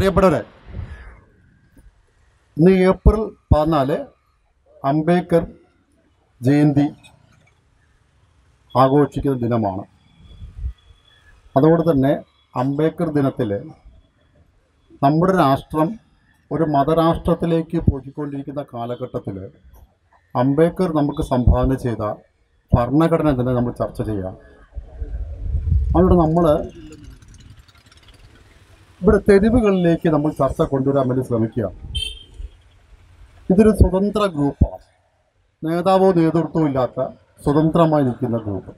പ്രിയപ്പെട്ടവരെ ഇന്ന് ഏപ്രിൽ പതിനാല് അംബേദ്കർ ജയന്തി ആഘോഷിക്കുന്ന ദിനമാണ് അതുകൊണ്ട് തന്നെ അംബേദ്കർ ദിനത്തിൽ നമ്മുടെ രാഷ്ട്രം ഒരു മതരാഷ്ട്രത്തിലേക്ക് പോയിക്കൊണ്ടിരിക്കുന്ന കാലഘട്ടത്തിൽ അംബേദ്കർ നമുക്ക് സംഭാവന ചെയ്ത ഭരണഘടന തന്നെ നമ്മൾ ചർച്ച ചെയ്യാം അതുകൊണ്ട് നമ്മൾ ഇവിടെ തെരുവുകളിലേക്ക് നമ്മൾ ചർച്ച കൊണ്ടുവരാൻ വേണ്ടി ശ്രമിക്കുക ഇതൊരു സ്വതന്ത്ര ഗ്രൂപ്പാണ് നേതാവോ നേതൃത്വമോ ഇല്ലാത്ത സ്വതന്ത്രമായി നിൽക്കുന്ന ഗ്രൂപ്പ്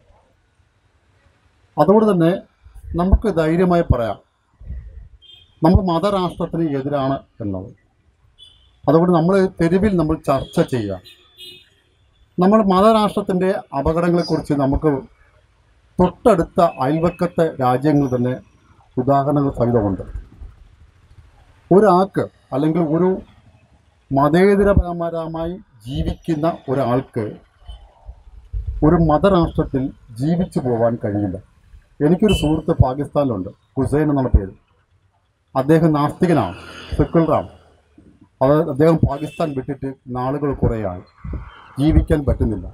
അതുകൊണ്ട് തന്നെ നമുക്ക് ധൈര്യമായി പറയാം നമ്മൾ മതരാഷ്ട്രത്തിന് എതിരാണ് എന്നത് അതുകൊണ്ട് നമ്മൾ തെരുവിൽ നമ്മൾ ചർച്ച ചെയ്യുക നമ്മൾ മതരാഷ്ട്രത്തിൻ്റെ അപകടങ്ങളെക്കുറിച്ച് നമുക്ക് തൊട്ടടുത്ത അയൽവക്കത്തെ രാജ്യങ്ങൾ തന്നെ ഉദാഹരണങ്ങൾ സഹിതമുണ്ട് ഒരാൾക്ക് അല്ലെങ്കിൽ ഒരു മതേതരപരമായി ജീവിക്കുന്ന ഒരാൾക്ക് ഒരു മതരാഷ്ട്രത്തിൽ ജീവിച്ചു പോകാൻ കഴിയില്ല എനിക്കൊരു സുഹൃത്ത് പാകിസ്ഥാനിലുണ്ട് ഹുസൈൻ എന്നാണ് പേര് അദ്ദേഹം നാസ്തികനാണ് സെക്കുലറാണ് അത് അദ്ദേഹം പാകിസ്ഥാൻ വിട്ടിട്ട് നാളുകൾ കുറേയായി ജീവിക്കാൻ പറ്റുന്നില്ല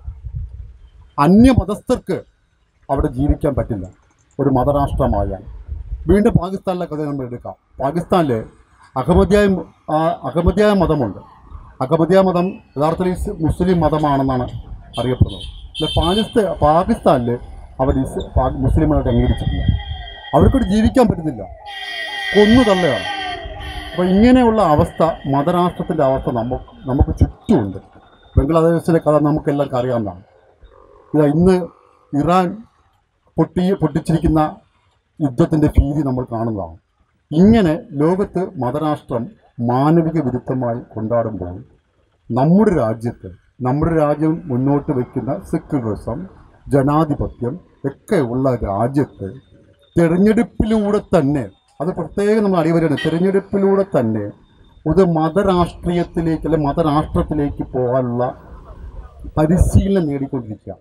അന്യമതസ്ഥർക്ക് അവിടെ ജീവിക്കാൻ പറ്റില്ല ഒരു മതരാഷ്ട്രമായാൽ വീണ്ടും പാകിസ്ഥാനിലെ കഥ നമ്മൾ എടുക്കാം പാകിസ്ഥാനിൽ അഹമ്മദിയായ ആ, അഹമ്മദിയായ മതമുണ്ട് അഹമ്മദിയ മതം യഥാർത്ഥത്തിൽ ഇസ് മുസ്ലിം മതമാണെന്നാണ് അറിയപ്പെടുന്നത് പക്ഷേ പാകിസ്ഥാൻ പാകിസ്ഥാനിൽ അവർ ഇസ് പാ- മുസ്ലിമായിട്ട് അംഗീകരിച്ചിട്ടില്ല അവർക്കവിടെ ജീവിക്കാൻ പറ്റുന്നില്ല കൊന്നു തള്ളുകയാണ് അപ്പോൾ ഇങ്ങനെയുള്ള അവസ്ഥ മതരാഷ്ട്രത്തിൻ്റെ അവസ്ഥ നമുക്ക് നമുക്ക് ചുറ്റുമുണ്ട് ബംഗ്ലാദേശിലെ കഥ നമുക്കെല്ലാം അറിയാവുന്നതാണ് ഇതാ ഇന്ന് ഇറാൻ പൊട്ടി പൊട്ടിച്ചിരിക്കുന്ന യുദ്ധത്തിൻ്റെ ഭീതി നമ്മൾ കാണുന്നതാണ് ഇങ്ങനെ ലോകത്ത് മതരാഷ്ട്രം മാനവിക വിരുദ്ധമായി കൊണ്ടാടുമ്പോൾ നമ്മുടെ രാജ്യത്ത് നമ്മുടെ രാജ്യം മുന്നോട്ട് വയ്ക്കുന്ന സെക്യുലറിസം ജനാധിപത്യം ഒക്കെ ഉള്ള രാജ്യത്ത് തിരഞ്ഞെടുപ്പിലൂടെ തന്നെ അത് പ്രത്യേകം നമ്മൾ അടിവരാണ് തിരഞ്ഞെടുപ്പിലൂടെ തന്നെ ഒരു മതരാഷ്ട്രീയത്തിലേക്ക് അല്ലെ മതരാഷ്ട്രത്തിലേക്ക് പോകാനുള്ള പരിശീലനം നേടിക്കൊണ്ടിരിക്കുക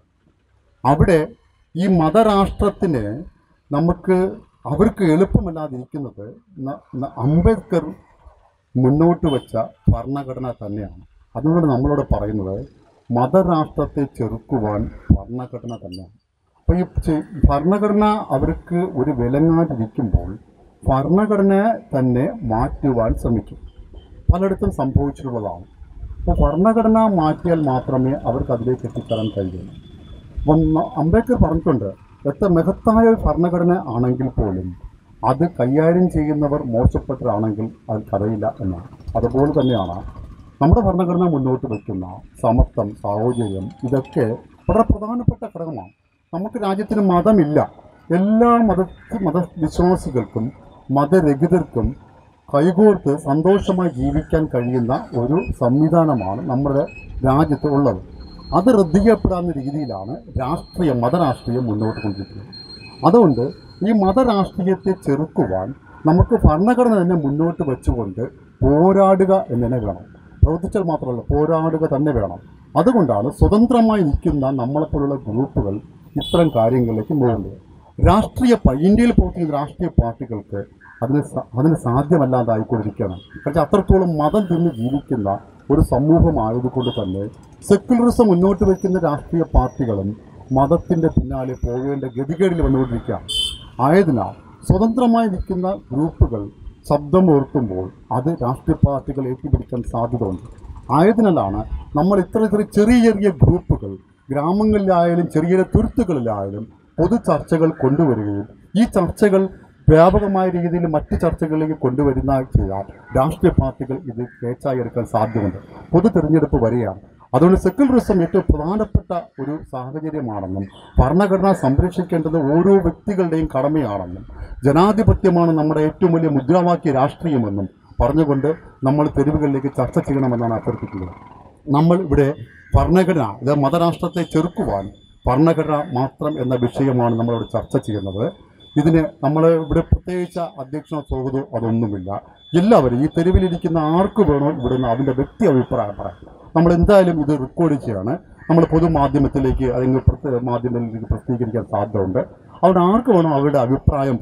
അവിടെ ഈ മതരാഷ്ട്രത്തിന് നമുക്ക് അവർക്ക് എളുപ്പമല്ലാതിരിക്കുന്നത് ന- ന- അംബേദ്കർ മുന്നോട്ട് വെച്ച ഭരണഘടന തന്നെയാണ് അതുകൊണ്ട് നമ്മളോട് പറയുന്നത് മതരാഷ്ട്രത്തെ ചെറുക്കുവാൻ ഭരണഘടന തന്നെയാണ് അപ്പോൾ ഈ ചെ- ഭരണഘടന അവർക്ക് ഒരു വിലങ്ങാതിരിക്കുമ്പോൾ ഭരണഘടന തന്നെ മാറ്റുവാൻ ശ്രമിക്കും പലയിടത്തും സംഭവിച്ചിട്ടുള്ളതാണ് അപ്പോൾ ഭരണഘടന മാറ്റിയാൽ മാത്രമേ അവർക്ക് അതിലേക്ക് എത്തിച്ചേരാൻ കഴിയുള്ളൂ അപ്പം ന- അംബേദ്കർ പറഞ്ഞിട്ടുണ്ട് എത്ര മഹത്തായ ഒരു ഭരണഘടന ആണെങ്കിൽ പോലും അത് കൈകാര്യം ചെയ്യുന്നവർ മോശപ്പെട്ടവരാണെങ്കിൽ അത് കഥയില്ല എന്നാണ് അതുപോലെ തന്നെയാണ് നമ്മുടെ ഭരണഘടന മുന്നോട്ട് വയ്ക്കുന്ന സമത്വം സാഹോദര്യം ഇതൊക്കെ വളരെ പ്രധാനപ്പെട്ട ഘടകമാണ് നമുക്ക് രാജ്യത്തിന് മതമില്ല എല്ലാ മത മതവിശ്വാസികൾക്കും മതരഹിതർക്കും കൈകോർത്ത് സന്തോഷമായി ജീവിക്കാൻ കഴിയുന്ന ഒരു സംവിധാനമാണ് നമ്മുടെ രാജ്യത്ത് ഉള്ളത് അത് റദ്ദിക്കപ്പെടാവുന്ന രീതിയിലാണ് രാഷ്ട്രീയം മതരാഷ്ട്രീയം മുന്നോട്ട് കൊണ്ടിരിക്കുന്നത് അതുകൊണ്ട് ഈ മതരാഷ്ട്രീയത്തെ ചെറുക്കുവാൻ നമുക്ക് ഭരണഘടന തന്നെ മുന്നോട്ട് വെച്ചുകൊണ്ട് പോരാടുക എന്ന് തന്നെ വേണം പ്രവർത്തിച്ചാൽ മാത്രമല്ല പോരാടുക തന്നെ വേണം അതുകൊണ്ടാണ് സ്വതന്ത്രമായി നിൽക്കുന്ന നമ്മളെപ്പോലുള്ള ഗ്രൂപ്പുകൾ ഇത്തരം കാര്യങ്ങളിലേക്ക് പോകുന്നത് രാഷ്ട്രീയ പ- ഇന്ത്യയിൽ പ്രവർത്തിക്കുന്ന രാഷ്ട്രീയ പാർട്ടികൾക്ക് അതിന് സ- അതിന് സാധ്യമല്ലാതായിക്കൊണ്ടിരിക്കുകയാണ് കാരണം അത്രത്തോളം മതം തിന്ന് ജീവിക്കുന്ന ഒരു സമൂഹമായതുകൊണ്ട് തന്നെ സെക്യുലറിസം മുന്നോട്ട് വയ്ക്കുന്ന രാഷ്ട്രീയ പാർട്ടികളും മതത്തിൻ്റെ പിന്നാലെ പോകേണ്ട ഗതികേടിൽ വന്നുകൊണ്ടിരിക്കുകയാണ് ആയതിനാൽ സ്വതന്ത്രമായി നിൽക്കുന്ന ഗ്രൂപ്പുകൾ ശബ്ദമുയർത്തുമ്പോൾ അത് രാഷ്ട്രീയ പാർട്ടികൾ ഏറ്റുപിടിക്കാൻ സാധ്യതയുണ്ട് ആയതിനാലാണ് നമ്മൾ ഇത്ര ഇത്ര ചെറിയ ചെറിയ ഗ്രൂപ്പുകൾ ഗ്രാമങ്ങളിലായാലും ചെറിയ ചെറിയ തുരുത്തുകളിലായാലും പൊതു ചർച്ചകൾ കൊണ്ടുവരികയും ഈ ചർച്ചകൾ വ്യാപകമായ രീതിയിൽ മറ്റ് ചർച്ചകളിലേക്ക് കൊണ്ടുവരുന്ന ചെയ്താൽ രാഷ്ട്രീയ പാർട്ടികൾ ഇത് കേച്ചായി എടുക്കാൻ സാധ്യതയുണ്ട് പൊതു തിരഞ്ഞെടുപ്പ് വരികയാണ് അതുകൊണ്ട് സെക്യുലറിസം ഏറ്റവും പ്രധാനപ്പെട്ട ഒരു സാഹചര്യമാണെന്നും ഭരണഘടന സംരക്ഷിക്കേണ്ടത് ഓരോ വ്യക്തികളുടെയും കടമയാണെന്നും ജനാധിപത്യമാണ് നമ്മുടെ ഏറ്റവും വലിയ മുദ്രാവാക്യ രാഷ്ട്രീയമെന്നും പറഞ്ഞുകൊണ്ട് നമ്മൾ തെരുവുകളിലേക്ക് ചർച്ച ചെയ്യണമെന്നാണ് അഭ്യർത്ഥിക്കുന്നത് നമ്മൾ ഇവിടെ ഭരണഘടന ഇത് മതരാഷ്ട്രത്തെ ചെറുക്കുവാൻ ഭരണഘടന മാത്രം എന്ന വിഷയമാണ് നമ്മളിവിടെ ചർച്ച ചെയ്യുന്നത് ഇതിന് നമ്മൾ ഇവിടെ പ്രത്യേകിച്ച അധ്യക്ഷനോ സ്വാഗതമോ അതൊന്നുമില്ല എല്ലാവരും ഈ തെരുവിലിരിക്കുന്ന ആർക്ക് വേണോ ഇവിടെ നിന്ന് അതിൻ്റെ വ്യക്തി അഭിപ്രായം പറയാം നമ്മൾ എന്തായാലും ഇത് റെക്കോർഡ് ചെയ്യാണ് നമ്മൾ പൊതുമാധ്യമത്തിലേക്ക് അല്ലെങ്കിൽ പ്രത്യേക മാധ്യമങ്ങളിലേക്ക് പ്രസിദ്ധീകരിക്കാൻ സാധ്യതയുണ്ട് അവിടെ ആർക്ക് വേണോ അവരുടെ അഭിപ്രായം പറയാം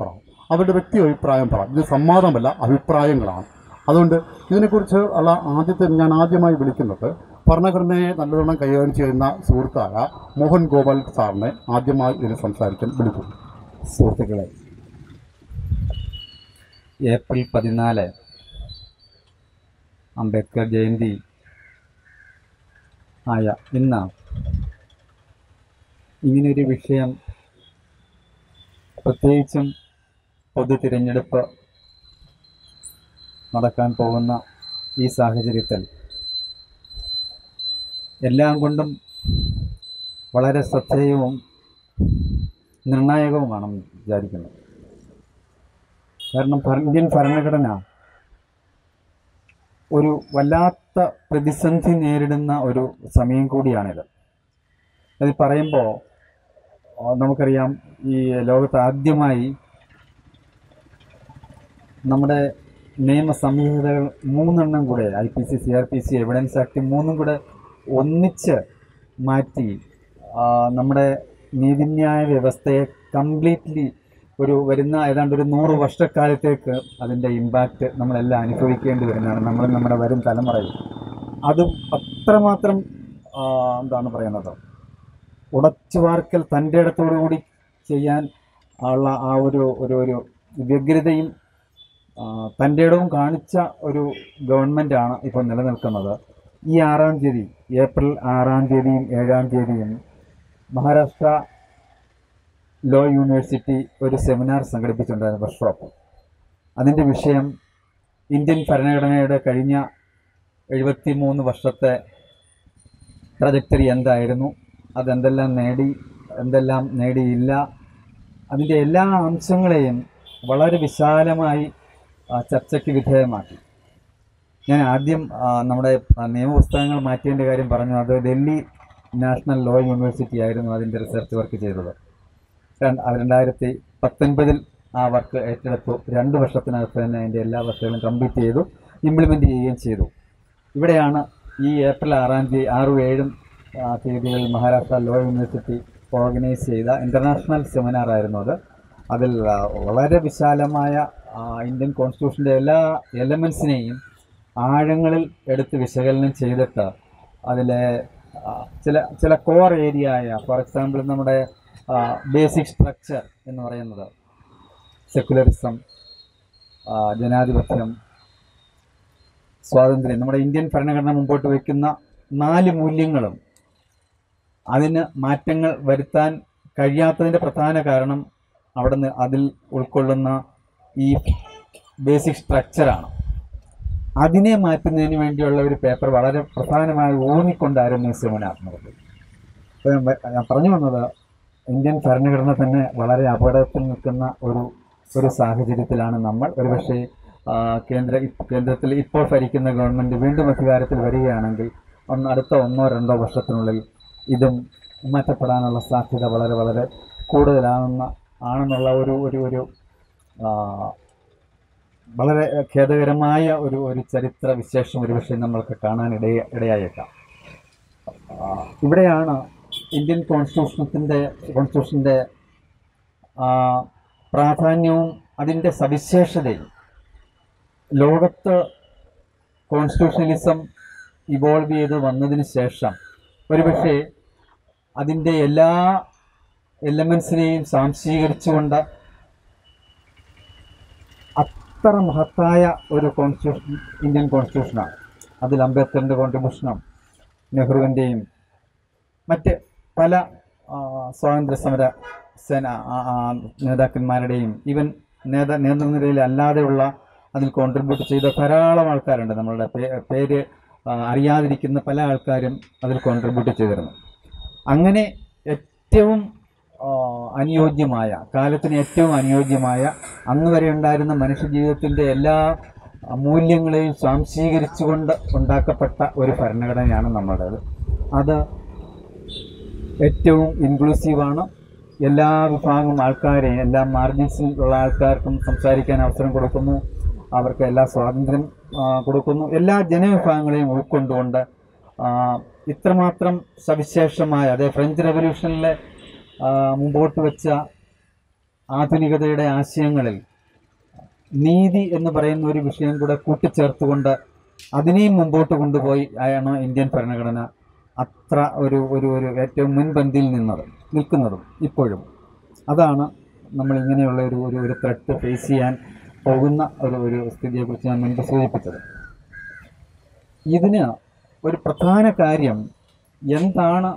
അവരുടെ വ്യക്തി അഭിപ്രായം പറയാം ഇത് സംവാദമല്ല അഭിപ്രായങ്ങളാണ് അതുകൊണ്ട് ഇതിനെക്കുറിച്ച് ഉള്ള ആദ്യത്തെ ഞാൻ ആദ്യമായി വിളിക്കുന്നത് ഭരണഘടനയെ നല്ലവണ്ണം കൈകാര്യം ചെയ്യുന്ന സുഹൃത്തായ മോഹൻ ഗോപാൽ സാറിനെ ആദ്യമായി ഇതിന് സംസാരിക്കാൻ വിളിക്കുന്നു സുഹൃത്തുക്കളെ ഏപ്രിൽ പതിനാല് അംബേദ്കർ ജയന്തി ആയ ഇന്ന് ഇങ്ങനൊരു വിഷയം പ്രത്യേകിച്ചും പൊതു തിരഞ്ഞെടുപ്പ് നടക്കാൻ പോകുന്ന ഈ സാഹചര്യത്തിൽ എല്ലാം കൊണ്ടും വളരെ ശ്രദ്ധേയവും നിർണായകവുമാണെന്ന് വിചാരിക്കുന്നു കാരണം ഭര- ഇന്ത്യൻ ഭരണഘടന ഒരു വല്ലാത്ത പ്രതിസന്ധി നേരിടുന്ന ഒരു സമയം കൂടിയാണിത് അത് പറയുമ്പോൾ ആ, നമുക്കറിയാം ഈ ലോകത്ത് ആദ്യമായി നമ്മുടെ നിയമ സംഹിതകൾ മൂന്നെണ്ണം കൂടെ I P C C R P C evidence act മൂന്നും കൂടെ ഒന്നിച്ച് മാറ്റി ആ, നമ്മുടെ നീതിന്യായ വ്യവസ്ഥയെ കംപ്ലീറ്റ്ലി ഒരു വരുന്ന ഏതാണ്ട് ഒരു നൂറ് വർഷക്കാലത്തേക്ക് അതിൻ്റെ ഇമ്പാക്റ്റ് നമ്മളെല്ലാം അനുഭവിക്കേണ്ടി വരുന്നതാണ് നമ്മൾ നമ്മുടെ വരും തലമുറയിൽ അതും അത്രമാത്രം ആ, എന്താണ് പറയുന്നത് ഉടച്ചു വാർക്കൽ തൻ്റെ ഇടത്തോടു കൂടി ചെയ്യാൻ ഉള്ള ആ ഒരു ഒരു ഒരു വ്യഗ്രതയും ആ, തൻ്റെ ഇടവും കാണിച്ച ഒരു ഗവൺമെൻറ്റാണ് ഇപ്പോൾ നിലനിൽക്കുന്നത് ഈ ആറാം തീയതി ഏപ്രിൽ ആറാം തീയതിയും ഏഴാം തീയതിയും മഹാരാഷ്ട്ര ലോ യൂണിവേഴ്സിറ്റി ഒരു സെമിനാർ സംഘടിപ്പിച്ചിട്ടുണ്ടായിരുന്നു വർക്ക്ഷോപ്പ് അതിൻ്റെ വിഷയം ഇന്ത്യൻ ഭരണഘടനയുടെ കഴിഞ്ഞ എഴുപത്തി മൂന്ന് വർഷത്തെ ട്രജക്ടറി എന്തായിരുന്നു അതെന്തെല്ലാം നേടി എന്തെല്ലാം നേടിയില്ല അതിൻ്റെ എല്ലാ അംശങ്ങളെയും വളരെ വിശാലമായി ആ, ചർച്ചയ്ക്ക് വിധേയമാക്കി ഞാൻ ആദ്യം ആ, നമ്മുടെ ആ, നിയമപുസ്തകങ്ങൾ മാറ്റിയതിൻ്റെ കാര്യം പറഞ്ഞു അത് ഡൽഹി നാഷണൽ ലോ യൂണിവേഴ്സിറ്റി ആയിരുന്നു അതിൻ്റെ റിസർച്ച് വർക്ക് ചെയ്തത് രണ്ട് രണ്ടായിരത്തി പത്തൊൻപതിൽ ആ വർക്ക് ഏറ്റെടുത്തു രണ്ട് വർഷത്തിനകത്ത് തന്നെ അതിൻ്റെ എല്ലാ വർക്കുകളും കംപ്ലീറ്റ് ചെയ്തു ഇംപ്ലിമെൻ്റ് ചെയ്യുകയും ചെയ്തു ഇവിടെയാണ് ഈ ഏപ്രിൽ ആറാം തീയതി ആറും ഏഴും ആ, തീയതികളിൽ മഹാരാഷ്ട്ര ലോ യൂണിവേഴ്സിറ്റി ഓർഗനൈസ് ചെയ്ത ഇൻ്റർനാഷണൽ സെമിനാർ ആയിരുന്നു അത് അതിൽ ആ, വളരെ വിശാലമായ ആ, ഇന്ത്യൻ കോൺസ്റ്റിറ്റ്യൂഷൻ്റെ എല്ലാ എലമെൻസിനെയും ആഴങ്ങളിൽ എടുത്ത് വിശകലനം ചെയ്തിട്ട് അതിലെ ആ, ചില ചില കോർ ഏരിയ ആയ ഫോർ എക്സാമ്പിൾ നമ്മുടെ ബേസിക് സ്ട്രക്ചർ എന്ന് പറയുന്നത് സെക്കുലറിസം ജനാധിപത്യം സ്വാതന്ത്ര്യം നമ്മുടെ ഇന്ത്യൻ ഭരണഘടന മുമ്പോട്ട് വയ്ക്കുന്ന നാല് മൂല്യങ്ങളും അതിന് മാറ്റങ്ങൾ വരുത്താൻ കഴിയാത്തതിൻ്റെ പ്രധാന കാരണം അവിടെ നിന്ന് അതിൽ ഉൾക്കൊള്ളുന്ന ഈ ബേസിക് സ്ട്രക്ചറാണ് അതിനെ മാറ്റുന്നതിന് വേണ്ടിയുള്ള ഒരു പേപ്പർ വളരെ പ്രധാനമായി ഊന്നിക്കൊണ്ടായിരുന്നു ഈ സെമിനാർ നടത്തി അപ്പോൾ ഞാൻ പ- ഞാൻ പറഞ്ഞു വന്നത് ഇന്ത്യൻ ഭരണഘടന തന്നെ വളരെ അപകടത്തിൽ നിൽക്കുന്ന ഒരു ഒരു സാഹചര്യത്തിലാണ് നമ്മൾ ഒരുപക്ഷെ ആ, കേന്ദ്ര ഇപ്പ- കേന്ദ്രത്തിൽ ഇപ്പോൾ ഭരിക്കുന്ന ഗവൺമെൻറ് വീണ്ടും അധികാരത്തിൽ വരികയാണെങ്കിൽ ഒന്ന് അടുത്ത ഒന്നോ രണ്ടോ വർഷത്തിനുള്ളിൽ ഇതും മാറ്റപ്പെടാനുള്ള സാധ്യത വളരെ വളരെ കൂടുതലാണെന്ന ആണെന്നുള്ള ഒരു ഒരു ഒരു ആ, വളരെ ഖേദകരമായ ഒരു ഒരു ചരിത്ര വിശേഷം ഒരുപക്ഷെ നമ്മൾക്ക് കാണാൻ ഇടയ ഇടയായേക്കാം ആ, ഇവിടെയാണ് ഇന്ത്യൻ കോൺസ്റ്റിറ്റ്യൂഷനത്തിൻ്റെ കോൺസ്റ്റിറ്റ്യൂഷൻ്റെ പ്രാധാന്യവും അതിൻ്റെ സവിശേഷതയും ലോകത്ത് കോൺസ്റ്റിറ്റ്യൂഷണലിസം ഇവോൾവ് ചെയ്ത് വന്നതിന് ശേഷം ഒരുപക്ഷെ അതിൻ്റെ എല്ലാ എലമെൻസിനെയും സാംശീകരിച്ചുകൊണ്ട് അത്ര മഹത്തായ ഒരു കോൺസ്റ്റിറ്റ്യൂഷൻ ഇന്ത്യൻ കോൺസ്റ്റിറ്റ്യൂഷനാണ് അതിൽ അംബേദ്കറിൻ്റെ കോൺട്രിബ്യൂഷനും നെഹ്റുവിൻ്റെയും മറ്റ് പല ആ, സ്വാതന്ത്ര്യ സമര സേന ആ, ആ, നേതാക്കന്മാരുടെയും ഈവൻ നേത നേതൃനിരയിൽ അല്ലാതെയുള്ള അതിൽ കോൺട്രിബ്യൂട്ട് ചെയ്ത ധാരാളം ആൾക്കാരുണ്ട് നമ്മളുടെ പേ- പേര് ആ, അറിയാതിരിക്കുന്ന പല ആൾക്കാരും അതിൽ കോൺട്രിബ്യൂട്ട് ചെയ്തിരുന്നു അങ്ങനെ ഏറ്റവും ആ, അനുയോജ്യമായ കാലത്തിന് ഏറ്റവും അനുയോജ്യമായ അന്ന് വരെ ഉണ്ടായിരുന്ന മനുഷ്യജീവിതത്തിൻ്റെ എല്ലാ ആ, മൂല്യങ്ങളെയും സ്വാംശീകരിച്ചുകൊണ്ട് ഉണ്ടാക്കപ്പെട്ട ഒരു ഭരണഘടനയാണ് നമ്മുടേത് അത് ഏറ്റവും ഇൻക്ലൂസീവാണ് എല്ലാ വിഭാഗം ആൾക്കാരെയും എല്ലാ മാർജിൻസിൽ ഉള്ള ആൾക്കാർക്കും സംസാരിക്കാൻ അവസരം കൊടുക്കുന്നു അവർക്ക് എല്ലാ സ്വാതന്ത്ര്യം ആ, കൊടുക്കുന്നു എല്ലാ ജനവിഭാഗങ്ങളെയും ഉൾക്കൊണ്ടുകൊണ്ട് ആ, ഇത്രമാത്രം സവിശേഷമായ അതെ ഫ്രഞ്ച് റവല്യൂഷനിലെ ആ, മുമ്പോട്ട് വെച്ച ആധുനികതയുടെ ആശയങ്ങളിൽ നീതി എന്ന് പറയുന്ന ഒരു വിഷയം കൂടെ കൂട്ടിച്ചേർത്തുകൊണ്ട് അതിനെയും മുമ്പോട്ട് കൊണ്ടുപോയി ആണ് ഇന്ത്യൻ ഭരണഘടന അത്ര ഒരു ഒരു ഒരു ഏറ്റവും മുൻപന്തിയിൽ നിന്നത് നിൽക്കുന്നതും ഇപ്പോഴും അതാണ് നമ്മൾ ഇങ്ങനെയുള്ള ഒരു ഒരു ഒരു ത്രെട്ട് ഫേസ് ചെയ്യാൻ പോകുന്ന ഒരു ഒരു സ്ഥിതിയെക്കുറിച്ച് ഞാൻ മുൻപ് സൂചിപ്പിച്ചത് ഇതിന് ഒരു പ്രധാന കാര്യം എന്താണ്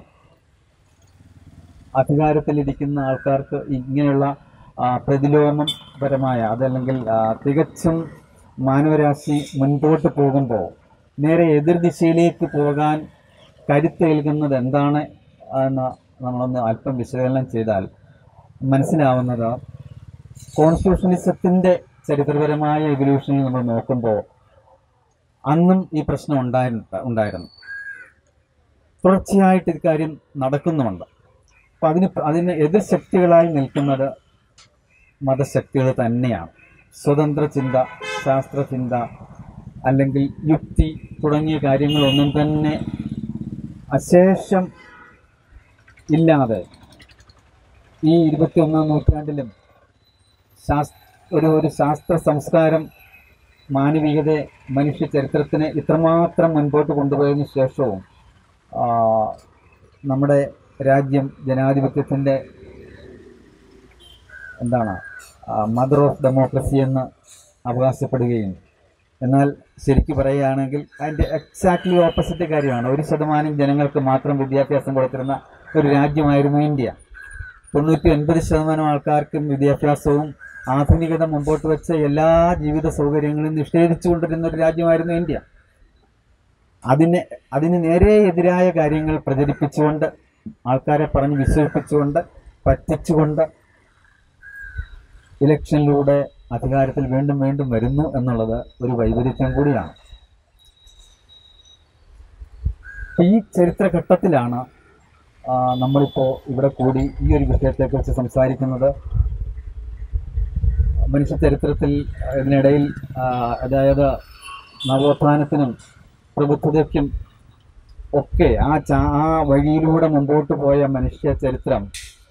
അധികാരത്തിലിരിക്കുന്ന ആൾക്കാർക്ക് ഇങ്ങനെയുള്ള ആ, പ്രതിലോമപരമായ അതല്ലെങ്കിൽ ആ, തികച്ചും മാനവരാശി മുൻപോട്ട് പോകുമ്പോൾ നേരെ എതിർദിശയിലേക്ക് പോകാൻ കരുത്തേൽക്കുന്നത് എന്താണ് എന്ന് നമ്മളൊന്ന് അല്പം വിശകലനം ചെയ്താൽ മനസ്സിലാവുന്നത് കോൺസ്റ്റിറ്റ്യൂഷനിസത്തിൻ്റെ ചരിത്രപരമായ എവല്യൂഷനിൽ നമ്മൾ നോക്കുമ്പോൾ അന്നും ഈ പ്രശ്നം ഉണ്ടായിരുന്നു ഉണ്ടായിരുന്നു തുടർച്ചയായിട്ട് ഇക്കാര്യം നടക്കുന്നുമുണ്ട് അപ്പം അതിന് പ്ര- അതിന് എതിർ ശക്തികളായി നിൽക്കുന്നത് മതശക്തികൾ തന്നെയാണ് സ്വതന്ത്ര ചിന്ത ശാസ്ത്രചിന്ത അല്ലെങ്കിൽ യുക്തി തുടങ്ങിയ കാര്യങ്ങളൊന്നും തന്നെ അശേഷം ഇല്ലാതെ ഈ ഇരുപത്തിയൊന്നാം നൂറ്റാണ്ടിലും ശാസ് ഒരു ഒരു ശാസ്ത്ര സംസ്കാരം മാനവികതയെ മനുഷ്യ ചരിത്രത്തിനെ ഇത്രമാത്രം മുൻപോട്ട് കൊണ്ടുപോയതിനു ശേഷവും ആ, നമ്മുടെ രാജ്യം ജനാധിപത്യത്തിൻ്റെ എന്താണ് മദർ ഓഫ് ഡെമോക്രസി എന്ന് അവകാശപ്പെടുകയും എന്നാൽ ശരിക്കു പറയുകയാണെങ്കിൽ അതിൻ്റെ എക്സാക്ട്ലി ഓപ്പോസിറ്റ് കാര്യമാണ് ഒരു ശതമാനം ജനങ്ങൾക്ക് മാത്രം വിദ്യാഭ്യാസം കൊടുത്തിരുന്ന ഒരു രാജ്യമായിരുന്നു ഇന്ത്യ തൊണ്ണൂറ്റി ഒൻപത് ശതമാനം ആൾക്കാർക്കും വിദ്യാഭ്യാസവും ആധുനികത മുമ്പോട്ട് വെച്ച എല്ലാ ജീവിത സൗകര്യങ്ങളും നിഷേധിച്ചുകൊണ്ടിരുന്ന ഒരു രാജ്യമായിരുന്നു ഇന്ത്യ അതിന് അതിന് നേരെ എതിരായ കാര്യങ്ങൾ പ്രചരിപ്പിച്ചുകൊണ്ട് ആൾക്കാരെ പറഞ്ഞ് വിശ്വസിപ്പിച്ചുകൊണ്ട് പറ്റിച്ചുകൊണ്ട് ഇലക്ഷനിലൂടെ അധികാരത്തിൽ വീണ്ടും വീണ്ടും വരുന്നു എന്നുള്ളത് ഒരു വൈപരീത്യം കൂടിയാണ് ഈ ചരിത്രഘട്ടത്തിലാണ് ആ, നമ്മളിപ്പോൾ ഇവിടെ കൂടി ഈ ഒരു വിഷയത്തെക്കുറിച്ച് സംസാരിക്കുന്നത് മനുഷ്യ ചരിത്രത്തിൽ ഇതിനിടയിൽ ആ, അതായത് നവോത്ഥാനത്തിനും പ്രബുദ്ധതയ്ക്കും ഒക്കെ ആ ചാ ആ വഴിയിലൂടെ മുമ്പോട്ട് പോയ മനുഷ്യ ചരിത്രം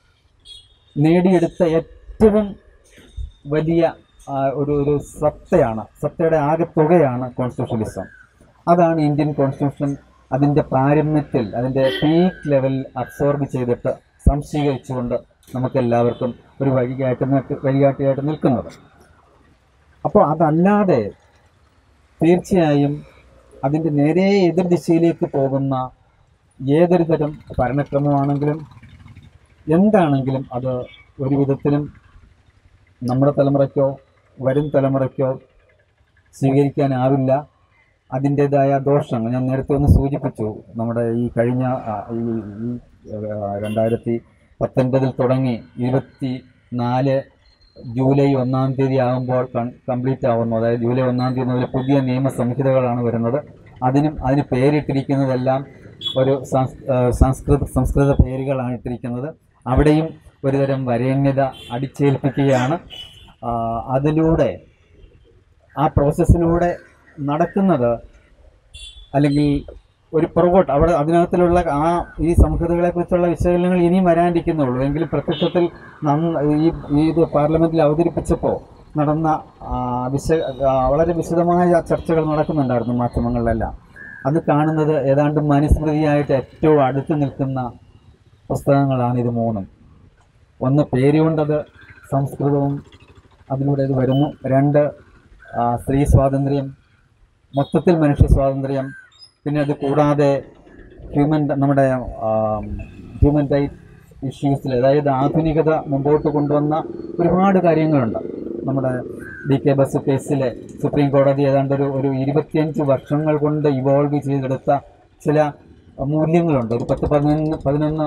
നേടിയെടുത്ത ഏറ്റവും വലിയ ആ, ഒരു ഒരു സത്തയാണ് സത്തയുടെ ആകെത്തുകയാണ് കോൺസ്റ്റിറ്റ്യൂഷനിസം അതാണ് ഇന്ത്യൻ കോൺസ്റ്റിറ്റ്യൂഷൻ അതിൻ്റെ പാരമ്യത്തിൽ അതിൻ്റെ പീക്ക് ലെവൽ അബ്സോർബ് ചെയ്തിട്ട് സംശീകരിച്ചുകൊണ്ട് നമുക്കെല്ലാവർക്കും ഒരു വഴികാട്ടി നിൽക്ക് വഴികാട്ടിയായിട്ട് നിൽക്കുന്നത് അപ്പോൾ അതല്ലാതെ തീർച്ചയായും അതിൻ്റെ നേരെ എതിർ ദിശയിലേക്ക് പോകുന്ന ഏതൊരു തരം ഭരണക്രമമാണെങ്കിലും എന്താണെങ്കിലും അത് ഒരു വിധത്തിലും നമ്മുടെ തലമുറയ്ക്കോ വരും തലമുറയ്ക്കോ സ്വീകരിക്കാനാവില്ല അതിൻ്റെതായ ദോഷങ്ങൾ ഞാൻ നേരത്തെ ഒന്ന് സൂചിപ്പിച്ചു നമ്മുടെ ഈ കഴിഞ്ഞ ആ, ഈ ഈ ആ, രണ്ടായിരത്തി പത്തൊൻപതിൽ തുടങ്ങി ഇരുപത്തി നാല് ജൂലൈ ഒന്നാം തീയതി ആകുമ്പോൾ കംപ്ലീറ്റ് ആവുന്നു അതായത് ജൂലൈ ഒന്നാം തീയതി മുതൽ പുതിയ നിയമസംഹിതകളാണ് വരുന്നത് അതിനും അതിന് പേരിട്ടിരിക്കുന്നതെല്ലാം ഒരു സംസ്- ആ, സംസ്കൃത സംസ്കൃത പേരുകളാണ് ഇട്ടിരിക്കുന്നത് അവിടെയും ഒരുതരം വരേണ്യത അടിച്ചേൽപ്പിക്കുകയാണ് ആ, അതിലൂടെ ആ പ്രോസസ്സിലൂടെ നടക്കുന്നത് അല്ലെങ്കിൽ ഒരു പുറകോട്ട് അവിടെ അതിനകത്തിലുള്ള ആ ഈ സംഹിതകളെ കുറിച്ചുള്ള വിശകലനങ്ങൾ ഇനിയും വരാനിരിക്കുന്നുള്ളൂ എങ്കിലും പ്രത്യക്ഷത്തിൽ നന്ന ഈ ഈ ഇത് പാർലമെന്റിൽ അവതരിപ്പിച്ചപ്പോൾ നടന്ന ആ, വിശ ആ, വളരെ വിശദമായ ചർച്ചകൾ നടക്കുന്നുണ്ടായിരുന്നു മാധ്യമങ്ങളിലെല്ലാം അത് കാണുന്നത് ഏതാണ്ട് മനുസ്മൃതിയായിട്ട് ഏറ്റവും അടുത്ത് നിൽക്കുന്ന പുസ്തകങ്ങളാണ് ഇത് മൂന്നും ഒന്ന് പേരുകൊണ്ടത് സംസ്കൃതവും അതിലൂടെ ഇത് വരുന്നു രണ്ട് ആ, സ്ത്രീ സ്വാതന്ത്ര്യം മൊത്തത്തിൽ മനുഷ്യ സ്വാതന്ത്ര്യം പിന്നെ അത് കൂടാതെ ഹ്യൂമൻ നമ്മുടെ ഹ്യൂമൻ റൈറ്റ് ഇഷ്യൂസിൽ അതായത് ആധുനികത മുമ്പോട്ട് കൊണ്ടുവന്ന ഒരുപാട് കാര്യങ്ങളുണ്ട് നമ്മുടെ ഡി കെ ബസ് കേസിലെ സുപ്രീം കോടതി ഏതാണ്ട് ഒരു ഒരു ഇരുപത്തിയഞ്ച് വർഷങ്ങൾ കൊണ്ട് ഇവോൾവ് ചെയ്തെടുത്ത ചില മൂല്യങ്ങളുണ്ട് ഒരു പത്ത് പതിനൊന്ന് പതിനൊന്ന്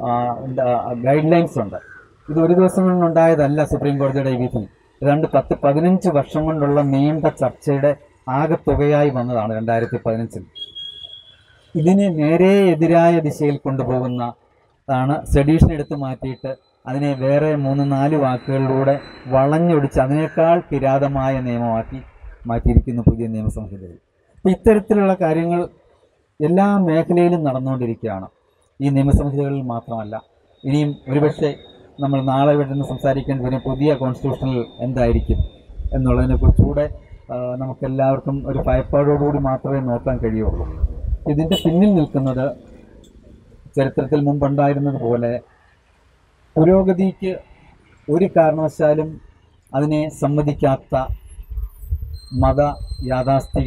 ഗൈഡ് ലൈൻസ് ഉണ്ട് ഇത് ഒരു ദിവസം കൊണ്ടുണ്ടായതല്ല സുപ്രീം കോടതിയുടെ ഈ വിധി ഏതാണ്ട് പത്ത് പതിനഞ്ച് വർഷം കൊണ്ടുള്ള നീണ്ട ചർച്ചയുടെ ആകെത്തുകയായി വന്നതാണ് രണ്ടായിരത്തി പതിനഞ്ചിൽ ഇതിന് നേരെ എതിരായ ദിശയിൽ കൊണ്ടുപോകുന്ന താണ് സെഡീഷൻ എടുത്ത് മാറ്റിയിട്ട് അതിനെ വേറെ മൂന്ന് നാല് വാക്കുകളിലൂടെ വളഞ്ഞൊടിച്ച് അതിനേക്കാൾ കിരാതമായ നിയമമാക്കി മാറ്റിയിരിക്കുന്നു പുതിയ നിയമസംഹിതയിൽ അപ്പം ഇത്തരത്തിലുള്ള കാര്യങ്ങൾ എല്ലാ മേഖലയിലും നടന്നുകൊണ്ടിരിക്കുകയാണ് ഈ നിയമസംഹിതകളിൽ മാത്രമല്ല ഇനിയും ഒരുപക്ഷെ നമ്മൾ നാളെ ഇവിടെ നിന്ന് സംസാരിക്കേണ്ടി വരും പുതിയ കോൺസ്റ്റിറ്റ്യൂഷനിൽ എന്തായിരിക്കും എന്നുള്ളതിനെ കുറിച്ചുകൂടെ നമുക്കെല്ലാവർക്കും ഒരു ഭയപ്പാടോടുകൂടി മാത്രമേ നോക്കാൻ കഴിയുള്ളൂ ഇതിൻ്റെ പിന്നിൽ നിൽക്കുന്നത് ചരിത്രത്തിൽ മുമ്പുണ്ടായിരുന്നത് പോലെ പുരോഗതിക്ക് ഒരു കാരണവശാലും അതിനെ സമ്മതിക്കാത്ത മത യാഥാസ്ഥിക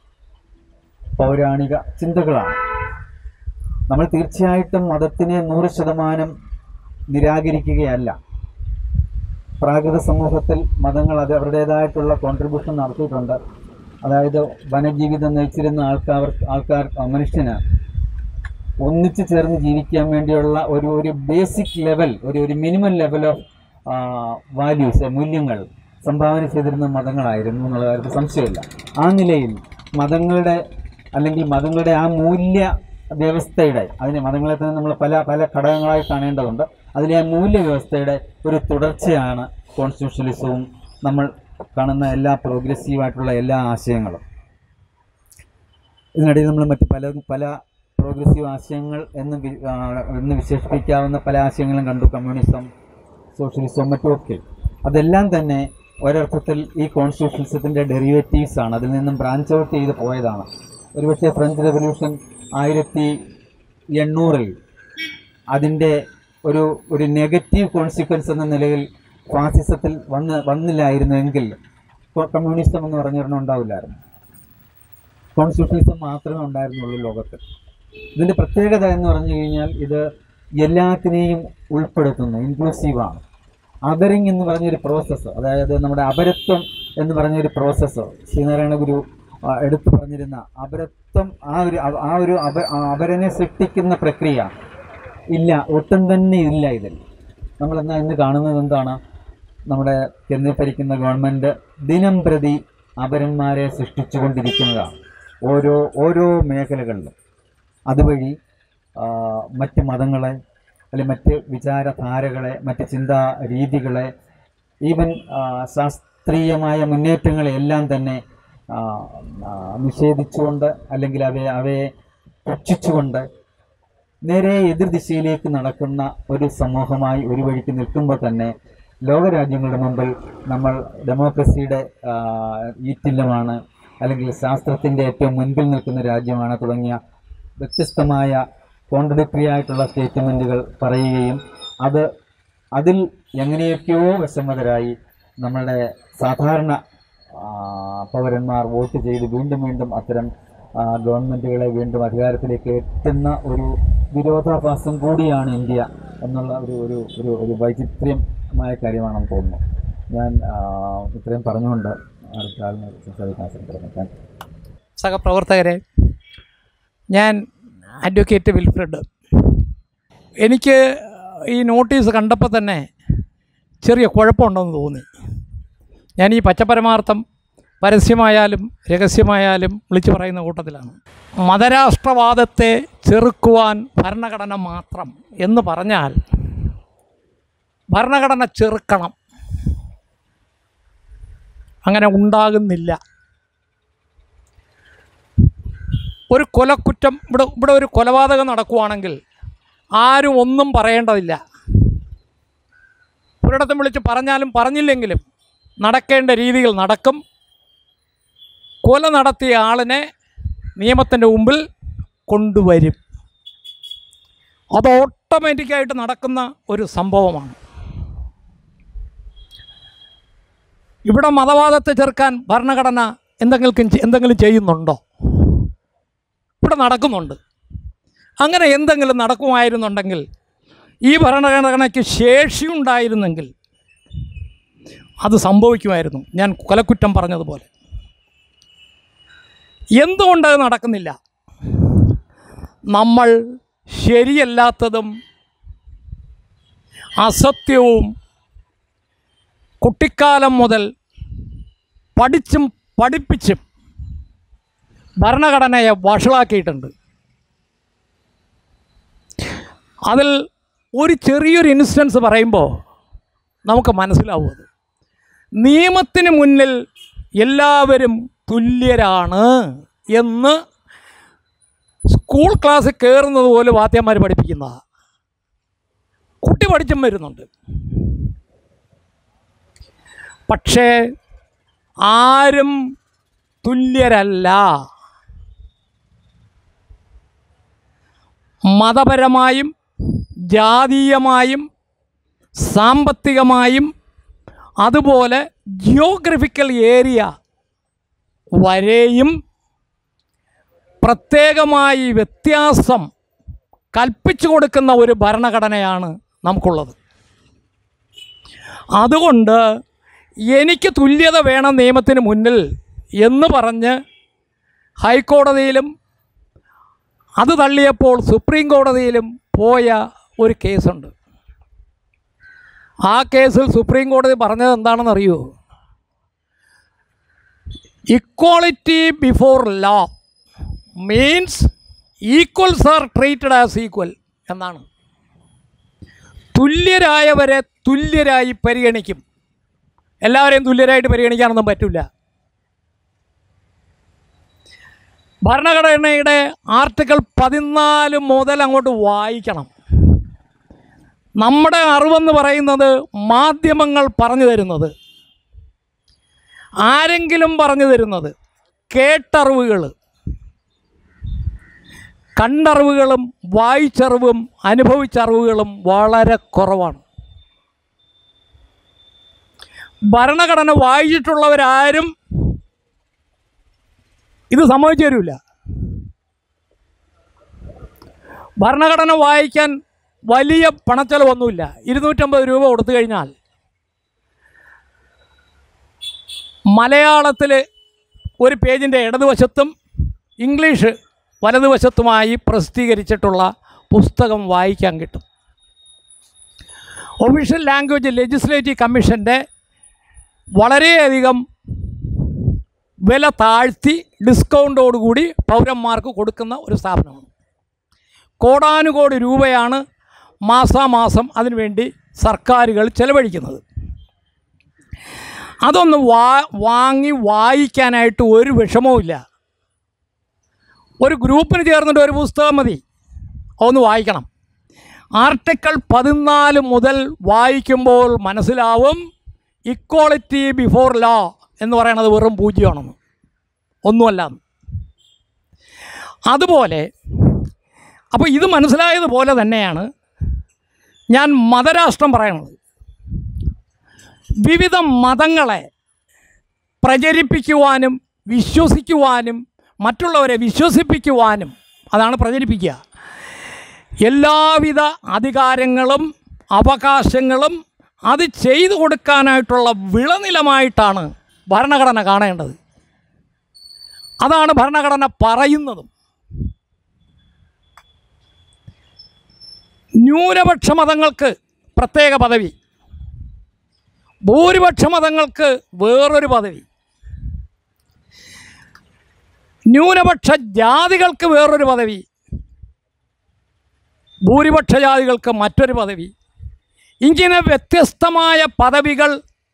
പൗരാണിക ചിന്തകളാണ് നമ്മൾ തീർച്ചയായിട്ടും മതത്തിനെ നൂറ് ശതമാനം നിരാകരിക്കുകയല്ല പ്രാകൃത സമൂഹത്തിൽ മതങ്ങൾ അത് അവരുടേതായിട്ടുള്ള കോൺട്രിബ്യൂഷൻ നടത്തിയിട്ടുണ്ട് അതായത് വനജീവിതം നയിച്ചിരുന്ന ആൾക്കാർ ആൾക്കാർ മനുഷ്യന് ഒന്നിച്ചു ചേർന്ന് ജീവിക്കാൻ വേണ്ടിയുള്ള ഒരു ഒരു ബേസിക് ലെവൽ ഒരു ഒരു മിനിമം ലെവൽ ഓഫ് വാല്യൂസ് മൂല്യങ്ങൾ സംഭാവന ചെയ്തിരുന്ന മതങ്ങളായിരുന്നു എന്നുള്ള കാര്യത്തിൽ സംശയമില്ല ആ നിലയിൽ മതങ്ങളുടെ അല്ലെങ്കിൽ മതങ്ങളുടെ ആ മൂല്യ വ്യവസ്ഥയുടെ അതിനെ മതങ്ങളെ തന്നെ നമ്മൾ പല പല ഘടകങ്ങളായി കാണേണ്ടതുണ്ട് അതിലെ ആ മൂല്യ വ്യവസ്ഥയുടെ ഒരു തുടർച്ചയാണ് കോൺസ്റ്റിറ്റ്യൂഷണലിസവും നമ്മൾ കാണുന്ന എല്ലാ പ്രോഗ്രസീവായിട്ടുള്ള എല്ലാ ആശയങ്ങളും ഇതിനിടയിൽ നമ്മൾ മറ്റ് പല പല പ്രോഗ്രസീവ് ആശയങ്ങൾ എന്ന് വി- ആ, എന്ന് വിശേഷിപ്പിക്കാവുന്ന പല ആശയങ്ങളും കണ്ടു കമ്മ്യൂണിസം സോഷ്യലിസം മറ്റുമൊക്കെ അതെല്ലാം തന്നെ ഒരർത്ഥത്തിൽ ഈ കോൺസ്റ്റിറ്റ്യൂഷനിസത്തിൻ്റെ ഡെറിവേറ്റീവ്സ് ആണ് അതിൽ നിന്നും ബ്രാഞ്ച് ഔട്ട് ചെയ്ത് പോയതാണ് ഒരുപക്ഷെ ഫ്രഞ്ച് റെവല്യൂഷൻ ആയിരത്തി എണ്ണൂറിൽ അതിൻ്റെ ഒരു ഒരു നെഗറ്റീവ് കോൺസിക്വൻസ് എന്ന നിലയിൽ ഫാസിസത്തിൽ വന്ന് വന്നില്ലായിരുന്നെങ്കിൽ കൊ- കമ്മ്യൂണിസം എന്ന് പറഞ്ഞൊരെണ്ണം ഉണ്ടാവില്ലായിരുന്നു കോൺസ്റ്റിറ്റ്യൂഷനിസം മാത്രമേ ഉണ്ടായിരുന്നുള്ളൂ ലോകത്ത് ഇതിൻ്റെ പ്രത്യേകത എന്ന് പറഞ്ഞു കഴിഞ്ഞാൽ ഇത് എല്ലാത്തിനെയും ഉൾപ്പെടുത്തുന്നു ഇൻക്ലൂസീവാണ് അതറിങ് എന്ന് പറഞ്ഞൊരു പ്രോസസ്സ് അതായത് നമ്മുടെ അപരത്വം എന്ന് പറഞ്ഞൊരു പ്രോസസ്സ് ശ്രീനാരായണ ഗുരു ആ, എടുത്തു പറഞ്ഞിരുന്ന അപരത്വം ആ ഒരു അ- ആ ഒരു അപ ആ അപരനെ സൃഷ്ടിക്കുന്ന പ്രക്രിയ ഇല്ല ഒട്ടും തന്നെ ഇല്ല ഇതിൽ നമ്മൾ എന്നാൽ ഇന്ന് കാണുന്നത് എന്താണ് നമ്മുടെ കേന്ദ്രം ഭരിക്കുന്ന ഗവൺമെൻറ് ദിനം പ്രതി അപരന്മാരെ സൃഷ്ടിച്ചുകൊണ്ടിരിക്കുന്നതാണ് ഓരോ ഓരോ മേഖലകളിലും അതുവഴി ആ, മറ്റ് മതങ്ങളെ അല്ലെങ്കിൽ മറ്റ് വിചാരധാരകളെ മറ്റ് ചിന്താ രീതികളെ ഈവൻ ആ, ശാസ്ത്രീയമായ മുന്നേറ്റങ്ങളെ എല്ലാം തന്നെ ആ, ആ, നിഷേധിച്ചുകൊണ്ട് അല്ലെങ്കിൽ അവയെ അവയെ പുച്ഛിച്ചുകൊണ്ട് നേരെ എതിർദിശയിലേക്ക് നടക്കുന്ന ഒരു സമൂഹമായി ഒരു വഴിക്ക് നിൽക്കുമ്പോൾ തന്നെ ലോകരാജ്യങ്ങളുടെ മുമ്പിൽ നമ്മൾ ഡെമോക്രസിയുടെ ആ, ഈറ്റില്ലമാണ് അല്ലെങ്കിൽ ശാസ്ത്രത്തിൻ്റെ ഏറ്റവും മുൻപിൽ നിൽക്കുന്ന രാജ്യമാണ് തുടങ്ങിയ വ്യത്യസ്തമായ കോൺട്രഡിക്ടറി ആയിട്ടുള്ള സ്റ്റേറ്റ്മെൻറ്റുകൾ പറയുകയും അത് അതിൽ എങ്ങനെയൊക്കെയോ വിഷമതരായി നമ്മളുടെ സാധാരണ ആ, പൗരന്മാർ വോട്ട് ചെയ്ത് വീണ്ടും വീണ്ടും അത്തരം ആ, ഗവൺമെൻറ്റുകളെ വീണ്ടും അധികാരത്തിലേക്ക് എത്തുന്ന ഒരു വിരോധാഭാസം കൂടിയാണ് ഇന്ത്യ എന്നുള്ള ഒരു ഒരു ഒരു ഒരു വൈചിത്ര്യമായ കാര്യമാണെന്ന് തോന്നുന്നു ഞാൻ ആ, ഇത്രയും പറഞ്ഞുകൊണ്ട് അടുത്ത ആളിനെ സംസാരിക്കാൻ ശ്രമിക്കുന്നു താങ്ക് യു സഹപ്രവർത്തകരെ ഞാൻ അഡ്വക്കേറ്റ് വിൽഫ്രഡ് എനിക്ക് ഈ നോട്ടീസ് കണ്ടപ്പോൾ തന്നെ ചെറിയ കുഴപ്പമുണ്ടെന്ന് തോന്നി ഞാൻ ഈ പച്ചപരമാർത്ഥം പരസ്യമായാലും രഹസ്യമായാലും വിളിച്ചു പറയുന്ന കൂട്ടത്തിലാണ് മതരാഷ്ട്രവാദത്തെ ചെറുക്കുവാൻ ഭരണഘടന മാത്രം എന്ന് പറഞ്ഞാൽ ഭരണഘടന ചെറുക്കണം അങ്ങനെ ഉണ്ടാകുന്നില്ല ഒരു കൊലക്കുറ്റം ഇവിടെ ഇവിടെ ഒരു കൊലപാതകം നടക്കുവാണെങ്കിൽ ആരും ഒന്നും പറയേണ്ടതില്ല ഒരിടത്തും വിളിച്ച് പറഞ്ഞാലും പറഞ്ഞില്ലെങ്കിലും നടക്കേണ്ട രീതികൾ നടക്കും കൊല നടത്തിയ ആളിനെ നിയമത്തിൻ്റെ മുമ്പിൽ കൊണ്ടുവരും അത് ഓട്ടോമാറ്റിക്കായിട്ട് നടക്കുന്ന ഒരു സംഭവമാണ് ഇവിടെ മതവാദത്തെ ചെറുക്കാൻ ഭരണഘടന എന്തെങ്കിലും എന്തെങ്കിലും ചെയ്യുന്നുണ്ടോ ഇവിടെ നടക്കുന്നുണ്ട് അങ്ങനെ എന്തെങ്കിലും നടക്കുമായിരുന്നുണ്ടെങ്കിൽ ഈ ഭരണഘടനയ്ക്ക് ശേഷിയുണ്ടായിരുന്നെങ്കിൽ അത് സംഭവിക്കുമായിരുന്നു ഞാൻ കൊലക്കുറ്റം പറഞ്ഞതുപോലെ എന്തുകൊണ്ട് അത് നടക്കുന്നില്ല നമ്മൾ ശരിയല്ലാത്തതും അസത്യവും കുട്ടിക്കാലം മുതൽ പഠിച്ചും പഠിപ്പിച്ചും ഭരണഘടനയെ വഷളാക്കിയിട്ടുണ്ട് അതിൽ ഒരു ചെറിയൊരു ഇൻസ്റ്റൻസ് പറയുമ്പോൾ നമുക്ക് മനസ്സിലാവും അത് നിയമത്തിന് മുന്നിൽ എല്ലാവരും തുല്യരാണ് എന്ന് സ്കൂൾ ക്ലാസ്സിൽ കയറുന്നത് പോലെ വാദ്യന്മാർ പഠിപ്പിക്കുന്നതാണ് കുട്ടി പഠിച്ചും വരുന്നുണ്ട് പക്ഷേ ആരും തുല്യരല്ല മതപരമായും ജാതീയമായും സാമ്പത്തികമായും അതുപോലെ ജിയോഗ്രഫിക്കൽ ഏരിയ വരെയും പ്രത്യേകമായി വ്യത്യാസം കൽപ്പിച്ചു കൊടുക്കുന്ന ഒരു ഭരണഘടനയാണ് നമുക്കുള്ളത് അതുകൊണ്ട് എനിക്ക് തുല്യത വേണം നിയമത്തിന് മുന്നിൽ എന്ന് പറഞ്ഞ് ഹൈക്കോടതിയിലും അത് തള്ളിയപ്പോൾ സുപ്രീം കോടതിയിലും പോയ ഒരു കേസുണ്ട് ആ കേസിൽ സുപ്രീം കോടതി പറഞ്ഞത് എന്താണെന്ന് അറിയുമോ equality before law means equals are treated as equal എന്നാണ് തുല്യരായവരെ തുല്യരായി പരിഗണിക്കും എല്ലാവരെയും തുല്യരായിട്ട് പരിഗണിക്കാനൊന്നും പറ്റില്ല ഭരണഘടനയുടെ ആർട്ടിക്കിൾ പതിനാല് മുതൽ അങ്ങോട്ട് വായിക്കണം നമ്മുടെ അറിവെന്ന് പറയുന്നത് മാധ്യമങ്ങൾ പറഞ്ഞു തരുന്നത് ആരെങ്കിലും പറഞ്ഞു തരുന്നത് കേട്ടറിവുകൾ കണ്ടറിവുകളും വായിച്ചറിവും അനുഭവിച്ചറിവുകളും വളരെ കുറവാണ് ഭരണഘടന വായിച്ചിട്ടുള്ളവരാരും ഇത് സമ്മതിച്ചു തരില്ല ഭരണഘടന വായിക്കാൻ വലിയ പണച്ചെലവൊന്നുമില്ല ഇരുന്നൂറ്റമ്പത് രൂപ കൊടുത്തു കഴിഞ്ഞാൽ മലയാളത്തിൽ ഒരു പേജിൻ്റെ ഇടതുവശത്തും ഇംഗ്ലീഷ് വലതുവശത്തുമായി പ്രസിദ്ധീകരിച്ചിട്ടുള്ള പുസ്തകം വായിക്കാൻ കിട്ടും ഒഫീഷ്യൽ ലാംഗ്വേജ് ലെജിസ്ലേറ്റീവ് കമ്മീഷൻ്റെ വളരെയധികം വില താഴ്ത്തി ഡിസ്കൗണ്ടോടുകൂടി പൗരന്മാർക്ക് കൊടുക്കുന്ന ഒരു സ്ഥാപനമാണ് കോടാനുകോടി രൂപയാണ് മാസാമാസം അതിനുവേണ്ടി സർക്കാരുകൾ ചെലവഴിക്കുന്നത് അതൊന്ന് വാ വാങ്ങി വായിക്കാനായിട്ട് ഒരു വിഷമവുമില്ല ഒരു ഗ്രൂപ്പിന് ചേർന്നിട്ട് ഒരു പുസ്തകം മതി ഒന്ന് വായിക്കണം ആർട്ടിക്കിൾ പതിനാല് മുതൽ വായിക്കുമ്പോൾ മനസ്സിലാവും ഇക്വാളിറ്റി ബിഫോർ ലോ എന്ന് പറയുന്നത് വെറും പൂജ്യമാണെന്ന് ഒന്നുമല്ല എന്ന്. അതുപോലെ അപ്പോൾ ഇത് മനസ്സിലായതുപോലെ തന്നെയാണ് ഞാൻ മതരാഷ്ട്രം പറയണത് വിവിധ മതങ്ങളെ പ്രചരിപ്പിക്കുവാനും വിശ്വസിക്കുവാനും മറ്റുള്ളവരെ വിശ്വസിപ്പിക്കുവാനും അതാണ് പ്രചരിപ്പിക്കുക എല്ലാവിധ അധികാരങ്ങളും അവകാശങ്ങളും അത് ചെയ്തു കൊടുക്കാനായിട്ടുള്ള വിളനിലമായിട്ടാണ് ഭരണഘടന കാണേണ്ടത് അതാണ് ഭരണഘടന പറയുന്നതും ന്യൂനപക്ഷ മതങ്ങൾക്ക് പ്രത്യേക പദവി ഭൂരിപക്ഷ മതങ്ങൾക്ക് വേറൊരു പദവി ന്യൂനപക്ഷ ജാതികൾക്ക് വേറൊരു പദവി ഭൂരിപക്ഷ ജാതികൾക്ക് മറ്റൊരു പദവി ഇങ്ങനെ വ്യത്യസ്തമായ പദവികൾ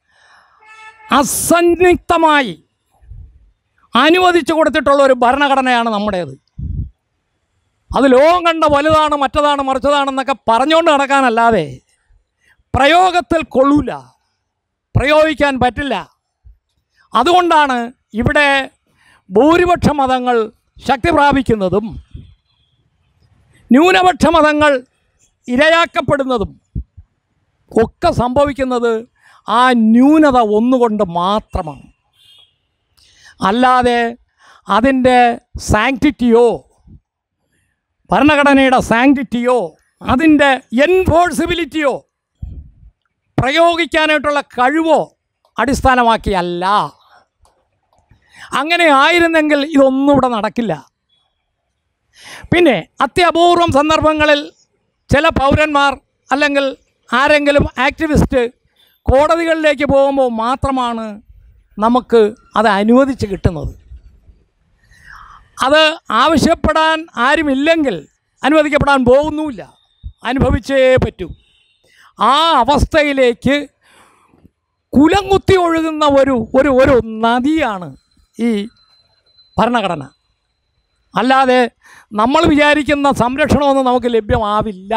അസന്നിഗ്ധമായി അനുവദിച്ചു കൊടുത്തിട്ടുള്ള ഒരു ഭരണഘടനയാണ് നമ്മുടേത് അത് ലോകം കണ്ട വലുതാണ് മറ്റതാണ് മറിച്ചതാണെന്നൊക്കെ പറഞ്ഞുകൊണ്ട് നടക്കാനല്ലാതെ പ്രയോഗത്തിൽ കൊള്ളൂല പ്രയോഗിക്കാൻ പറ്റില്ല അതുകൊണ്ടാണ് ഇവിടെ ഭൂരിപക്ഷ മതങ്ങൾ ശക്തി പ്രാപിക്കുന്നതും ന്യൂനപക്ഷ മതങ്ങൾ ഇരയാക്കപ്പെടുന്നതും ഒക്കെ സംഭവിക്കുന്നത് ആ ന്യൂനത ഒന്നുകൊണ്ട് മാത്രമാണ് അല്ലാതെ അതിൻ്റെ സാങ്ക്ടിറ്റിയോ ഭരണഘടനയുടെ സാങ്ക്ടിറ്റിയോ അതിൻ്റെ എൻഫോഴ്സിബിലിറ്റിയോ പ്രയോഗിക്കാനായിട്ടുള്ള കഴിവോ അടിസ്ഥാനമാക്കിയല്ല അങ്ങനെ ആയിരുന്നെങ്കിൽ ഇതൊന്നും ഇവിടെ നടക്കില്ല പിന്നെ അത്യപൂർവം സന്ദർഭങ്ങളിൽ ചില പൗരന്മാർ അല്ലെങ്കിൽ ആരെങ്കിലും ആക്ടിവിസ്റ്റ് കോടതികളിലേക്ക് പോകുമ്പോൾ മാത്രമാണ് നമുക്ക് അത് അനുവദിച്ച് കിട്ടുന്നത് അത് ആവശ്യപ്പെടാൻ ആരുമില്ലെങ്കിൽ അനുവദിക്കപ്പെടാൻ പോകുന്നുമില്ല അനുഭവിച്ചേ പറ്റൂ ആ അവസ്ഥയിലേക്ക് കുലംകുത്തി ഒഴുകുന്ന ഒരു ഒരു ഒരു നദിയാണ് ഈ ഭരണഘടന അല്ലാതെ നമ്മൾ വിചാരിക്കുന്ന സംരക്ഷണമൊന്നും നമുക്ക് ലഭ്യമാവില്ല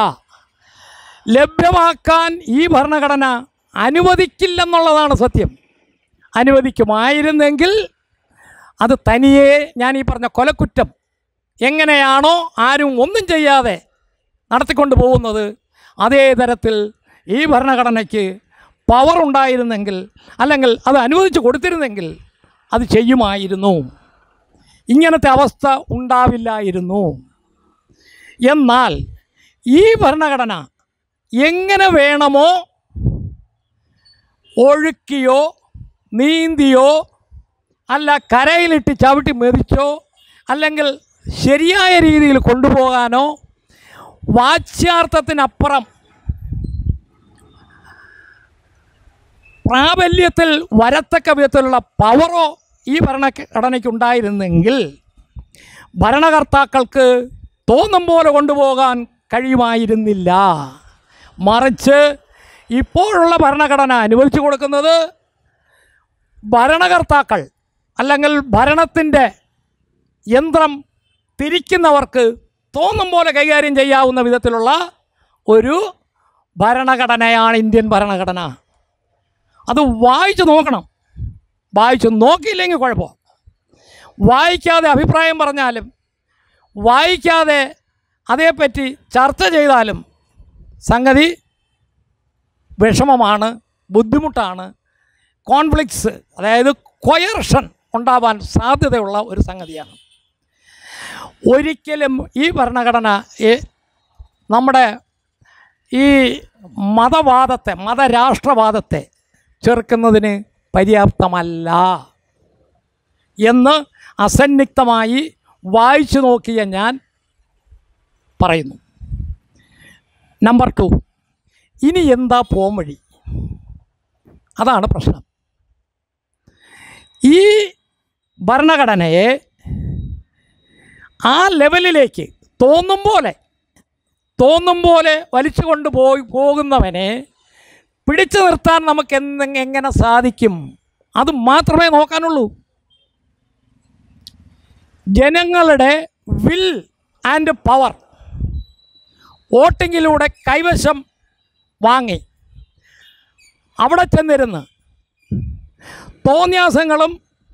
ലഭ്യമാക്കാൻ ഈ ഭരണഘടന അനുവദിക്കില്ലെന്നുള്ളതാണ് സത്യം അനുവദിക്കുമായിരുന്നെങ്കിൽ അത് തനിയെ ഞാൻ ഈ പറഞ്ഞ കൊലക്കുറ്റം എങ്ങനെയാണോ ആരും ഒന്നും ചെയ്യാതെ നടത്തിക്കൊണ്ട് പോകുന്നത് അതേ തരത്തിൽ ഈ ഭരണഘടനയ്ക്ക് പവർ ഉണ്ടായിരുന്നെങ്കിൽ അല്ലെങ്കിൽ അത് അനുവദിച്ചു കൊടുത്തിരുന്നെങ്കിൽ അത് ചെയ്യുമായിരുന്നു ഇങ്ങനത്തെ അവസ്ഥ ഉണ്ടാവില്ലായിരുന്നു എന്നാൽ ഈ ഭരണഘടന എങ്ങനെ വേണമോ ഒഴുക്കിയോ നീന്തിയോ അല്ല കരയിലിട്ട് ചവിട്ടി മെതിച്ചോ അല്ലെങ്കിൽ ശരിയായ രീതിയിൽ കൊണ്ടുപോകാനോ വാച്യാർത്ഥത്തിനപ്പുറം പ്രാബല്യത്തിൽ വരത്തക്ക വിധത്തിലുള്ള പവറോ ഈ ഭരണഘടനയ്ക്കുണ്ടായിരുന്നെങ്കിൽ ഭരണകർത്താക്കൾക്ക് തോന്നും പോലെ കൊണ്ടുപോകാൻ കഴിയുമായിരുന്നില്ല മറിച്ച് ഇപ്പോഴുള്ള ഭരണഘടന അനുവദിച്ചു കൊടുക്കുന്നത് ഭരണകർത്താക്കൾ അല്ലെങ്കിൽ ഭരണത്തിൻ്റെ യന്ത്രം തിരിക്കുന്നവർക്ക് തോന്നും പോലെ കൈകാര്യം ചെയ്യാവുന്ന വിധത്തിലുള്ള ഒരു ഭരണഘടനയാണ് ഇന്ത്യൻ ഭരണഘടന അത് വായിച്ചു നോക്കണം വായിച്ചു നോക്കിയില്ലെങ്കിൽ കുഴപ്പം വായിക്കാതെ അഭിപ്രായം പറഞ്ഞാലും വായിക്കാതെ അതേപ്പറ്റി ചർച്ച ചെയ്താലും സംഗതി വിഷമമാണ് ബുദ്ധിമുട്ടാണ് കോൺഫ്ലിക്ട്സ് അതായത് കൊയർഷൻ ഉണ്ടാവാൻ സാധ്യതയുള്ള ഒരു സംഗതിയാണ് ഒരിക്കലും ഈ ഭരണഘടന ഈ നമ്മുടെ ഈ മതവാദത്തെ മതരാഷ്ട്രവാദത്തെ ചെറുക്കുന്നതിന് പര്യാപ്തമല്ല എന്ന് അസന്നിഗ്ധമായി വായിച്ചു നോക്കിയ ഞാൻ പറയുന്നു നമ്പർ ടു ഇനി എന്താ പോംവഴി അതാണ് പ്രശ്നം ഈ ഭരണഘടനയെ ആ ലെവലിലേക്ക് തോന്നും പോലെ തോന്നും പോലെ വലിച്ചു കൊണ്ടുപോയി പോകുന്നവനെ പിടിച്ചു നിർത്താൻ നമുക്ക് എന്ന് എങ്ങനെ സാധിക്കും അത് മാത്രമേ നോക്കാനുള്ളൂ ജനങ്ങളുടെ വിൽ ആൻഡ് പവർ വോട്ടിങ്ങിലൂടെ കൈവശം വാങ്ങി അവിടെ ചെന്നിരുന്ന് തോന്യാസങ്ങളും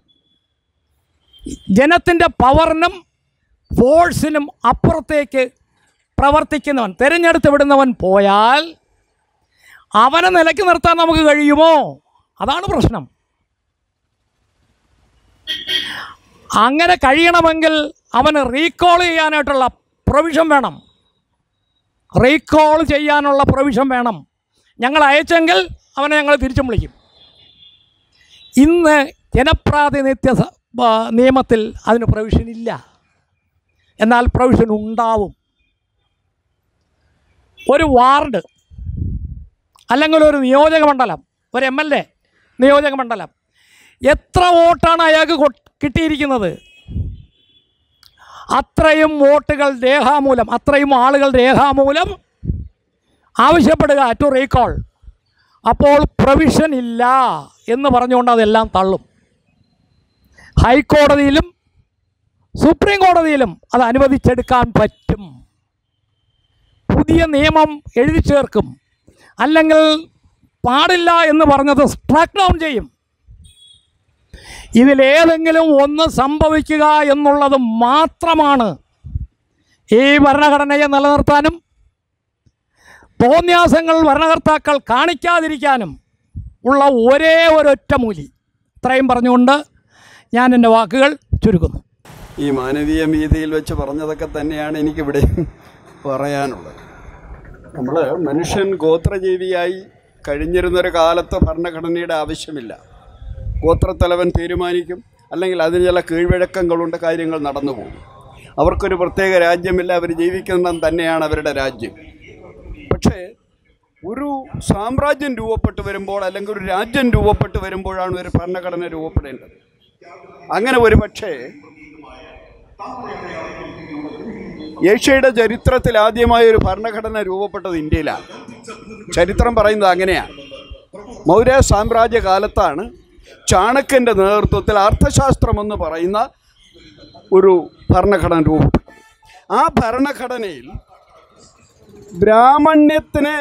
ജനത്തിൻ്റെ പവറിനും ഫോഴ്സിനും അപ്പുറത്തേക്ക് പ്രവർത്തിക്കുന്നവൻ തിരഞ്ഞെടുത്ത് വിടുന്നവൻ പോയാൽ അവനെ നിലയ്ക്ക് നിർത്താൻ നമുക്ക് കഴിയുമോ അതാണ് പ്രശ്നം അങ്ങനെ കഴിയണമെങ്കിൽ അവന് റീകോൾ ചെയ്യാനായിട്ടുള്ള പ്രൊവിഷൻ വേണം റീകോൾ ചെയ്യാനുള്ള പ്രൊവിഷൻ വേണം ഞങ്ങൾ അയച്ചെങ്കിൽ അവനെ ഞങ്ങൾ തിരിച്ചും വിളിക്കും ഇന്ന് ജനപ്രാതിനിധ്യ സ- ആ, നിയമത്തിൽ അതിന് പ്രൊവിഷൻ ഇല്ല എന്നാൽ പ്രൊവിഷൻ ഉണ്ടാവും ഒരു വാർഡ് അല്ലെങ്കിൽ ഒരു നിയോജക മണ്ഡലം ഒരു എം എൽ എ നിയോജക മണ്ഡലം എത്ര വോട്ടാണ് അയാൾക്ക് കൊ- കിട്ടിയിരിക്കുന്നത് അത്രയും വോട്ടുകൾ രേഖാമൂലം അത്രയും ആളുകൾ രേഖാമൂലം ആവശ്യപ്പെടുക ടു റീകോൾ അപ്പോൾ പ്രൊവിഷൻ ഇല്ല എന്ന് പറഞ്ഞുകൊണ്ട് അതെല്ലാം തള്ളും ഹൈക്കോടതിയിലും സുപ്രീം കോടതിയിലും അത് അനുവദിച്ചെടുക്കാൻ പറ്റും പുതിയ നിയമം എഴുതി ചേർക്കും അല്ലെങ്കിൽ പാടില്ല എന്ന് പറഞ്ഞത് സ്ട്രക്ക് ഡൗൺ ചെയ്യും ഇതിലേതെങ്കിലും ഒന്ന് സംഭവിക്കുക എന്നുള്ളത് മാത്രമാണ് ഈ ഭരണഘടനയെ നിലനിർത്താനും തോന്യാസങ്ങൾ ഭരണകർത്താക്കൾ കാണിക്കാതിരിക്കാനും ഉള്ള ഒരേ ഒരൊറ്റ മൂലി ഇത്രയും പറഞ്ഞുകൊണ്ട് ഞാൻ എൻ്റെ വാക്കുകൾ ചുരുക്കുന്നു ഈ മാനവീയ വീതിയിൽ വെച്ച് പറഞ്ഞതൊക്കെ തന്നെയാണ് എനിക്കിവിടെ പറയാനുള്ളത് നമ്മൾ മനുഷ്യൻ ഗോത്രജീവിയായി കഴിഞ്ഞിരുന്നൊരു കാലത്ത് ഭരണഘടനയുടെ ആവശ്യമില്ല ഗോത്രത്തലവൻ തീരുമാനിക്കും അല്ലെങ്കിൽ അതിന് ചില കീഴ്വഴക്കങ്ങളുണ്ട് കാര്യങ്ങൾ നടന്നു പോകും അവർക്കൊരു പ്രത്യേക രാജ്യമില്ല അവർ ജീവിക്കുന്നത് തന്നെയാണ് അവരുടെ രാജ്യം പക്ഷേ ഒരു സാമ്രാജ്യം രൂപപ്പെട്ട് വരുമ്പോൾ അല്ലെങ്കിൽ ഒരു രാജ്യം രൂപപ്പെട്ട് വരുമ്പോഴാണ് ഒരു ഭരണഘടന രൂപപ്പെടേണ്ടത് അങ്ങനെ ഒരു പക്ഷേ ഏഷ്യയുടെ ചരിത്രത്തിൽ ആദ്യമായ ഒരു ഭരണഘടന രൂപപ്പെട്ടത് ഇന്ത്യയിലാണ് ചരിത്രം പറയുന്നത് അങ്ങനെയാണ് മൗര്യ സാമ്രാജ്യ കാലത്താണ് ചാണക്യൻ്റെ നേതൃത്വത്തിൽ അർത്ഥശാസ്ത്രമെന്ന് പറയുന്ന ഒരു ഭരണഘടന രൂപപ്പെട്ടത് ആ ഭരണഘടനയിൽ ബ്രാഹ്മണ്യത്തിന്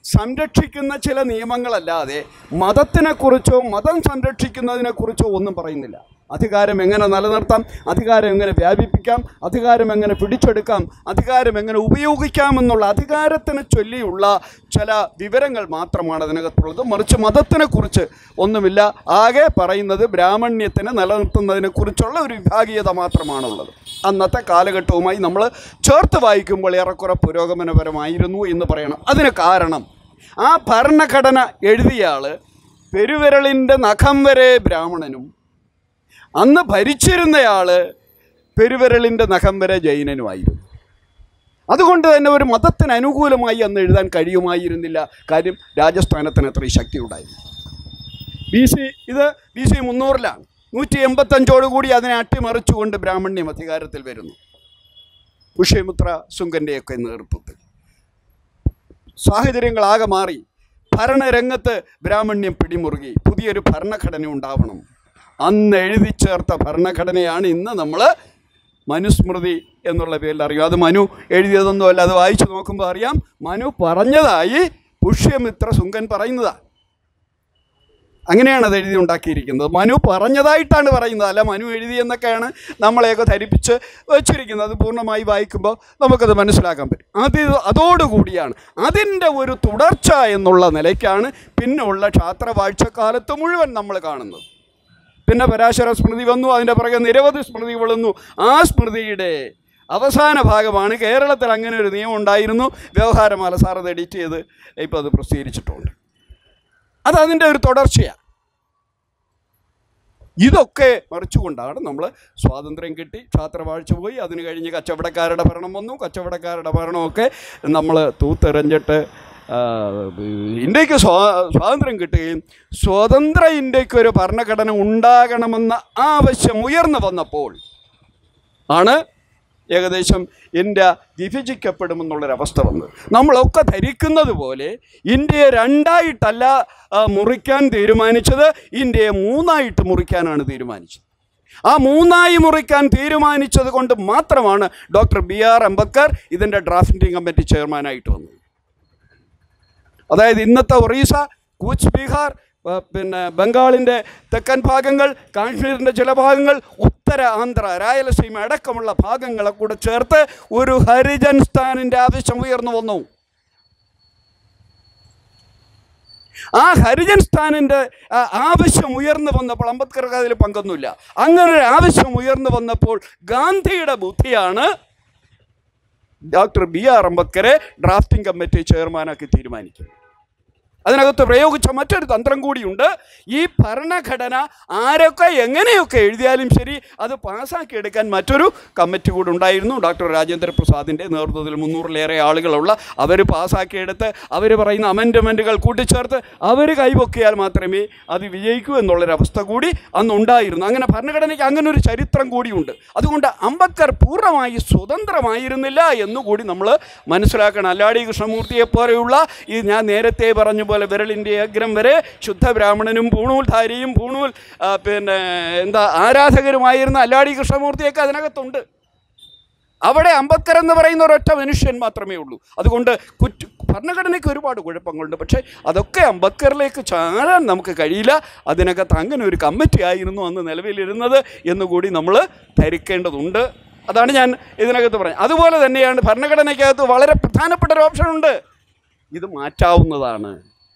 സംരക്ഷിക്കുന്ന ചില നിയമങ്ങളല്ലാതെ മതത്തിനെക്കുറിച്ചോ മതം സംരക്ഷിക്കുന്നതിനെക്കുറിച്ചോ ഒന്നും പറയുന്നില്ല അധികാരം എങ്ങനെ നിലനിർത്താം അധികാരം എങ്ങനെ വ്യാപിപ്പിക്കാം അധികാരം എങ്ങനെ പിടിച്ചെടുക്കാം അധികാരം എങ്ങനെ ഉപയോഗിക്കാമെന്നുള്ള അധികാരത്തിനെ ചൊല്ലിയുള്ള ചില വിവരങ്ങൾ മാത്രമാണ് അതിനകത്തുള്ളത് മറിച്ച് മതത്തിനെക്കുറിച്ച് ഒന്നുമില്ല ആകെ പറയുന്നത് ബ്രാഹ്മണ്യത്തിനെ നിലനിർത്തുന്നതിനെക്കുറിച്ചുള്ള ഒരു വിഭാഗീയത മാത്രമാണുള്ളത് അന്നത്തെ കാലഘട്ടവുമായി നമ്മൾ ചേർത്ത് വായിക്കുമ്പോൾ ഏറെക്കുറെ പുരോഗമനപരമായിരുന്നു എന്ന് പറയണം അതിന് കാരണം ആ ഭരണഘടന എഴുതിയ ആൾ പെരുവിരളിൻ്റെ നഖം വരെ ബ്രാഹ്മണനും അന്ന് ഭരിച്ചിരുന്നയാൾ പെരുവിരളിൻ്റെ നഖം വരെ ജൈനനുമായിരുന്നു അതുകൊണ്ട് തന്നെ ഒരു മതത്തിന് അനുകൂലമായി അന്ന് എഴുതാൻ കഴിയുമായിരുന്നില്ല കാര്യം രാജസ്ഥാനത്തിന് അത്രയും ശക്തി ഉണ്ടായിരുന്നു ബി സി ഇത് ബി സി മുന്നൂറിലാണ് നൂറ്റി എൺപത്തഞ്ചോട് കൂടി അതിനെ അട്ടിമറിച്ചുകൊണ്ട് ബ്രാഹ്മണ്യം അധികാരത്തിൽ വരുന്നു പുഷ്യമിത്ര ശുങ്കൻ്റെയൊക്കെ നേതൃത്വത്തിൽ സാഹചര്യങ്ങളാകെ മാറി ഭരണരംഗത്ത് ബ്രാഹ്മണ്യം പിടിമുറുകി പുതിയൊരു ഭരണഘടന ഉണ്ടാവണം അന്ന് എഴുതി ചേർത്ത ഭരണഘടനയാണ് ഇന്ന് നമ്മൾ മനുസ്മൃതി എന്നുള്ള പേരിൽ അറിയും അത് മനു എഴുതിയതൊന്നുമല്ല അത് വായിച്ചു നോക്കുമ്പോൾ അറിയാം മനു പറഞ്ഞതായി പുഷ്യമിത്ര ശുങ്കൻ പറയുന്നതാണ് അങ്ങനെയാണ് അത് എഴുതി ഉണ്ടാക്കിയിരിക്കുന്നത് മനു പറഞ്ഞതായിട്ടാണ് പറയുന്നത് അല്ല മനു എഴുതിയെന്നൊക്കെയാണ് നമ്മളെയൊക്കെ ധരിപ്പിച്ച് വെച്ചിരിക്കുന്നത് അത് പൂർണ്ണമായി വായിക്കുമ്പോൾ നമുക്കത് മനസ്സിലാക്കാൻ പറ്റും അത് അതോടുകൂടിയാണ് അതിൻ്റെ ഒരു തുടർച്ച എന്നുള്ള നിലയ്ക്കാണ് പിന്നുള്ള ക്ഷാത്രവാഴ്ചക്കാലത്ത് മുഴുവൻ നമ്മൾ കാണുന്നത് പിന്നെ പരാശര സ്മൃതി വന്നു അതിൻ്റെ പുറകെ നിരവധി സ്മൃതികൾ വന്നു ആ സ്മൃതിയുടെ അവസാന ഭാഗമാണ് കേരളത്തിൽ അങ്ങനെ ഒരു നിയമം ഉണ്ടായിരുന്നു വ്യവഹാരമാല സാർ അത് എഡിറ്റ് ചെയ്ത് ഇപ്പോൾ അത് പ്രസിദ്ധീകരിച്ചിട്ടുണ്ട് അത് അതിൻ്റെ ഒരു തുടർച്ചയാണ് ഇതൊക്കെ മറിച്ചുകൊണ്ടാണ് നമ്മൾ സ്വാതന്ത്ര്യം കിട്ടി ക്ഷാത്രവാഴ്ച പോയി അതിന് കഴിഞ്ഞ് കച്ചവടക്കാരുടെ ഭരണം വന്നു കച്ചവടക്കാരുടെ ഭരണമൊക്കെ നമ്മൾ തൂത്തെറിഞ്ഞിട്ട് ആ, ഇന്ത്യക്ക് സ്വാ സ്വാതന്ത്ര്യം കിട്ടുകയും സ്വതന്ത്ര ഇന്ത്യക്ക് ഒരു ഭരണഘടന ഉണ്ടാകണമെന്ന ആവശ്യം ഉയർന്നു വന്നപ്പോൾ ആണ് ഏകദേശം ഇന്ത്യ വിഭജിക്കപ്പെടുമെന്നുള്ളൊരവസ്ഥ വന്നത് നമ്മളൊക്കെ ധരിക്കുന്നത് പോലെ ഇന്ത്യയെ രണ്ടായിട്ടല്ല ആ, മുറിക്കാൻ തീരുമാനിച്ചത് ഇന്ത്യയെ മൂന്നായിട്ട് മുറിക്കാനാണ് തീരുമാനിച്ചത് ആ മൂന്നായി മുറിക്കാൻ തീരുമാനിച്ചത് കൊണ്ട് മാത്രമാണ് ഡോക്ടർ ബി ആർ അംബേദ്കർ ഇതിൻ്റെ ഡ്രാഫ്റ്റിംഗ് കമ്മിറ്റി ചെയർമാനായിട്ട് വന്നത് അതായത് ഇന്നത്തെ ഒറീസ കൂച്ച് ബീഹാർ ആ, പിന്നെ ബംഗാളിൻ്റെ തെക്കൻ ഭാഗങ്ങൾ കാശ്മീരിൻ്റെ ചില ഭാഗങ്ങൾ ഉത്തര ആന്ധ്ര രായലസീമ അടക്കമുള്ള ഭാഗങ്ങളെ കൂടെ ചേർത്ത് ഒരു ഹരിജൻ സ്ഥാനിൻ്റെ ആവശ്യം ഉയർന്നു വന്നു ആ ഹരിജൻ സ്ഥാനിൻ്റെ ആ, ആവശ്യം ഉയർന്നു വന്നപ്പോൾ അംബേദ്കർക്ക് അതിൽ പങ്കൊന്നുമില്ല അങ്ങനെ ഒരു ആവശ്യം ഉയർന്നു വന്നപ്പോൾ ഗാന്ധിയുടെ ബുദ്ധിയാണ് ഡോക്ടർ ബി ആർ അംബേദ്കറെ ഡ്രാഫ്റ്റിംഗ് കമ്മിറ്റി ചെയർമാനാക്കി തീരുമാനിക്കും അതിനകത്ത് പ്രയോഗിച്ച മറ്റൊരു തന്ത്രം കൂടിയുണ്ട് ഈ ഭരണഘടന ആരൊക്കെ എങ്ങനെയൊക്കെ എഴുതിയാലും ശരി അത് പാസ്സാക്കിയെടുക്കാൻ മറ്റൊരു കമ്മിറ്റി കൂടെ ഉണ്ടായിരുന്നു ഡോക്ടർ രാജേന്ദ്ര പ്രസാദിൻ്റെ നേതൃത്വത്തിൽ മുന്നൂറിലേറെ ആളുകളുള്ള അവർ പാസ്സാക്കിയെടുത്ത് അവർ പറയുന്ന അമെൻഡ്മെൻറ്റുകൾ കൂട്ടിച്ചേർത്ത് അവർ കൈപൊക്കിയാൽ മാത്രമേ അത് വിജയിക്കൂ എന്നുള്ളൊരവസ്ഥ കൂടി അന്നുണ്ടായിരുന്നു അങ്ങനെ ഭരണഘടനയ്ക്ക് അങ്ങനെ ഒരു ചരിത്രം കൂടിയുണ്ട് അതുകൊണ്ട് അംബേദ്കർ പൂർണ്ണമായി സ്വതന്ത്രമായിരുന്നില്ല എന്നുകൂടി നമ്മൾ മനസ്സിലാക്കണം അല്ലാടി കൃഷ്ണമൂർത്തിയെ പോലെയുള്ള ഈ ഞാൻ നേരത്തെ പറഞ്ഞ പോലെ വിരലിൻ്റെ അഗ്രം വരെ ശുദ്ധ ബ്രാഹ്മണനും പൂണൂൽധാരിയും പൂണൂൽ ആ, പിന്നെ എന്താ ആരാധകരുമായിരുന്ന അല്ലാടി കൃഷ്ണമൂർത്തിയൊക്കെ അതിനകത്തുണ്ട് അവിടെ അംബേദ്കർ എന്ന് പറയുന്ന ഒരൊറ്റ മനുഷ്യൻ മാത്രമേ ഉള്ളൂ അതുകൊണ്ട് കുറ്റ ഭരണഘടനയ്ക്ക് ഒരുപാട് കുഴപ്പങ്ങളുണ്ട് പക്ഷേ അതൊക്കെ അംബേദ്കറിലേക്ക് ചാരാൻ നമുക്ക് കഴിയില്ല അതിനകത്ത് അങ്ങനെ ഒരു കമ്മിറ്റി ആയിരുന്നു അന്ന് നിലവിലിരുന്നത് എന്നുകൂടി നമ്മൾ ധരിക്കേണ്ടതുണ്ട് അതാണ് ഞാൻ ഇതിനകത്ത് പറഞ്ഞത് അതുപോലെ തന്നെയാണ് ഭരണഘടനയ്ക്കകത്ത് വളരെ പ്രധാനപ്പെട്ട ഒരു ഓപ്ഷനുണ്ട് ഇത് മാറ്റാവുന്നതാണ്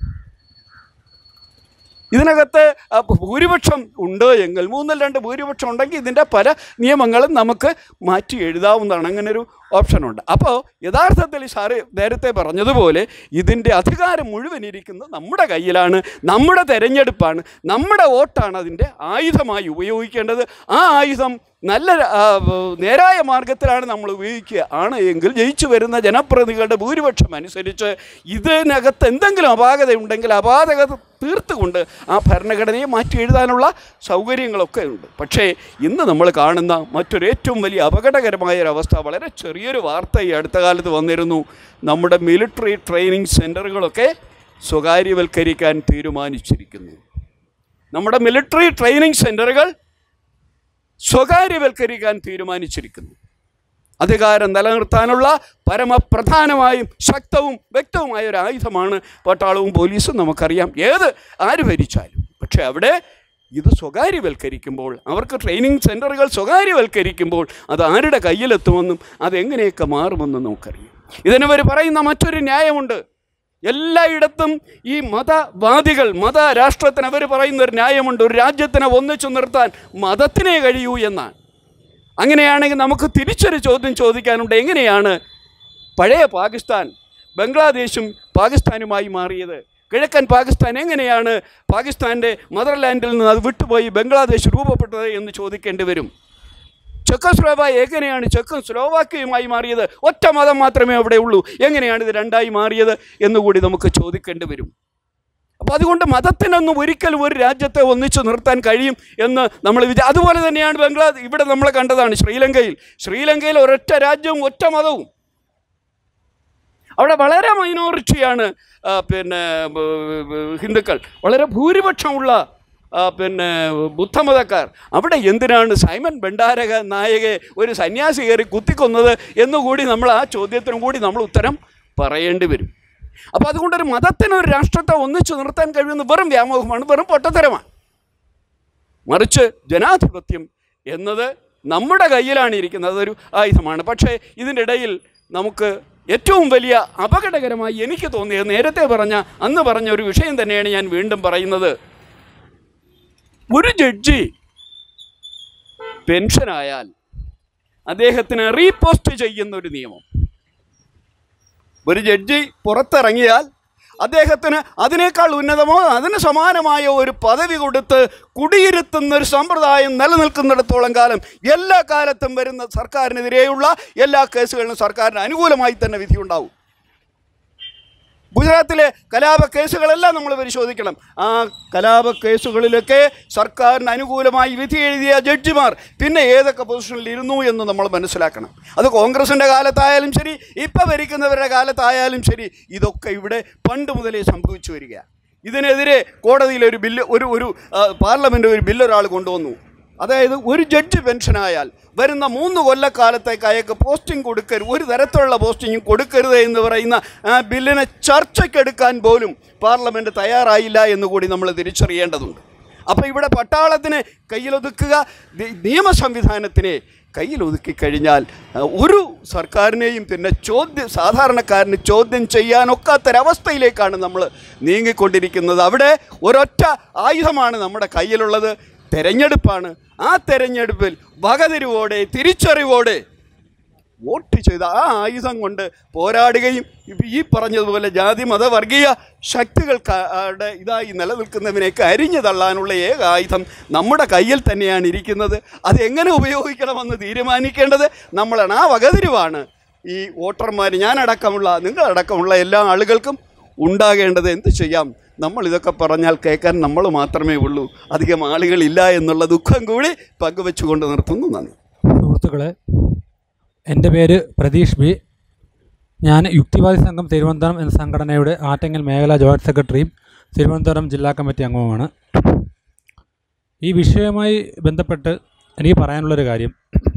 ഇതിനകത്ത് ആ, ഭൂരിപക്ഷം ഉണ്ട് എങ്കിൽ മൂന്നിൽ രണ്ട് ഭൂരിപക്ഷം ഉണ്ടെങ്കിൽ ഇതിൻ്റെ പല നിയമങ്ങളും നമുക്ക് മാറ്റി എഴുതാവുന്നതാണ് അങ്ങനെ ഒരു ഓപ്ഷനുണ്ട് അപ്പോൾ യഥാർത്ഥത്തിൽ സാറ് നേരത്തെ പറഞ്ഞതുപോലെ ഇതിൻ്റെ അധികാരം മുഴുവൻ ഇരിക്കുന്നത് നമ്മുടെ കയ്യിലാണ് നമ്മുടെ തെരഞ്ഞെടുപ്പാണ് നമ്മുടെ വോട്ടാണ് അതിൻ്റെ ആയുധമായി ഉപയോഗിക്കേണ്ടത് ആ ആയുധം നല്ല ആ, നേരായ മാർഗത്തിലാണ് നമ്മൾ ഉപയോഗിക്കുക ആണ് എങ്കിൽ ജയിച്ചു വരുന്ന ജനപ്രതിനിധികളുടെ ഭൂരിപക്ഷം അനുസരിച്ച് ഇതിനകത്ത് എന്തെങ്കിലും അപാകത ഉണ്ടെങ്കിൽ അപാകത തീർത്തുകൊണ്ട് ആ ഭരണഘടനയെ മാറ്റി എഴുതാനുള്ള സൗകര്യങ്ങളൊക്കെ ഉണ്ട് പക്ഷേ ഇന്ന് നമ്മൾ കാണുന്ന മറ്റൊരു ഏറ്റവും വലിയ അപകടകരമായ ഒരു അവസ്ഥ വളരെ ചെറിയൊരു വാർത്ത ഈ അടുത്ത കാലത്ത് വന്നിരുന്നു നമ്മുടെ മിലിറ്ററി ട്രെയിനിങ് സെൻറ്ററുകളൊക്കെ സ്വകാര്യവൽക്കരിക്കാൻ തീരുമാനിച്ചിരിക്കുന്നു നമ്മുടെ മിലിറ്ററി ട്രെയിനിങ് സെൻറ്ററുകൾ സ്വകാര്യവൽക്കരിക്കാൻ തീരുമാനിച്ചിരിക്കുന്നു അധികാരം നിലനിർത്താനുള്ള പരമപ്രധാനമായും ശക്തവും വ്യക്തവുമായ ഒരു ആയുധമാണ് പട്ടാളവും പോലീസും നമുക്കറിയാം ഏത് ആര് ഭരിച്ചാലും പക്ഷേ അവിടെ ഇത് സ്വകാര്യവൽക്കരിക്കുമ്പോൾ അവർക്ക് ട്രെയിനിങ് സെൻറ്ററുകൾ സ്വകാര്യവൽക്കരിക്കുമ്പോൾ അത് ആരുടെ കയ്യിലെത്തുമെന്നും അതെങ്ങനെയൊക്കെ മാറുമെന്നും നമുക്കറിയാം ഇതിനവർ പറയുന്ന മറ്റൊരു ന്യായമുണ്ട് എല്ലായിടത്തും ഈ മതവാദികൾ മത രാഷ്ട്രത്തിന് അവർ പറയുന്ന ഒരു ന്യായമുണ്ട് ഒരു രാജ്യത്തിനെ ഒന്നിച്ചു നിർത്താൻ മതത്തിനേ കഴിയൂ എന്നാണ് അങ്ങനെയാണെങ്കിൽ നമുക്ക് തിരിച്ചൊരു ചോദ്യം ചോദിക്കാനുണ്ട് എങ്ങനെയാണ് പഴയ പാകിസ്ഥാൻ ബംഗ്ലാദേശും പാകിസ്ഥാനുമായി മാറിയത് കിഴക്കൻ പാകിസ്ഥാൻ എങ്ങനെയാണ് പാകിസ്ഥാൻ്റെ മദർലാൻഡിൽ നിന്ന് അത് വിട്ടുപോയി ബംഗ്ലാദേശ് രൂപപ്പെട്ടത് എന്ന് ചോദിക്കേണ്ടി വരും ചെക്കോസ്ലോവായ എങ്ങനെയാണ് ചെക്കും സ്ലോവാക്യയുമായി മാറിയത് ഒറ്റ മതം മാത്രമേ അവിടെ ഉള്ളൂ എങ്ങനെയാണ് ഇത് രണ്ടായി മാറിയത് എന്നുകൂടി നമുക്ക് ചോദിക്കേണ്ടി വരും അപ്പോൾ അതുകൊണ്ട് മതത്തിനൊന്നും ഒരിക്കലും ഒരു രാജ്യത്തെ ഒന്നിച്ചു നിർത്താൻ കഴിയും എന്ന് നമ്മൾ വിചാ അതുപോലെ തന്നെയാണ് ബംഗ്ലാദേശ് ഇവിടെ നമ്മൾ കണ്ടതാണ് ശ്രീലങ്കയിൽ ശ്രീലങ്കയിൽ ഒരൊറ്റ രാജ്യവും ഒറ്റ മതവും അവിടെ വളരെ മൈനോറിറ്റിയാണ് ആ, പിന്നെ ബ- ബ- ഹിന്ദുക്കൾ വളരെ ഭൂരിപക്ഷമുള്ള ആ, പിന്നെ ബുദ്ധമതക്കാർ അവിടെ എന്തിനാണ് സൈമൻ ഭണ്ഡാരക നായകെ ഒരു സന്യാസി കയറി കുത്തിക്കൊന്നത് എന്നുകൂടി നമ്മൾ ആ ചോദ്യത്തിനും കൂടി നമ്മൾ ഉത്തരം പറയേണ്ടി വരും അപ്പോൾ അതുകൊണ്ടൊരു മതത്തിന് ഒരു രാഷ്ട്രത്തെ ഒന്നിച്ചു നിർത്താൻ കഴിയുന്ന വെറും വ്യാമോഹമാണ് വെറും പൊട്ടത്തരമാണ് മറിച്ച് ജനാധിപത്യം എന്നത് നമ്മുടെ കയ്യിലാണ് ഇരിക്കുന്നത് അതൊരു ആയുധമാണ് പക്ഷേ ഇതിൻ്റെ ഇടയിൽ നമുക്ക് ഏറ്റവും വലിയ അപകടകരമായി എനിക്ക് തോന്നിയത് നേരത്തെ പറഞ്ഞ അന്ന് പറഞ്ഞ ഒരു വിഷയം തന്നെയാണ് ഞാൻ വീണ്ടും പറയുന്നത് ഒരു ജഡ്ജി പെൻഷനായാൽ അദ്ദേഹത്തിന് റീപോസ്റ്റ് ചെയ്യുന്ന ഒരു നിയമം ഒരു ജഡ്ജി പുറത്തിറങ്ങിയാൽ അദ്ദേഹത്തിന് അതിനേക്കാൾ ഉന്നതമോ അതിന് സമാനമായ ഒരു പദവി കൊടുത്ത് കുടിയിരുത്തുന്ന ഒരു സമ്പ്രദായം നിലനിൽക്കുന്നിടത്തോളം കാലം എല്ലാ കാലത്തും വരുന്ന സർക്കാരിനെതിരെയുള്ള എല്ലാ കേസുകളിലും സർക്കാരിന് അനുകൂലമായി തന്നെ വിധിയുണ്ടാവും ഗുജറാത്തിലെ കലാപ കേസുകളെല്ലാം നമ്മൾ പരിശോധിക്കണം ആ കലാപ കേസുകളിലൊക്കെ സർക്കാരിന് അനുകൂലമായി വിധി എഴുതിയ ജഡ്ജിമാർ പിന്നെ ഏതൊക്കെ പൊസിഷനിൽ ഇരുന്നു എന്ന് നമ്മൾ മനസ്സിലാക്കണം അത് കോൺഗ്രസിൻ്റെ കാലത്തായാലും ശരി ഇപ്പം ഭരിക്കുന്നവരുടെ കാലത്തായാലും ശരി ഇതൊക്കെ ഇവിടെ പണ്ട് മുതലേ സംഭവിച്ചു വരിക ഇതിനെതിരെ കോടതിയിൽ ഒരു ബില്ല് ഒരു ഒരു ആ, പാർലമെൻറ്റ് ഒരു ബില്ല് ഒരാൾ കൊണ്ടുവന്നു അതായത് ഒരു ജഡ്ജി പെൻഷനായാൽ വരുന്ന മൂന്ന് കൊല്ലക്കാലത്തേക്ക് അയാൾക്ക് പോസ്റ്റിംഗ് കൊടുക്കരുത് ഒരു തരത്തിലുള്ള പോസ്റ്റിംഗും കൊടുക്കരുത് എന്ന് പറയുന്ന ആ ബില്ലിനെ ചർച്ചയ്ക്കെടുക്കാൻ പോലും പാർലമെൻറ്റ് തയ്യാറായില്ല എന്ന് കൂടി നമ്മൾ തിരിച്ചറിയേണ്ടതുണ്ട് അപ്പോൾ ഇവിടെ പട്ടാളത്തിന് കയ്യിലൊതുക്കുക നി- നിയമ സംവിധാനത്തിനെ കയ്യിലൊതുക്കി കഴിഞ്ഞാൽ ആ, ഒരു സർക്കാരിനെയും പിന്നെ ചോദ്യം സാധാരണക്കാരന് ചോദ്യം ചെയ്യാനൊക്കാത്തൊരവസ്ഥയിലേക്കാണ് നമ്മൾ നീങ്ങിക്കൊണ്ടിരിക്കുന്നത് അവിടെ ഒരൊറ്റ ആയുധമാണ് നമ്മുടെ കയ്യിലുള്ളത് തെരഞ്ഞെടുപ്പാണ് ആ തെരഞ്ഞെടുപ്പിൽ വകതിരിവോടെ തിരിച്ചറിവോടെ വോട്ട് ചെയ്ത ആ ആയുധം കൊണ്ട് പോരാടുകയും ഇപ്പം ഈ പറഞ്ഞതുപോലെ ജാതി മത വർഗീയ ശക്തികൾക്കാടെ ഇതായി നിലനിൽക്കുന്നതിനെയൊക്കെ അരിഞ്ഞു തള്ളാനുള്ള ഏക ആയുധം നമ്മുടെ കയ്യിൽ തന്നെയാണ് ഇരിക്കുന്നത് അത് എങ്ങനെ ഉപയോഗിക്കണമെന്ന് തീരുമാനിക്കേണ്ടത് നമ്മളാണ് ആ വകതിരിവാണ് ഈ വോട്ടർമാർ ഞാനടക്കമുള്ള നിങ്ങളടക്കമുള്ള എല്ലാ ആളുകൾക്കും ഉണ്ടാകേണ്ടത് എന്ത് ചെയ്യാം നമ്മൾ ഇതൊക്കെ പറഞ്ഞാൽ കേൾക്കാൻ നമ്മൾ മാത്രമേ ഉള്ളൂ അധികം ആളുകളില്ല എന്നുള്ള ദുഃഖം കൂടി പങ്കുവെച്ചുകൊണ്ട് നിർത്തുന്നു നന്ദി സുഹൃത്തുക്കളെ എൻ്റെ പേര് പ്രതീഷ് ബി ഞാൻ യുക്തിവാദി സംഘം തിരുവനന്തപുരം എന്ന സംഘടനയുടെ ആറ്റങ്ങൽ മേഖലാ ജോയിൻറ്റ് സെക്രട്ടറിയും തിരുവനന്തപുരം ജില്ലാ കമ്മിറ്റി അംഗവുമാണ് ഈ വിഷയവുമായി ബന്ധപ്പെട്ട് എനിക്ക് പറയാനുള്ളൊരു കാര്യം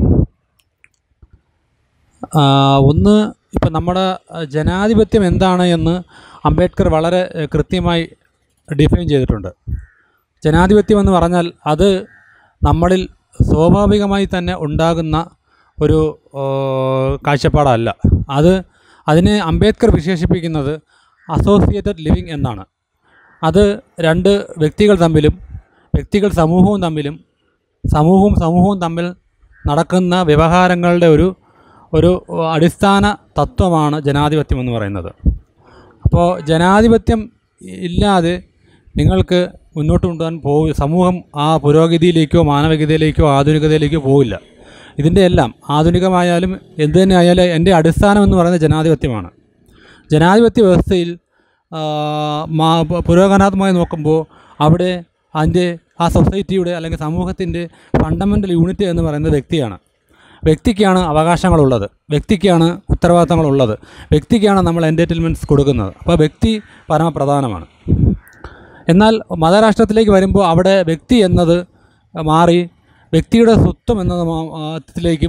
ആ, ഒന്ന് ഇപ്പം നമ്മുടെ ആ, ജനാധിപത്യം എന്താണ് എന്ന് അംബേദ്കർ വളരെ ഏഹ്, കൃത്യമായി ഡിഫൈൻ ചെയ്തിട്ടുണ്ട് ജനാധിപത്യം എന്ന് പറഞ്ഞാൽ അത് നമ്മളിൽ സ്വാഭാവികമായി തന്നെ ഉണ്ടാകുന്ന ഒരു ആ, കാഴ്ചപ്പാടല്ല അത് അതിനെ അംബേദ്കർ വിശേഷിപ്പിക്കുന്നത് അസോസിയേറ്റഡ് ലിവിങ് എന്നാണ് അത് രണ്ട് വ്യക്തികൾ തമ്മിലും വ്യക്തികൾ സമൂഹവും തമ്മിലും സമൂഹവും സമൂഹവും തമ്മിൽ നടക്കുന്ന വ്യവഹാരങ്ങളുടെ ഒരു ഒരു അടിസ്ഥാന തത്വമാണ് ജനാധിപത്യം എന്ന് പറയുന്നത് അപ്പോൾ ജനാധിപത്യം ഇല്ലാതെ നിങ്ങൾക്ക് മുന്നോട്ട് കൊണ്ടുപോകാൻ പോകും സമൂഹം ആ പുരോഗതിയിലേക്കോ മാനവികതയിലേക്കോ ആധുനികതയിലേക്കോ പോവില്ല ഇതിൻ്റെ എല്ലാം ആധുനികമായാലും എന്ത് തന്നെ ആയാലും എൻ്റെ അടിസ്ഥാനം എന്ന് പറയുന്നത് ജനാധിപത്യമാണ് ജനാധിപത്യ വ്യവസ്ഥയിൽ ആ, മാ- പ- പുരോഗമനാത്മകമായി നോക്കുമ്പോൾ അവിടെ അതിൻ്റെ ആ സൊസൈറ്റിയുടെ അല്ലെങ്കിൽ സമൂഹത്തിൻ്റെ ഫണ്ടമെൻ്റൽ യൂണിറ്റ് എന്ന് പറയുന്നത് വ്യക്തിയാണ് വ്യക്തിക്കാണ് അവകാശങ്ങളുള്ളത് വ്യക്തിക്കാണ് ഉത്തരവാദിത്തങ്ങളുള്ളത് വ്യക്തിക്കാണ് നമ്മൾ എൻ്റർടൈൻമെൻറ്റ്സ് കൊടുക്കുന്നത് അപ്പോൾ വ്യക്തി പരമപ്രധാനമാണ് എന്നാൽ മതരാഷ്ട്രത്തിലേക്ക് വരുമ്പോൾ അവിടെ വ്യക്തി എന്നത് മാറി വ്യക്തിയുടെ സ്വത്വം എന്നത് മാ- ആ, ത്തിലേക്കും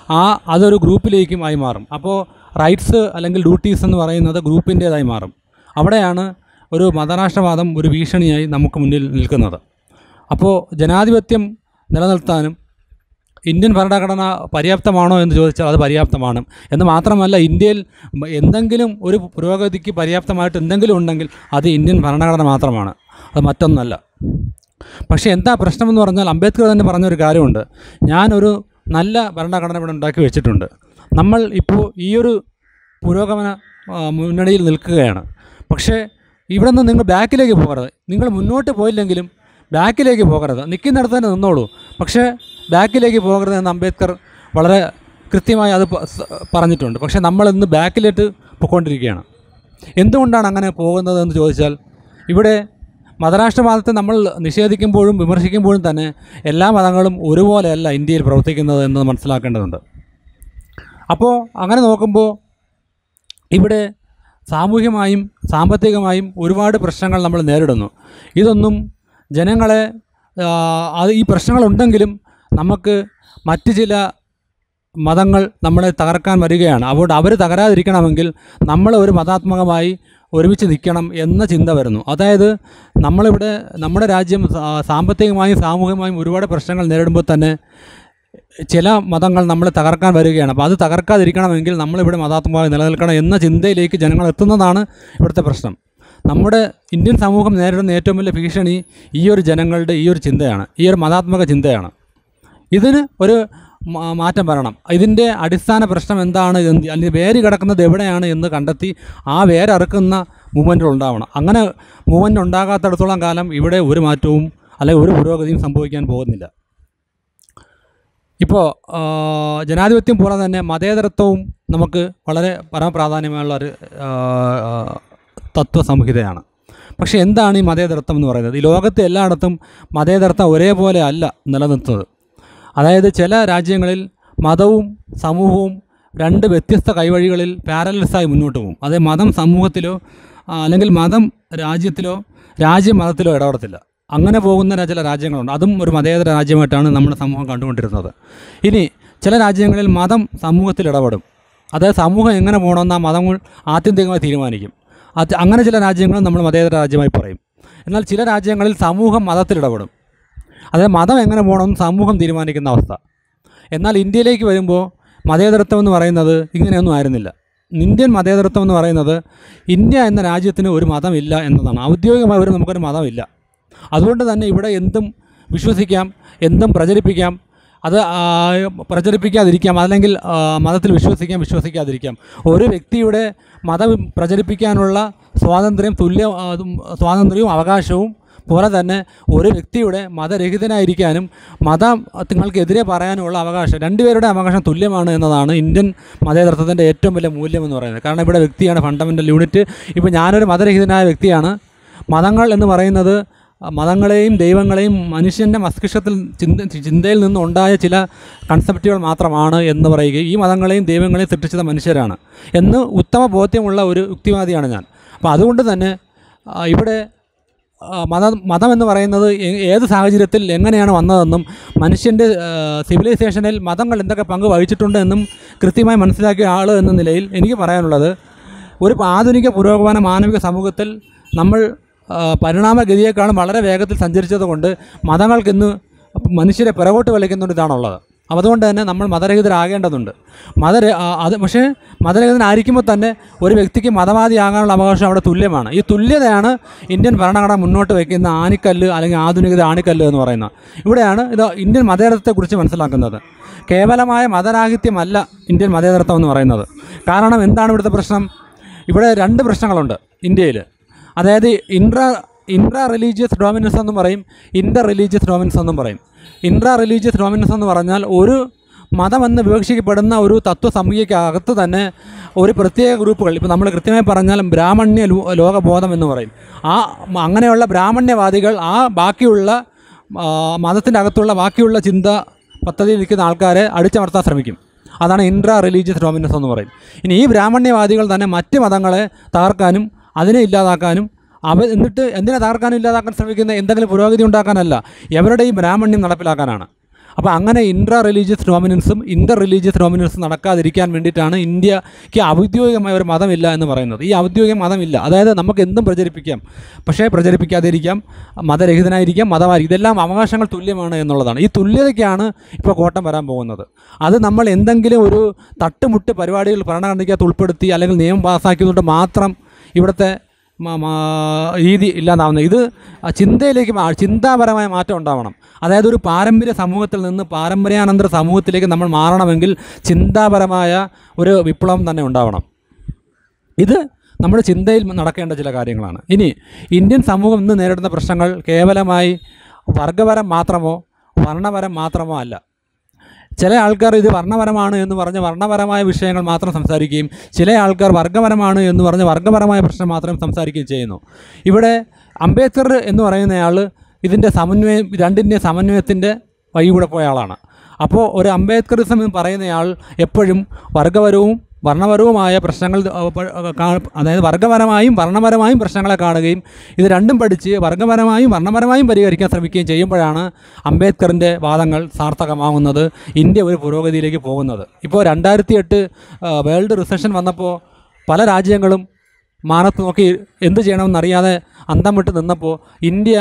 ആ അതൊരു ഗ്രൂപ്പിലേക്കും ആയി മാറും അപ്പോൾ റൈറ്റ്സ് അല്ലെങ്കിൽ ഡ്യൂട്ടീസ് എന്ന് പറയുന്നത് ഗ്രൂപ്പിൻ്റേതായി മാറും അവിടെയാണ് ഒരു മതരാഷ്ട്രവാദം ഒരു ഭീഷണിയായി നമുക്ക് മുന്നിൽ നിൽക്കുന്നത് അപ്പോൾ ജനാധിപത്യം നിലനിർത്താനും ഇന്ത്യൻ ഭരണഘടന പര്യാപ്തമാണോ എന്ന് ചോദിച്ചാൽ അത് പര്യാപ്തമാണ് എന്ന് മാത്രമല്ല ഇന്ത്യയിൽ മ- എന്തെങ്കിലും ഒരു പുരോഗതിക്ക് പര്യാപ്തമായിട്ട് എന്തെങ്കിലും ഉണ്ടെങ്കിൽ അത് ഇന്ത്യൻ ഭരണഘടന മാത്രമാണ് അത് മറ്റൊന്നല്ല പക്ഷേ എന്താ പ്രശ്നമെന്ന് പറഞ്ഞാൽ അംബേദ്കർ തന്നെ പറഞ്ഞൊരു കാര്യമുണ്ട് ഞാനൊരു നല്ല ഭരണഘടന ഇവിടെ ഉണ്ടാക്കി വെച്ചിട്ടുണ്ട് നമ്മൾ ഇപ്പോൾ ഈയൊരു പുരോഗമന ആ, മുന്നണിയിൽ നിൽക്കുകയാണ് പക്ഷേ ഇവിടെ നിന്ന് നിങ്ങൾ ബാക്കിലേക്ക് പോകരുത് നിങ്ങൾ മുന്നോട്ട് പോയില്ലെങ്കിലും ബാക്കിലേക്ക് പോകരുത് നിൽക്കുന്നിടത്ത് തന്നെ നിന്നോളൂ പക്ഷേ ബാക്കിലേക്ക് പോകരുത് എന്ന് അംബേദ്കർ വളരെ കൃത്യമായി അത് പ- സ- പറഞ്ഞിട്ടുണ്ട് പക്ഷേ നമ്മളിന്ന് ബാക്കിലേക്ക് പോയിക്കൊണ്ടിരിക്കുകയാണ് എന്തുകൊണ്ടാണ് അങ്ങനെ പോകുന്നത് എന്ന് ചോദിച്ചാൽ ഇവിടെ മതരാഷ്ട്രവാദത്തെ നമ്മൾ നിഷേധിക്കുമ്പോഴും വിമർശിക്കുമ്പോഴും തന്നെ എല്ലാ മതങ്ങളും ഒരുപോലെയല്ല ഇന്ത്യയിൽ പ്രവർത്തിക്കുന്നത് എന്ന് മനസ്സിലാക്കേണ്ടതുണ്ട് അപ്പോൾ അങ്ങനെ നോക്കുമ്പോൾ ഇവിടെ സാമൂഹ്യമായും സാമ്പത്തികമായും ഒരുപാട് പ്രശ്നങ്ങൾ നമ്മൾ നേരിടുന്നു ഇതൊന്നും ജനങ്ങളെ ആ, അത് ഈ പ്രശ്നങ്ങളുണ്ടെങ്കിലും നമുക്ക് മറ്റ് ചില മതങ്ങൾ നമ്മളെ തകർക്കാൻ വരികയാണ് അതുകൊണ്ട് അവർ തകരാതിരിക്കണമെങ്കിൽ നമ്മൾ ഒരു മതാത്മകമായി ഒരുമിച്ച് നിൽക്കണം എന്ന ചിന്ത വരുന്നു അതായത് നമ്മളിവിടെ നമ്മുടെ രാജ്യം സാ- സാമ്പത്തികമായും സാമൂഹികമായും ഒരുപാട് പ്രശ്നങ്ങൾ നേരിടുമ്പോൾ തന്നെ ചില മതങ്ങൾ നമ്മളെ തകർക്കാൻ വരികയാണ് അപ്പോൾ അത് തകർക്കാതിരിക്കണമെങ്കിൽ നമ്മളിവിടെ മതാത്മകമായി നിലനിൽക്കണം എന്ന ചിന്തയിലേക്ക് ജനങ്ങൾ എത്തുന്നതാണ് ഇവിടുത്തെ പ്രശ്നം നമ്മുടെ ഇന്ത്യൻ സമൂഹം നേരിടുന്ന ഏറ്റവും വലിയ ഭീഷണി ഈ ഒരു ജനങ്ങളുടെ ഈ ഒരു ചിന്തയാണ് ഈ ഒരു മതാത്മക ചിന്തയാണ് ഇതിന് ഒരു മാ- മാറ്റം വരണം ഇതിൻ്റെ അടിസ്ഥാന പ്രശ്നം എന്താണ് എന്ന് അല്ലെങ്കിൽ വേര് കിടക്കുന്നത് എവിടെയാണ് എന്ന് കണ്ടെത്തി ആ വേരറുക്കുന്ന മൂവ്മെൻറ്റുകൾ ഉണ്ടാവണം അങ്ങനെ മൂവ്മെൻറ്റ് ഉണ്ടാകാത്തിടത്തോളം കാലം ഇവിടെ ഒരു മാറ്റവും അല്ലെങ്കിൽ ഒരു പുരോഗതിയും സംഭവിക്കാൻ പോകുന്നില്ല ഇപ്പോൾ ജനാധിപത്യം പോലെ തന്നെ മതേതരത്വവും നമുക്ക് വളരെ പരമപ്രാധാന്യമുള്ള ഒരു ആ, ആ, തത്വസംഹിതയാണ് പക്ഷേ എന്താണ് ഈ മതേതരത്വം എന്ന് പറയുന്നത് ഈ ലോകത്തെ എല്ലായിടത്തും മതേതരത്വം ഒരേപോലെ അല്ല നിലനിർത്തുന്നത് അതായത് ചില രാജ്യങ്ങളിൽ മതവും സമൂഹവും രണ്ട് വ്യത്യസ്ത കൈവഴികളിൽ പാരലൽസായി മുന്നോട്ട് പോകും അതേ മതം സമൂഹത്തിലോ ആ, അല്ലെങ്കിൽ മതം രാജ്യത്തിലോ രാജ്യം മതത്തിലോ ഇടപെടത്തില്ല അങ്ങനെ പോകുന്ന ര- ചില രാജ്യങ്ങളുണ്ട് അതും ഒരു മതേതര രാജ്യമായിട്ടാണ് നമ്മുടെ സമൂഹം കണ്ടുകൊണ്ടിരുന്നത് ഇനി ചില രാജ്യങ്ങളിൽ മതം സമൂഹത്തിൽ ഇടപെടും അതായത് സമൂഹം എങ്ങനെ പോകണമെന്ന് ആ മതങ്ങൾ ആത്യന്തികമായി തീരുമാനിക്കും അത് അങ്ങനെ ചില രാജ്യങ്ങൾ നമ്മൾ മതേതര രാജ്യമായി പറയും എന്നാൽ ചില രാജ്യങ്ങളിൽ സമൂഹം മതത്തിൽ ഇടപെടും അതായത് മതം എങ്ങനെ പോകണമെന്ന് സമൂഹം തീരുമാനിക്കുന്ന അവസ്ഥ എന്നാൽ ഇന്ത്യയിലേക്ക് വരുമ്പോൾ മതേതരത്വം എന്ന് പറയുന്നത് ഇങ്ങനെയൊന്നും ആയിരുന്നില്ല ഇന്ത്യൻ മതേതരത്വം എന്ന് പറയുന്നത് ഇന്ത്യ എന്ന രാജ്യത്തിന് ഒരു മതമില്ല എന്നതാണ് ഔദ്യോഗികമായി ഒരു നമുക്കൊരു മതമില്ല അതുകൊണ്ട് തന്നെ ഇവിടെ എന്തും വിശ്വസിക്കാം എന്തും പ്രചരിപ്പിക്കാം അത് ആ, പ്രചരിപ്പിക്കാതിരിക്കാം അല്ലെങ്കിൽ ആ, മതത്തിൽ വിശ്വസിക്കാം വിശ്വസിക്കാതിരിക്കാം ഒരു വ്യക്തിയുടെ മതം പ്രചരിപ്പിക്കാനുള്ള സ്വാതന്ത്ര്യം തുല്യ ആ, അതും സ്വാതന്ത്ര്യവും അവകാശവും പോലെ തന്നെ ഒരു വ്യക്തിയുടെ മതരഹിതനായിരിക്കാനും മതങ്ങൾക്കെതിരെ പറയാനുമുള്ള അവകാശം രണ്ടുപേരുടെ അവകാശം തുല്യമാണ് എന്നതാണ് ഇന്ത്യൻ മതേതരത്വത്തിൻ്റെ ഏറ്റവും വലിയ മൂല്യം എന്ന് പറയുന്നത് കാരണം ഇവിടെ വ്യക്തിയാണ് ഫണ്ടമെൻ്റൽ യൂണിറ്റ് ഇപ്പോൾ ഞാനൊരു മതരഹിതനായ വ്യക്തിയാണ് മതങ്ങൾ എന്ന് പറയുന്നത് മതങ്ങളെയും ദൈവങ്ങളെയും മനുഷ്യൻ്റെ മസ്തിഷ്കത്തിൽ ചിന്ത ചിന്തയിൽ നിന്നുണ്ടായ ചില കൺസെപ്റ്റുകൾ മാത്രമാണ് എന്ന് പറയുകയും ഈ മതങ്ങളെയും ദൈവങ്ങളെയും സൃഷ്ടിച്ചത് മനുഷ്യരാണ് എന്ന് ഉത്തമ ബോധ്യമുള്ള ഒരു യുക്തിവാദിയാണ് ഞാൻ അപ്പോൾ അതുകൊണ്ട് തന്നെ ആ, ഇവിടെ ആ, മതം മതം എന്ന് പറയുന്നത് എ- ഏത് സാഹചര്യത്തിൽ എങ്ങനെയാണ് വന്നതെന്നും മനുഷ്യൻ്റെ സിവിലൈസേഷനിൽ മതങ്ങൾ എന്തൊക്കെ പങ്ക് വഹിച്ചിട്ടുണ്ട് എന്നും കൃത്യമായി മനസ്സിലാക്കിയ ആൾ എന്ന നിലയിൽ എനിക്ക് പറയാനുള്ളത് ഒരു ആധുനിക പുരോഗമന മാനവിക സമൂഹത്തിൽ നമ്മൾ ആ, പരിണാമഗതിയേക്കാളും വളരെ വേഗത്തിൽ സഞ്ചരിച്ചതുകൊണ്ട് മതങ്ങൾക്കിന്ന് മനുഷ്യരെ പിറകോട്ട് വലിക്കുന്ന ഒരു ഇതാണുള്ളത് അപ്പോൾ അതുകൊണ്ട് തന്നെ നമ്മൾ മതരഹിതരാകേണ്ടതുണ്ട് മത അത് പക്ഷേ മതരഹിതനായിരിക്കുമ്പോൾ തന്നെ ഒരു വ്യക്തിക്ക് മതവാദിയാകാനുള്ള അവകാശം അവിടെ തുല്യമാണ് ഈ തുല്യതയാണ് ഇന്ത്യൻ ഭരണഘടന മുന്നോട്ട് വയ്ക്കുന്ന ആണിക്കല്ല് അല്ലെങ്കിൽ ആധുനികത ആണിക്കല്ല് എന്ന് പറയുന്നത് ഇവിടെയാണ് ഇത് ഇന്ത്യൻ മതേതരത്വത്തെക്കുറിച്ച് മനസ്സിലാക്കുന്നത് കേവലമായ മതരാഹിത്യമല്ല ഇന്ത്യൻ മതേതരത്വം എന്ന് പറയുന്നത് കാരണം എന്താണ് ഇവിടുത്തെ പ്രശ്നം ഇവിടെ രണ്ട് പ്രശ്നങ്ങളുണ്ട് ഇന്ത്യയിൽ അതായത് ഇൻട്രാ ഇൻട്രാ റിലീജിയസ് ഡോമിനൻസ് എന്നും പറയും ഇൻ്റർ റിലീജിയസ് ഡോമിനൻസ് എന്നും പറയും ഇൻട്രാ റിലീജിയസ് ഡോമിനൻസ് എന്ന് പറഞ്ഞാൽ ഒരു മതമെന്ന് വിവക്ഷിക്കപ്പെടുന്ന ഒരു തത്വസംഹികയ്ക്കകത്ത് തന്നെ ഒരു പ്രത്യേക ഗ്രൂപ്പുകൾ ഇപ്പോൾ നമ്മൾ കൃത്യമായി പറഞ്ഞാൽ ബ്രാഹ്മണ്യ ലോ- ലോകബോധം എന്ന് പറയും ആ മ- അങ്ങനെയുള്ള ബ്രാഹ്മണ്യവാദികൾ ആ ബാക്കിയുള്ള ആ, മതത്തിൻ്റെ അകത്തുള്ള ബാക്കിയുള്ള ചിന്ത പദ്ധതിയിൽ നിൽക്കുന്ന ആൾക്കാരെ അടിച്ചമർത്താൻ ശ്രമിക്കും അതാണ് ഇൻട്രാ റിലീജിയസ് ഡോമിനൻസ് എന്ന് പറയും ഇനി ഈ ബ്രാഹ്മണ്യവാദികൾ തന്നെ മറ്റ് മതങ്ങളെ തകർക്കാനും അതിനെ ഇല്ലാതാക്കാനും അവ എന്നിട്ട് എന്തിനെ തകർക്കാനും ഇല്ലാതാക്കാൻ ശ്രമിക്കുന്ന എന്തെങ്കിലും പുരോഗതി ഉണ്ടാക്കാനല്ല എവരുടെ ഈ ബ്രാഹ്മണ്യം നടപ്പിലാക്കാനാണ് അപ്പോൾ അങ്ങനെ ഇൻട്രാ റിലീജിയസ് ഡോമിനൻസും ഇൻ്റർ റിലീജിയസ് ഡോമിനൻസും നടക്കാതിരിക്കാൻ വേണ്ടിയിട്ടാണ് ഇന്ത്യക്ക് ഔദ്യോഗികമായ ഒരു മതമില്ല എന്ന് പറയുന്നത് ഈ ഔദ്യോഗിക മതമില്ല അതായത് നമുക്ക് എന്തും പ്രചരിപ്പിക്കാം പക്ഷേ പ്രചരിപ്പിക്കാതിരിക്കാം മതരഹിതനായിരിക്കാം മതമായിരിക്കും ഇതെല്ലാം അവകാശങ്ങൾ തുല്യമാണ് എന്നുള്ളതാണ് ഈ തുല്യതയ്ക്കാണ് ഇപ്പോൾ കോട്ടം വരാൻ പോകുന്നത് അത് നമ്മൾ എന്തെങ്കിലും ഒരു തട്ടുമുട്ട് പരിപാടികൾ ഭരണഘടനയ്ക്കകത്ത് ഉൾപ്പെടുത്തി അല്ലെങ്കിൽ നിയമം പാസ്സാക്കിയതുകൊണ്ട് മാത്രം ഇവിടുത്തെ മ- മാ- രീതി ഇല്ലാതാവുന്നത് ഇത് ആ ചിന്തയിലേക്ക് മാ- ചിന്താപരമായ മാറ്റം ഉണ്ടാവണം അതായത് ഒരു പാരമ്പര്യ സമൂഹത്തിൽ നിന്ന് പാരമ്പര്യാനന്തര സമൂഹത്തിലേക്ക് നമ്മൾ മാറണമെങ്കിൽ ചിന്താപരമായ ഒരു വിപ്ലവം തന്നെ ഉണ്ടാവണം ഇത് നമ്മുടെ ചിന്തയിൽ നടക്കേണ്ട ചില കാര്യങ്ങളാണ് ഇനി ഇന്ത്യൻ സമൂഹം ഇന്ന് നേരിടുന്ന പ്രശ്നങ്ങൾ കേവലമായി വർഗപരം മാത്രമോ വർണ്ണപരം മാത്രമോ അല്ല ചില ആൾക്കാർ ഇത് വർണ്ണപരമാണ് എന്ന് പറഞ്ഞ് വർണ്ണപരമായ വിഷയങ്ങൾ മാത്രം സംസാരിക്കുകയും ചില ആൾക്കാർ വർഗപരമാണ് എന്ന് പറഞ്ഞ് വർഗപരമായ പ്രശ്നം മാത്രം സംസാരിക്കുകയും ചെയ്യുന്നു ഇവിടെ അംബേദ്കർ എന്ന് പറയുന്നയാൾ ഇതിൻ്റെ സമന്വയം രണ്ടിൻ്റെ സമന്വയത്തിൻ്റെ വഴി കൂടെ പോയ ആളാണ് അപ്പോൾ ഒരു അംബേദ്കറിസം എന്ന് പറയുന്നയാൾ എപ്പോഴും വർഗപരവും വർണ്ണപരവുമായ പ്രശ്നങ്ങൾ അഹ് പ- അഹ് കാ- അതായത് വർഗപരമായും വർണ്ണപരമായും പ്രശ്നങ്ങളെ കാണുകയും ഇത് രണ്ടും പഠിച്ച് വർഗപരമായും വർണ്ണപരമായും പരിഹരിക്കാൻ ശ്രമിക്കുകയും ചെയ്യുമ്പോഴാണ് അംബേദ്കറിൻ്റെ വാദങ്ങൾ സാർത്ഥകമാവുന്നത് ഇന്ത്യ ഒരു പുരോഗതിയിലേക്ക് പോകുന്നത് ഇപ്പോൾ രണ്ടായിരത്തി എട്ട് വേൾഡ് റിസഷൻ വന്നപ്പോൾ പല രാജ്യങ്ങളും മാനത്ത് നോക്കി എന്ത് ചെയ്യണമെന്നറിയാതെ അന്തം വിട്ട് നിന്നപ്പോൾ ഇന്ത്യ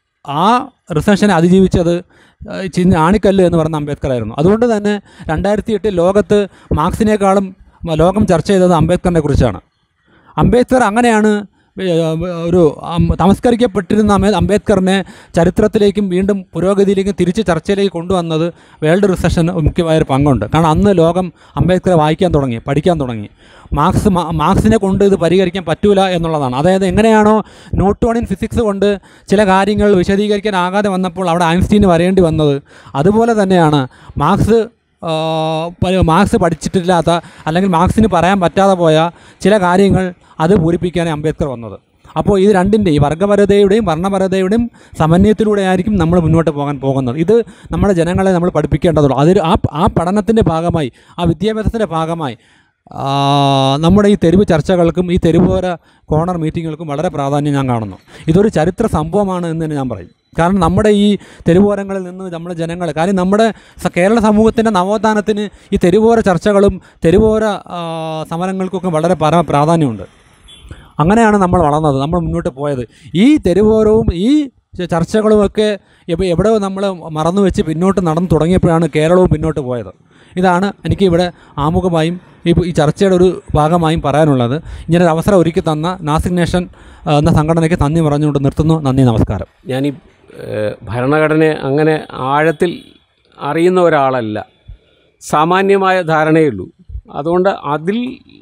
ആ റിസഷനെ അതിജീവിച്ചത് ഏഹ് ചി- ആണിക്കല്ല് എന്ന് പറഞ്ഞ അംബേദ്കർ ആയിരുന്നു അതുകൊണ്ട് തന്നെ രണ്ടായിരത്തി എട്ടിൽ ലോകത്ത് മാർക്സിനേക്കാളും മ- ലോകം ചർച്ച ചെയ്തത് അംബേദ്കറിനെ കുറിച്ചാണ് അംബേദ്കർ അങ്ങനെയാണ് ഏഹ് ഒരു അം- തമസ്കരിക്കപ്പെട്ടിരുന്ന അമേ- അംബേദ്കറിനെ ചരിത്രത്തിലേക്കും വീണ്ടും പുരോഗതിയിലേക്കും തിരിച്ച് ചർച്ചയിലേക്ക് കൊണ്ടുവന്നത് വേൾഡ് റിസഷൻ മുഖ്യമായൊരു പങ്കുണ്ട് കാരണം അന്ന് ലോകം അംബേദ്കറെ വായിക്കാൻ തുടങ്ങി പഠിക്കാൻ തുടങ്ങി മാർക്സ് മാ- മാർക്സിനെ കൊണ്ട് ഇത് പരിഹരിക്കാൻ പറ്റൂല എന്നുള്ളതാണ് അതായത് എങ്ങനെയാണോ ന്യൂട്ടോണിൻ ഫിസിക്സ് കൊണ്ട് ചില കാര്യങ്ങൾ വിശദീകരിക്കാനാകാതെ വന്നപ്പോൾ അവിടെ ഐൻസ്റ്റീന് വരേണ്ടി വന്നത് അതുപോലെ തന്നെയാണ് മാർക്സ് ആ, പ- മാർക്സ് പഠിച്ചിട്ടില്ലാത്ത അല്ലെങ്കിൽ മാർക്സിന് പറയാൻ പറ്റാതെ പോയ ചില കാര്യങ്ങൾ അത് പൂരിപ്പിക്കാനേ അംബേദ്കർ വന്നത് അപ്പോൾ ഇത് രണ്ടിൻ്റെയും വർഗപരതയുടെയും വർണ്ണപരതയുടെയും സമന്വയത്തിലൂടെ ആയിരിക്കും നമ്മൾ മുന്നോട്ട് പോകാൻ പോകുന്നത് ഇത് നമ്മുടെ ജനങ്ങളെ നമ്മൾ പഠിപ്പിക്കേണ്ടതുള്ളൂ അതിൽ ആ ആ പഠനത്തിൻ്റെ ഭാഗമായി ആ വിദ്യാഭ്യാസത്തിൻ്റെ ഭാഗമായി ആ, നമ്മുടെ ഈ തെരുവ് ചർച്ചകൾക്കും ഈ തെരുവോര കോർണർ മീറ്റിങ്ങുകൾക്കും വളരെ പ്രാധാന്യം ഞാൻ കാണുന്നു ഇതൊരു ചരിത്ര സംഭവമാണ് എന്ന് തന്നെ ഞാൻ പറയും കാരണം നമ്മുടെ ഈ തെരുവോരങ്ങളിൽ നിന്ന് നമ്മുടെ ജനങ്ങൾ കാര്യം നമ്മുടെ സ- കേരള സമൂഹത്തിൻ്റെ നവോത്ഥാനത്തിന് ഈ തെരുവോര ചർച്ചകളും തെരുവോര ആ, സമരങ്ങൾക്കൊക്കെ വളരെ പര പ്രാധാന്യമുണ്ട് അങ്ങനെയാണ് നമ്മൾ വളർന്നത് നമ്മൾ മുന്നോട്ട് പോയത് ഈ തെരുവോരവും ഈ ച- ചർച്ചകളുമൊക്കെ എവ- എവിടെയോ നമ്മൾ മറന്നു വെച്ച് പിന്നോട്ട് നടന്നു തുടങ്ങിയപ്പോഴാണ് കേരളവും പിന്നോട്ട് പോയത് ഇതാണ് എനിക്ക് ഇവിടെ ആമുഖമായും ഈ ഈ ചർച്ചയുടെ ഒരു ഭാഗമായും പറയാനുള്ളത് ഇങ്ങനൊരു അവസരം ഒരുക്കി തന്ന നാസിക് നേഷൻ ആ, എന്ന സംഘടനയ്ക്ക് നന്ദി പറഞ്ഞുകൊണ്ട് നിർത്തുന്നു നന്ദി നമസ്കാരം ഞാനീ ഏഹ്, ഭരണഘടനയെ അങ്ങനെ ആഴത്തിൽ അറിയുന്ന ഒരാളല്ല സാമാന്യമായ ധാരണയുള്ളൂ അതുകൊണ്ട് അതിൽ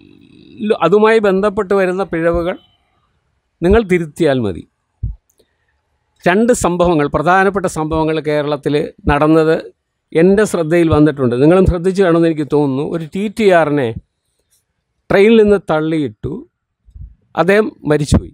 അതുമായി ബന്ധപ്പെട്ട് വരുന്ന പിഴവുകൾ നിങ്ങൾ തിരുത്തിയാൽ മതി രണ്ട് സംഭവങ്ങൾ പ്രധാനപ്പെട്ട സംഭവങ്ങൾ കേരളത്തിൽ നടന്നത് എൻ്റെ ശ്രദ്ധയിൽ വന്നിട്ടുണ്ട് നിങ്ങളും ശ്രദ്ധിച്ചു കാണുമെന്ന് എനിക്ക് തോന്നുന്നു ഒരു ടി ടി ആറിനെ ട്രെയിനിൽ നിന്ന് തള്ളിയിട്ടു അദ്ദേഹം മരിച്ചുപോയി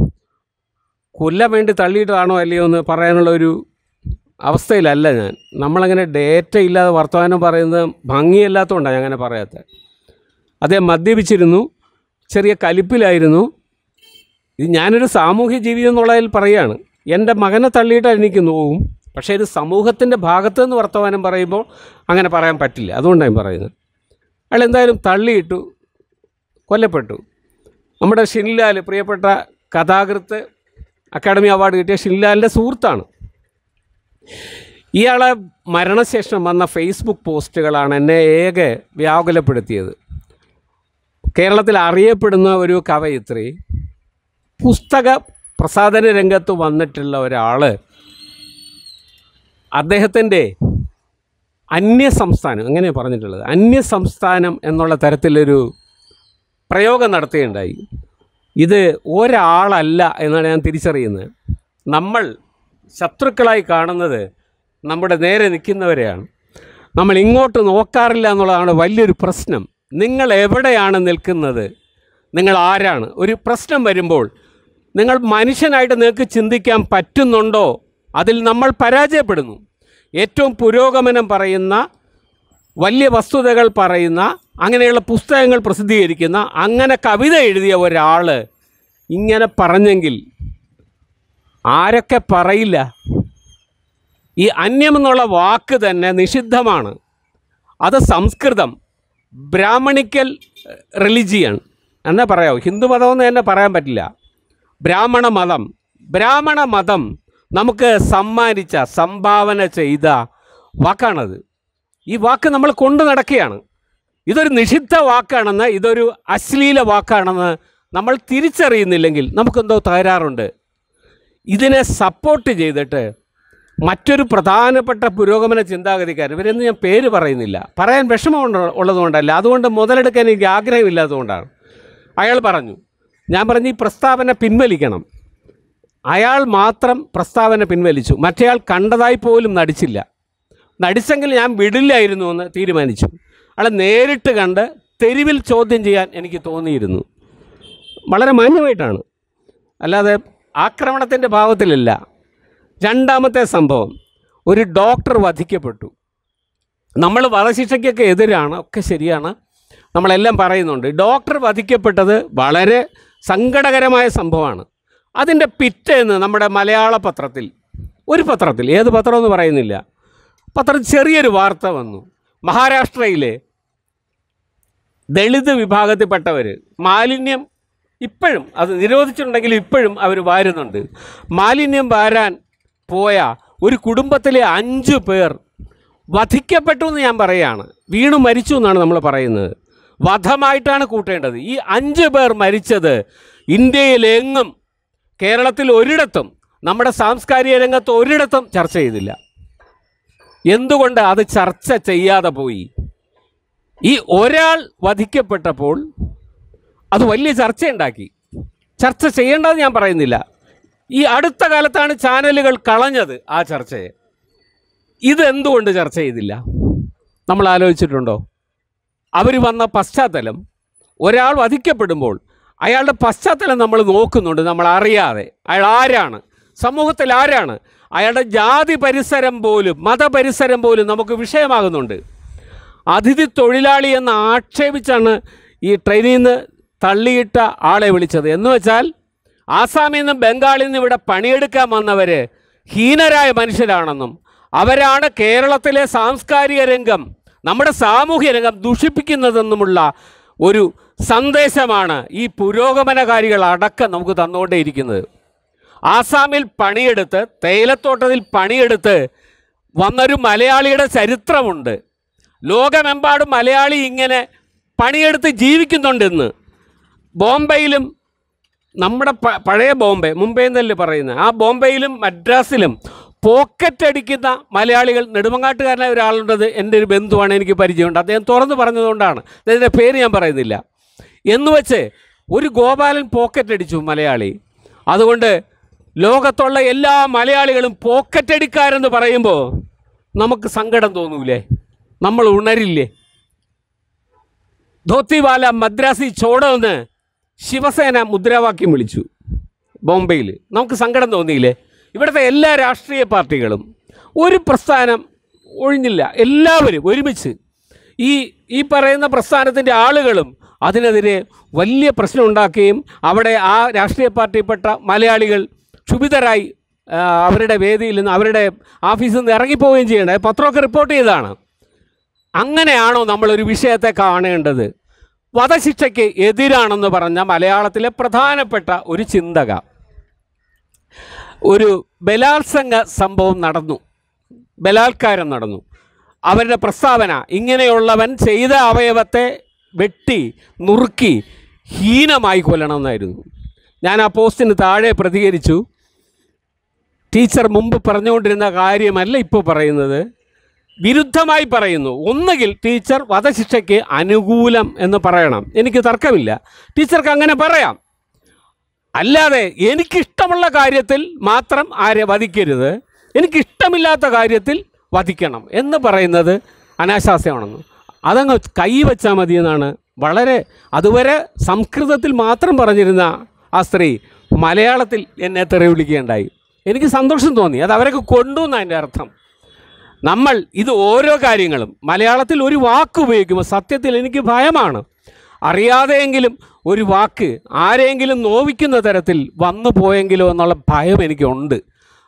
കൊല്ലാൻ വേണ്ടി തള്ളിയിട്ടാണോ അല്ലയോ എന്ന് പറയാനുള്ള ഒരു അവസ്ഥയിലല്ല ഞാൻ നമ്മളങ്ങനെ ഡേറ്റ ഇല്ലാതെ വർത്തമാനം പറയുന്നത് ഭംഗിയല്ലാത്തതുകൊണ്ടാണ് ഞാൻ അങ്ങനെ പറയാത്തത് അദ്ദേഹം മദ്യപിച്ചിരുന്നു ചെറിയ കലിപ്പിലായിരുന്നു ഇത് ഞാനൊരു സാമൂഹ്യ ജീവി എന്നുള്ളതിൽ പറയുകയാണ് എൻ്റെ മകനെ തള്ളിയിട്ട് എനിക്ക് നോവും പക്ഷേ ഇത് സമൂഹത്തിൻ്റെ ഭാഗത്ത് നിന്ന് വർത്തമാനം പറയുമ്പോൾ അങ്ങനെ പറയാൻ പറ്റില്ല അതുകൊണ്ടാണ് ഞാൻ പറയുന്നത് അയാൾ എന്തായാലും തള്ളിയിട്ടു കൊല്ലപ്പെട്ടു നമ്മുടെ ഷിൻലാൽ പ്രിയപ്പെട്ട കഥാകൃത്ത് അക്കാഡമി അവാർഡ് കിട്ടിയ ഷിൻലാലിൻ്റെ സുഹൃത്താണ് ഇയാളെ മരണശേഷം വന്ന ഫേസ്ബുക്ക് പോസ്റ്റുകളാണ് എന്നെ ഏക വ്യാകുലപ്പെടുത്തിയത് കേരളത്തിൽ അറിയപ്പെടുന്ന ഒരു കവയിത്രി പുസ്തക പ്രസാധന രംഗത്ത് വന്നിട്ടുള്ള ഒരാൾ അദ്ദേഹത്തിൻ്റെ അന്യ സംസ്ഥാനം അങ്ങനെ പറഞ്ഞിട്ടുള്ളത് അന്യ സംസ്ഥാനം എന്നുള്ള തരത്തിലൊരു പ്രയോഗം നടത്തുകയുണ്ടായി ഇത് ഒരാളല്ല എന്നാണ് ഞാൻ തിരിച്ചറിയുന്നത് നമ്മൾ ശത്രുക്കളായി കാണുന്നത് നമ്മുടെ നേരെ നിൽക്കുന്നവരെയാണ് നമ്മൾ ഇങ്ങോട്ട് നോക്കാറില്ല എന്നുള്ളതാണ് വലിയൊരു പ്രശ്നം നിങ്ങൾ എവിടെയാണ് നിൽക്കുന്നത് നിങ്ങൾ ആരാണ് ഒരു പ്രശ്നം വരുമ്പോൾ നിങ്ങൾ മനുഷ്യനായിട്ട് നിങ്ങൾക്ക് ചിന്തിക്കാൻ പറ്റുന്നുണ്ടോ അതിൽ നമ്മൾ പരാജയപ്പെടുന്നു ഏറ്റവും പുരോഗമനം പറയുന്ന വലിയ വസ്തുതകൾ പറയുന്ന അങ്ങനെയുള്ള പുസ്തകങ്ങൾ പ്രസിദ്ധീകരിക്കുന്ന അങ്ങനെ കവിത എഴുതിയ ഒരാൾ ഇങ്ങനെ പറഞ്ഞെങ്കിൽ ആരൊക്കെ പറയില്ല ഈ അന്യം എന്നുള്ള വാക്ക് തന്നെ നിഷിദ്ധമാണ് അത് സംസ്കൃതം ബ്രാഹ്മണിക്കൽ റിലിജിയൻ എന്നാ പറയാമോ ഹിന്ദു മതമെന്ന് തന്നെ പറയാൻ പറ്റില്ല ബ്രാഹ്മണ മതം ബ്രാഹ്മണ മതം നമുക്ക് സമ്മാനിച്ച സംഭാവന ചെയ്ത വാക്കാണത് ഈ വാക്ക് നമ്മൾ കൊണ്ടു നടക്കുകയാണ് ഇതൊരു നിഷിദ്ധ വാക്കാണെന്ന് ഇതൊരു അശ്ലീല വാക്കാണെന്ന് നമ്മൾ തിരിച്ചറിയുന്നില്ലെങ്കിൽ നമുക്കെന്തോ തകരാറുണ്ട് ഇതിനെ സപ്പോർട്ട് ചെയ്തിട്ട് മറ്റൊരു പ്രധാനപ്പെട്ട പുരോഗമന ചിന്താഗതിക്കാരൻ ഇവരെന്ന് ഞാൻ പേര് പറയുന്നില്ല പറയാൻ വിഷമമുണ്ട് ഉള്ളതുകൊണ്ടല്ല അതുകൊണ്ട് മുതലെടുക്കാൻ എനിക്ക് ആഗ്രഹമില്ലാത്തതുകൊണ്ടാണ് അയാൾ പറഞ്ഞു ഞാൻ പറഞ്ഞു ഈ പ്രസ്താവന പിൻവലിക്കണം അയാൾ മാത്രം പ്രസ്താവന പിൻവലിച്ചു മറ്റേയാൾ കണ്ടതായി പോലും നടിച്ചില്ല നടിച്ചെങ്കിൽ ഞാൻ വിടില്ലായിരുന്നു എന്ന് തീരുമാനിച്ചു അയാളെ നേരിട്ട് കണ്ട് തെരുവിൽ ചോദ്യം ചെയ്യാൻ എനിക്ക് തോന്നിയിരുന്നു വളരെ മാന്യമായിട്ടാണ് അല്ലാതെ ആക്രമണത്തിൻ്റെ ഭാവത്തിലല്ല രണ്ടാമത്തെ സംഭവം ഒരു ഡോക്ടർ വധിക്കപ്പെട്ടു നമ്മൾ വധശിക്ഷയ്ക്കൊക്കെ എതിരാണ് ഒക്കെ ശരിയാണ് നമ്മളെല്ലാം പറയുന്നുണ്ട് ഡോക്ടർ വധിക്കപ്പെട്ടത് വളരെ സങ്കടകരമായ സംഭവമാണ് അതിൻ്റെ പിറ്റേന്ന് നമ്മുടെ മലയാള പത്രത്തിൽ ഒരു പത്രത്തിൽ ഏത് പത്രമെന്ന് പറയുന്നില്ല പത്രത്തിൽ ചെറിയൊരു വാർത്ത വന്നു മഹാരാഷ്ട്രയിലെ ദളിത് വിഭാഗത്തിൽപ്പെട്ടവർ മാലിന്യം ഇപ്പോഴും അത് നിരോധിച്ചിട്ടുണ്ടെങ്കിൽ ഇപ്പോഴും അവർ വാരുന്നുണ്ട് മാലിന്യം വാരാൻ പോയ ഒരു കുടുംബത്തിലെ അഞ്ച് പേർ വധിക്കപ്പെട്ടു എന്ന് ഞാൻ പറയുകയാണ് വീണു മരിച്ചു എന്നാണ് നമ്മൾ പറയുന്നത് വധമായിട്ടാണ് കൂട്ടേണ്ടത് ഈ അഞ്ച് പേർ മരിച്ചത് ഇന്ത്യയിലെങ്ങും കേരളത്തിൽ ഒരിടത്തും നമ്മുടെ സാംസ്കാരിക രംഗത്ത് ഒരിടത്തും ചർച്ച ചെയ്തില്ല എന്തുകൊണ്ട് അത് ചർച്ച ചെയ്യാതെ പോയി ഈ ഒരാൾ വധിക്കപ്പെട്ടപ്പോൾ അത് വലിയ ചർച്ചയുണ്ടാക്കി ചർച്ച ചെയ്യേണ്ടത് ഞാൻ പറയുന്നില്ല ഈ അടുത്ത കാലത്താണ് ചാനലുകൾ കളഞ്ഞത് ആ ചർച്ചയെ ഇതെന്തുകൊണ്ട് ചർച്ച ചെയ്തില്ല നമ്മൾ ആലോചിച്ചിട്ടുണ്ടോ അവർ വന്ന പശ്ചാത്തലം ഒരാൾ വധിക്കപ്പെടുമ്പോൾ അയാളുടെ പശ്ചാത്തലം നമ്മൾ നോക്കുന്നുണ്ട് നമ്മൾ അറിയാതെ അയാൾ ആരാണ് സമൂഹത്തിൽ ആരാണ് അയാളുടെ ജാതി പരിസരം പോലും മതപരിസരം പോലും നമുക്ക് വിഷയമാകുന്നുണ്ട് അതിഥി തൊഴിലാളി എന്ന് ആക്ഷേപിച്ചാണ് ഈ ട്രെയിനിൽ നിന്ന് തള്ളിയിട്ട ആളെ വിളിച്ചത് എന്ന് വെച്ചാൽ ആസാമിൽ നിന്നും ബംഗാളിൽ നിന്നും ഇവിടെ പണിയെടുക്കാൻ വന്നവർ ഹീനരായ മനുഷ്യരാണെന്നും അവരാണ് കേരളത്തിലെ സാംസ്കാരിക രംഗം നമ്മുടെ സാമൂഹ്യ രംഗം ദുഷിപ്പിക്കുന്നതെന്നുമുള്ള ഒരു സന്ദേശമാണ് ഈ പുരോഗമനകാരികൾ അടക്കം നമുക്ക് തന്നുകൊണ്ടേയിരിക്കുന്നത് ആസാമിൽ പണിയെടുത്ത് തേയിലത്തോട്ടത്തിൽ പണിയെടുത്ത് വന്നൊരു മലയാളിയുടെ ചരിത്രമുണ്ട് ലോകമെമ്പാടും മലയാളി ഇങ്ങനെ പണിയെടുത്ത് ജീവിക്കുന്നുണ്ടെന്ന് ബോംബെയിലും നമ്മുടെ പ- പഴയ ബോംബെ മുംബൈ എന്നല്ലേ പറയുന്നത് ആ ബോംബെയിലും മദ്രാസിലും പോക്കറ്റ് അടിക്കുന്ന മലയാളികൾ നെടുമങ്ങാട്ടുകാരനായ ഒരാളുണ്ടത് എൻ്റെ ഒരു ബന്ധുവാണ് എനിക്ക് പരിചയമുണ്ട് അദ്ദേഹം തുറന്നു പറഞ്ഞതുകൊണ്ടാണ് അദ്ദേഹത്തിൻ്റെ പേര് ഞാൻ പറയുന്നില്ല എന്ന് വെച്ച് ഒരു ഗോപാലൻ പോക്കറ്റ് അടിച്ചു മലയാളി അതുകൊണ്ട് ലോകത്തുള്ള എല്ലാ മലയാളികളും പോക്കറ്റ് അടിക്കാരെന്ന് പറയുമ്പോൾ നമുക്ക് സങ്കടം തോന്നൂലേ നമ്മൾ ഉണരില്ലേ ധോത്തിവാല മദ്രാസി ചോടോ എന്ന് ശിവസേന മുദ്രാവാക്യം വിളിച്ചു ബോംബെയിൽ നമുക്ക് സങ്കടം തോന്നിയില്ലേ ഇവിടുത്തെ എല്ലാ രാഷ്ട്രീയ പാർട്ടികളും ഒരു പ്രസ്ഥാനം ഒഴിഞ്ഞില്ല എല്ലാവരും ഒരുമിച്ച് ഈ ഈ പറയുന്ന പ്രസ്ഥാനത്തിൻ്റെ ആളുകളും അതിനെതിരെ വലിയ പ്രശ്നം ഉണ്ടാക്കുകയും അവിടെ ആ രാഷ്ട്രീയ പാർട്ടിയിൽപ്പെട്ട മലയാളികൾ ക്ഷുഭിതരായി ആ, അവരുടെ വേദിയിൽ നിന്ന് അവരുടെ ഓഫീസിൽ നിന്ന് ഇറങ്ങിപ്പോവുകയും ചെയ്യേണ്ടത് പത്രമൊക്കെ റിപ്പോർട്ട് ചെയ്തതാണ് അങ്ങനെയാണോ നമ്മളൊരു വിഷയത്തെ കാണേണ്ടത് വധശിക്ഷയ്ക്ക് എതിരാണെന്ന് പറഞ്ഞ മലയാളത്തിലെ പ്രധാനപ്പെട്ട ഒരു ചിന്തക ഒരു ബലാത്സംഗ സംഭവം നടന്നു ബലാത്കാരം നടന്നു അവരുടെ പ്രസ്താവന ഇങ്ങനെയുള്ളവൻ ചെയ്ത അവയവത്തെ വെട്ടി നുറുക്കി ഹീനമായി കൊല്ലണമെന്നായിരുന്നു ഞാൻ ആ പോസ്റ്റിന് താഴെ പ്രതികരിച്ചു ടീച്ചർ മുമ്പ് പറഞ്ഞുകൊണ്ടിരുന്ന കാര്യമല്ല ഇപ്പോൾ പറയുന്നത് വിരുദ്ധമായി പറയുന്നു ഒന്നുകിൽ ടീച്ചർ വധശിക്ഷയ്ക്ക് അനുകൂലം എന്ന് പറയണം എനിക്ക് തർക്കമില്ല ടീച്ചർക്ക് അങ്ങനെ പറയാം അല്ലാതെ എനിക്കിഷ്ടമുള്ള കാര്യത്തിൽ മാത്രം ആരെ വധിക്കരുത് എനിക്കിഷ്ടമില്ലാത്ത കാര്യത്തിൽ വധിക്കണം എന്ന് പറയുന്നത് അനാശാസ്യമാണെന്ന് അതങ്ങ് കൈവച്ചാൽ മതി എന്നാണ് വളരെ അതുവരെ സംസ്കൃതത്തിൽ മാത്രം പറഞ്ഞിരുന്ന ആ സ്ത്രീ മലയാളത്തിൽ എന്നെ തെറി വിളിക്കുകയുണ്ടായി എനിക്ക് സന്തോഷം തോന്നി അത് അവരൊക്കെ കൊണ്ടു എന്നാണ് എൻ്റെ അർത്ഥം നമ്മൾ ഇത് ഓരോ കാര്യങ്ങളും മലയാളത്തിൽ ഒരു വാക്ക് ഉപയോഗിക്കുമ്പോൾ സത്യത്തിൽ എനിക്ക് ഭയമാണ് അറിയാതെയെങ്കിലും ഒരു വാക്ക് ആരെങ്കിലും നോവിക്കുന്ന തരത്തിൽ വന്നു പോയെങ്കിലോ എന്നുള്ള ഭയം എനിക്കുണ്ട്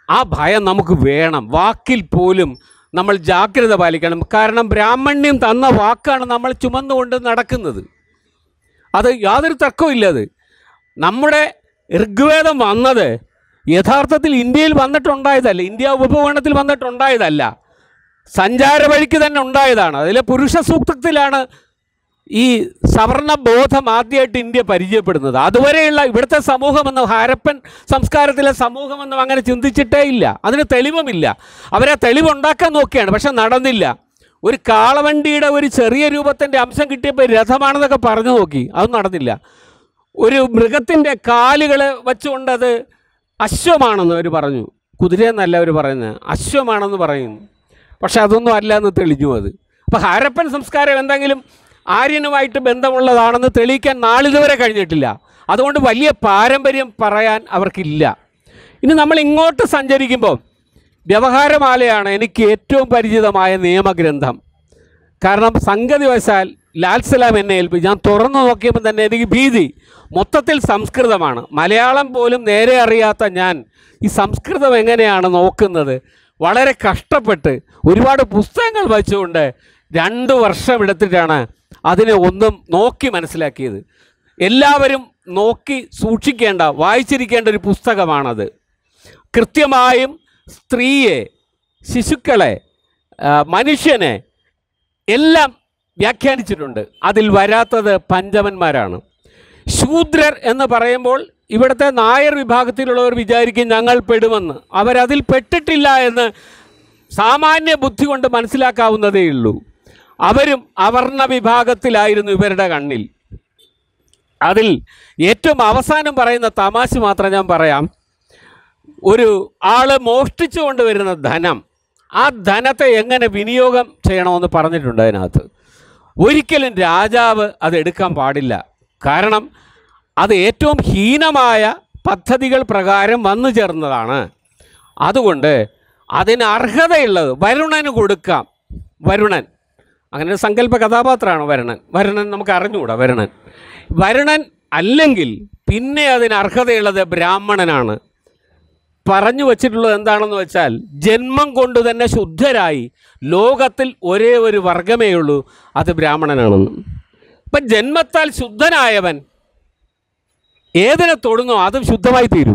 ആ ഭയം നമുക്ക് വേണം വാക്കിൽ പോലും നമ്മൾ ജാഗ്രത പാലിക്കണം കാരണം ബ്രാഹ്മണ്യം തന്ന വാക്കാണ് നമ്മൾ ചുമന്നുകൊണ്ട് നടക്കുന്നത് അത് യാതൊരു തർക്കവും ഇല്ല അത് നമ്മുടെ ഋഗ്വേദം വന്നത് യഥാർത്ഥത്തിൽ ഇന്ത്യയിൽ വന്നിട്ടുണ്ടായതല്ല ഇന്ത്യ ഉപഭൂഖണ്ഡത്തിൽ വന്നിട്ടുണ്ടായതല്ല സഞ്ചാര വഴിക്ക് തന്നെ ഉണ്ടായതാണ് അതിലെ പുരുഷ സൂക്തത്തിലാണ് ഈ സവർണ ബോധം ആദ്യമായിട്ട് ഇന്ത്യ പരിചയപ്പെടുന്നത് അതുവരെയുള്ള ഇവിടുത്തെ സമൂഹമെന്ന് ഹാരപ്പൻ സംസ്കാരത്തിലെ സമൂഹമെന്നും അങ്ങനെ ചിന്തിച്ചിട്ടേ ഇല്ല അതിന് തെളിവുമില്ല അവരെ തെളിവുണ്ടാക്കാൻ നോക്കിയാണ് പക്ഷെ നടന്നില്ല ഒരു കാളവണ്ടിയുടെ ഒരു ചെറിയ രൂപത്തിൻ്റെ അംശം കിട്ടിയപ്പോൾ രഥമാണെന്നൊക്കെ പറഞ്ഞു നോക്കി അത് നടന്നില്ല ഒരു മൃഗത്തിൻ്റെ കാലുകൾ വെച്ചുകൊണ്ട് അത് അശ്വമാണെന്ന് അവർ പറഞ്ഞു കുതിരയെന്നല്ല അവർ പറയുന്നത് അശ്വമാണെന്ന് പറയുന്നു പക്ഷെ അതൊന്നും അല്ല എന്ന് തെളിഞ്ഞു അത് അപ്പോൾ ഹാരപ്പൻ സംസ്കാരം എന്തെങ്കിലും ആര്യനുമായിട്ട് ബന്ധമുള്ളതാണെന്ന് തെളിയിക്കാൻ നാളിതുവരെ കഴിഞ്ഞിട്ടില്ല അതുകൊണ്ട് വലിയ പാരമ്പര്യം പറയാൻ അവർക്കില്ല ഇനി നമ്മൾ ഇങ്ങോട്ട് സഞ്ചരിക്കുമ്പോൾ വ്യവഹാരമാലയാണ് എനിക്ക് ഏറ്റവും പരിചിതമായ നിയമഗ്രന്ഥം കാരണം സംഗതി വശാൽ ലാൽ സലാം എന്നെ ഏൽപ്പിച്ചു ഞാൻ തുറന്നു നോക്കിയപ്പോൾ തന്നെ എനിക്ക് ഭീതി മൊത്തത്തിൽ സംസ്കൃതമാണ് മലയാളം പോലും നേരെ അറിയാത്ത ഞാൻ ഈ സംസ്കൃതം എങ്ങനെയാണ് നോക്കുന്നത് വളരെ കഷ്ടപ്പെട്ട് ഒരുപാട് പുസ്തകങ്ങൾ വച്ചുകൊണ്ട് രണ്ട് വർഷം എടുത്തിട്ടാണ് അതിനെ ഒന്നും നോക്കി മനസ്സിലാക്കിയത് എല്ലാവരും നോക്കി സൂക്ഷിക്കേണ്ട വായിച്ചിരിക്കേണ്ട ഒരു പുസ്തകമാണത് കൃത്യമായും സ്ത്രീയെ ശിശുക്കളെ ആ, മനുഷ്യനെ എല്ലാം വ്യാഖ്യാനിച്ചിട്ടുണ്ട് അതിൽ വരാത്തത് പഞ്ചമന്മാരാണ് ശൂദ്രർ എന്ന് പറയുമ്പോൾ ഇവിടുത്തെ നായർ വിഭാഗത്തിലുള്ളവർ വിചാരിക്കും ഞങ്ങൾ പെടുമെന്ന് അവരതിൽ പെട്ടിട്ടില്ല എന്ന് സാമാന്യ ബുദ്ധി കൊണ്ട് മനസ്സിലാക്കാവുന്നതേ ഉള്ളൂ അവരും അവർണ വിഭാഗത്തിലായിരുന്നു ഇവരുടെ കണ്ണിൽ അതിൽ ഏറ്റവും അവസാനം പറയുന്ന തമാശ മാത്രം ഞാൻ പറയാം ഒരു ആള് മോഷ്ടിച്ചു കൊണ്ടുവരുന്ന ധനം ആ ധനത്തെ എങ്ങനെ വിനിയോഗം ചെയ്യണമെന്ന് പറഞ്ഞിട്ടുണ്ട് അതിനകത്ത് ഒരിക്കലും രാജാവ് അത് എടുക്കാൻ പാടില്ല കാരണം അത് ഏറ്റവും ഹീനമായ പദ്ധതികൾ പ്രകാരം വന്നു ചേർന്നതാണ് അതുകൊണ്ട് അതിന് അർഹതയുള്ളത് വരുണന് കൊടുക്കാം വരുണൻ അങ്ങനെ ഒരു സങ്കല്പ കഥാപാത്രമാണ് വരുണൻ വരുണൻ നമുക്ക് അറിഞ്ഞുകൂടാ വരുണൻ വരുണൻ അല്ലെങ്കിൽ പിന്നെ അതിന് അർഹതയുള്ളത് ബ്രാഹ്മണനാണ് പറഞ്ഞു വച്ചിട്ടുള്ളത് എന്താണെന്ന് വെച്ചാൽ ജന്മം കൊണ്ട് തന്നെ ശുദ്ധരായി ലോകത്തിൽ ഒരേ ഒരു വർഗമേ ഉള്ളൂ അത് ബ്രാഹ്മണനാണെന്ന് ഇപ്പം ജന്മത്താൽ ശുദ്ധനായവൻ ഏതിനെ തൊടുന്നോ അതും ശുദ്ധമായി തീരും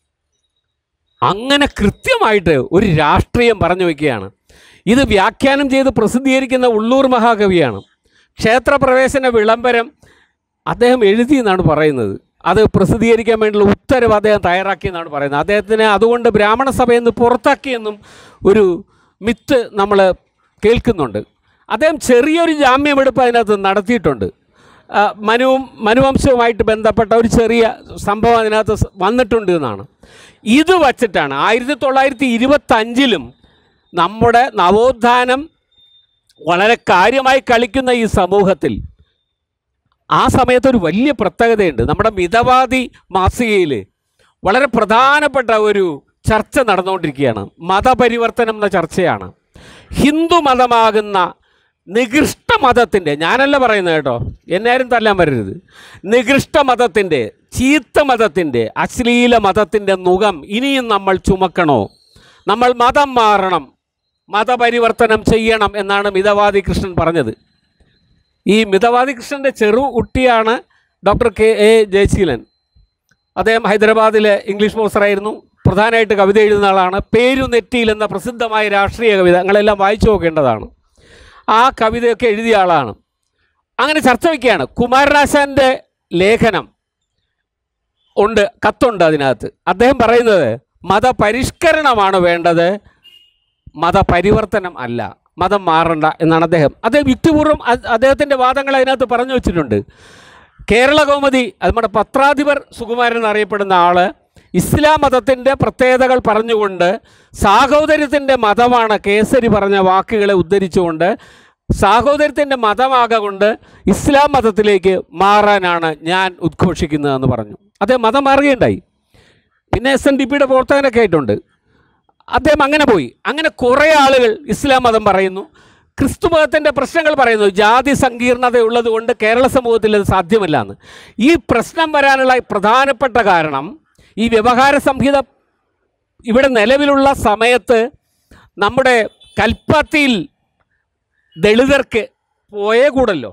അങ്ങനെ കൃത്യമായിട്ട് ഒരു രാഷ്ട്രീയം പറഞ്ഞു വയ്ക്കുകയാണ് ഇത് വ്യാഖ്യാനം ചെയ്ത് പ്രസിദ്ധീകരിക്കുന്ന ഉള്ളൂർ മഹാകവിയാണ് ക്ഷേത്രപ്രവേശന വിളംബരം അദ്ദേഹം എഴുതി എന്നാണ് പറയുന്നത് അത് പ്രസിദ്ധീകരിക്കാൻ വേണ്ടിയുള്ള ഉത്തരവ് അദ്ദേഹം തയ്യാറാക്കിയെന്നാണ് പറയുന്നത് അദ്ദേഹത്തിന് അതുകൊണ്ട് ബ്രാഹ്മണ സഭയിൽ നിന്ന് പുറത്താക്കിയെന്നും ഒരു മിത്ത് നമ്മൾ കേൾക്കുന്നുണ്ട് അദ്ദേഹം ചെറിയൊരു ജാമ്യമെടുപ്പ് അതിനകത്ത് നടത്തിയിട്ടുണ്ട് ആ, മനുവും മനുവംശവുമായിട്ട് ബന്ധപ്പെട്ട ഒരു ചെറിയ സംഭവം അതിനകത്ത് സ് വന്നിട്ടുണ്ട് എന്നാണ് ഇത് വച്ചിട്ടാണ് ആയിരത്തി തൊള്ളായിരത്തി ഇരുപത്തഞ്ചിലും നമ്മുടെ നവോത്ഥാനം വളരെ കാര്യമായി കളിക്കുന്ന ഈ സമൂഹത്തിൽ ആ സമയത്ത് ഒരു വലിയ പ്രത്യേകതയുണ്ട് നമ്മുടെ മിതവാദി മാസികയിൽ വളരെ പ്രധാനപ്പെട്ട ഒരു ചർച്ച നടന്നുകൊണ്ടിരിക്കുകയാണ് മതപരിവർത്തനം എന്ന ചർച്ചയാണ് ഹിന്ദു മതമാകുന്ന നികൃഷ്ട മതത്തിൻ്റെ ഞാനല്ല പറയുന്നത് കേട്ടോ എന്നാരും തല്ലാൻ വരരുത് നികൃഷ്ട മതത്തിൻ്റെ ചീത്ത മതത്തിൻ്റെ അശ്ലീല മതത്തിൻ്റെ മുഖം ഇനിയും നമ്മൾ ചുമക്കണോ നമ്മൾ മതം മാറണം മതപരിവർത്തനം ചെയ്യണം എന്നാണ് മിതവാദി കൃഷ്ണൻ പറഞ്ഞത് ഈ മിതവാദി കൃഷ്ണൻ്റെ ചെറു കുട്ടിയാണ് ഡോക്ടർ കെ എ ജയശീലൻ അദ്ദേഹം ഹൈദരാബാദിലെ ഇംഗ്ലീഷ് പ്രൊഫസറായിരുന്നു പ്രധാനമായിട്ട് കവിത എഴുതുന്ന ആളാണ് പേരു നെറ്റിയിൽ എന്ന പ്രസിദ്ധമായ രാഷ്ട്രീയ കവിത നിങ്ങളെല്ലാം വായിച്ചു നോക്കേണ്ടതാണ് ആ കവിതയൊക്കെ എഴുതിയ ആളാണ് അങ്ങനെ ചർച്ച വയ്ക്കുകയാണ് കുമാരനാശാൻ്റെ ലേഖനം ഉണ്ട് കത്തുണ്ട് അതിനകത്ത് അദ്ദേഹം പറയുന്നത് മതപരിഷ്കരണമാണ് വേണ്ടത് മതപരിവർത്തനം അല്ല മതം മാറണ്ട എന്നാണ് അദ്ദേഹം അദ്ദേഹം യുക്തിപൂർവ്വം അ- അദ്ദേഹത്തിൻ്റെ വാദങ്ങൾ അതിനകത്ത് പറഞ്ഞു വെച്ചിട്ടുണ്ട് കേരള കൗമുദി അത് നമ്മുടെ പത്രാധിപർ സുകുമാരൻ എന്നറിയപ്പെടുന്ന ആള് ഇസ്ലാം മതത്തിൻ്റെ പ്രത്യേകതകൾ പറഞ്ഞുകൊണ്ട് സാഹോദര്യത്തിൻ്റെ മതമാണ് കേസരി പറഞ്ഞ വാക്കുകളെ ഉദ്ധരിച്ചുകൊണ്ട് സാഹോദര്യത്തിൻ്റെ മതമാകൊണ്ട് ഇസ്ലാം മതത്തിലേക്ക് മാറാനാണ് ഞാൻ ഉദ്ഘോഷിക്കുന്നതെന്ന് പറഞ്ഞു അദ്ദേഹം മതം മാറുകയുണ്ടായി പിന്നെ എസ് എൻ ഡി പിയുടെ പ്രവർത്തകനൊക്കെ ആയിട്ടുണ്ട് അദ്ദേഹം അങ്ങനെ പോയി അങ്ങനെ കുറേ ആളുകൾ ഇസ്ലാം മതം പറയുന്നു ക്രിസ്തു മതത്തിൻ്റെ പ്രശ്നങ്ങൾ പറയുന്നു ജാതി സങ്കീർണത ഉള്ളത് കൊണ്ട് കേരള സമൂഹത്തിൽ അത് സാധ്യമല്ല എന്ന് ഈ പ്രശ്നം വരാനുള്ള പ്രധാനപ്പെട്ട കാരണം ഈ വ്യവഹാര സംഹിത ഇവിടെ നിലവിലുള്ള സമയത്ത് നമ്മുടെ കൽപ്പത്തിയിൽ ദളിതർക്ക് പോയേ കൂടല്ലോ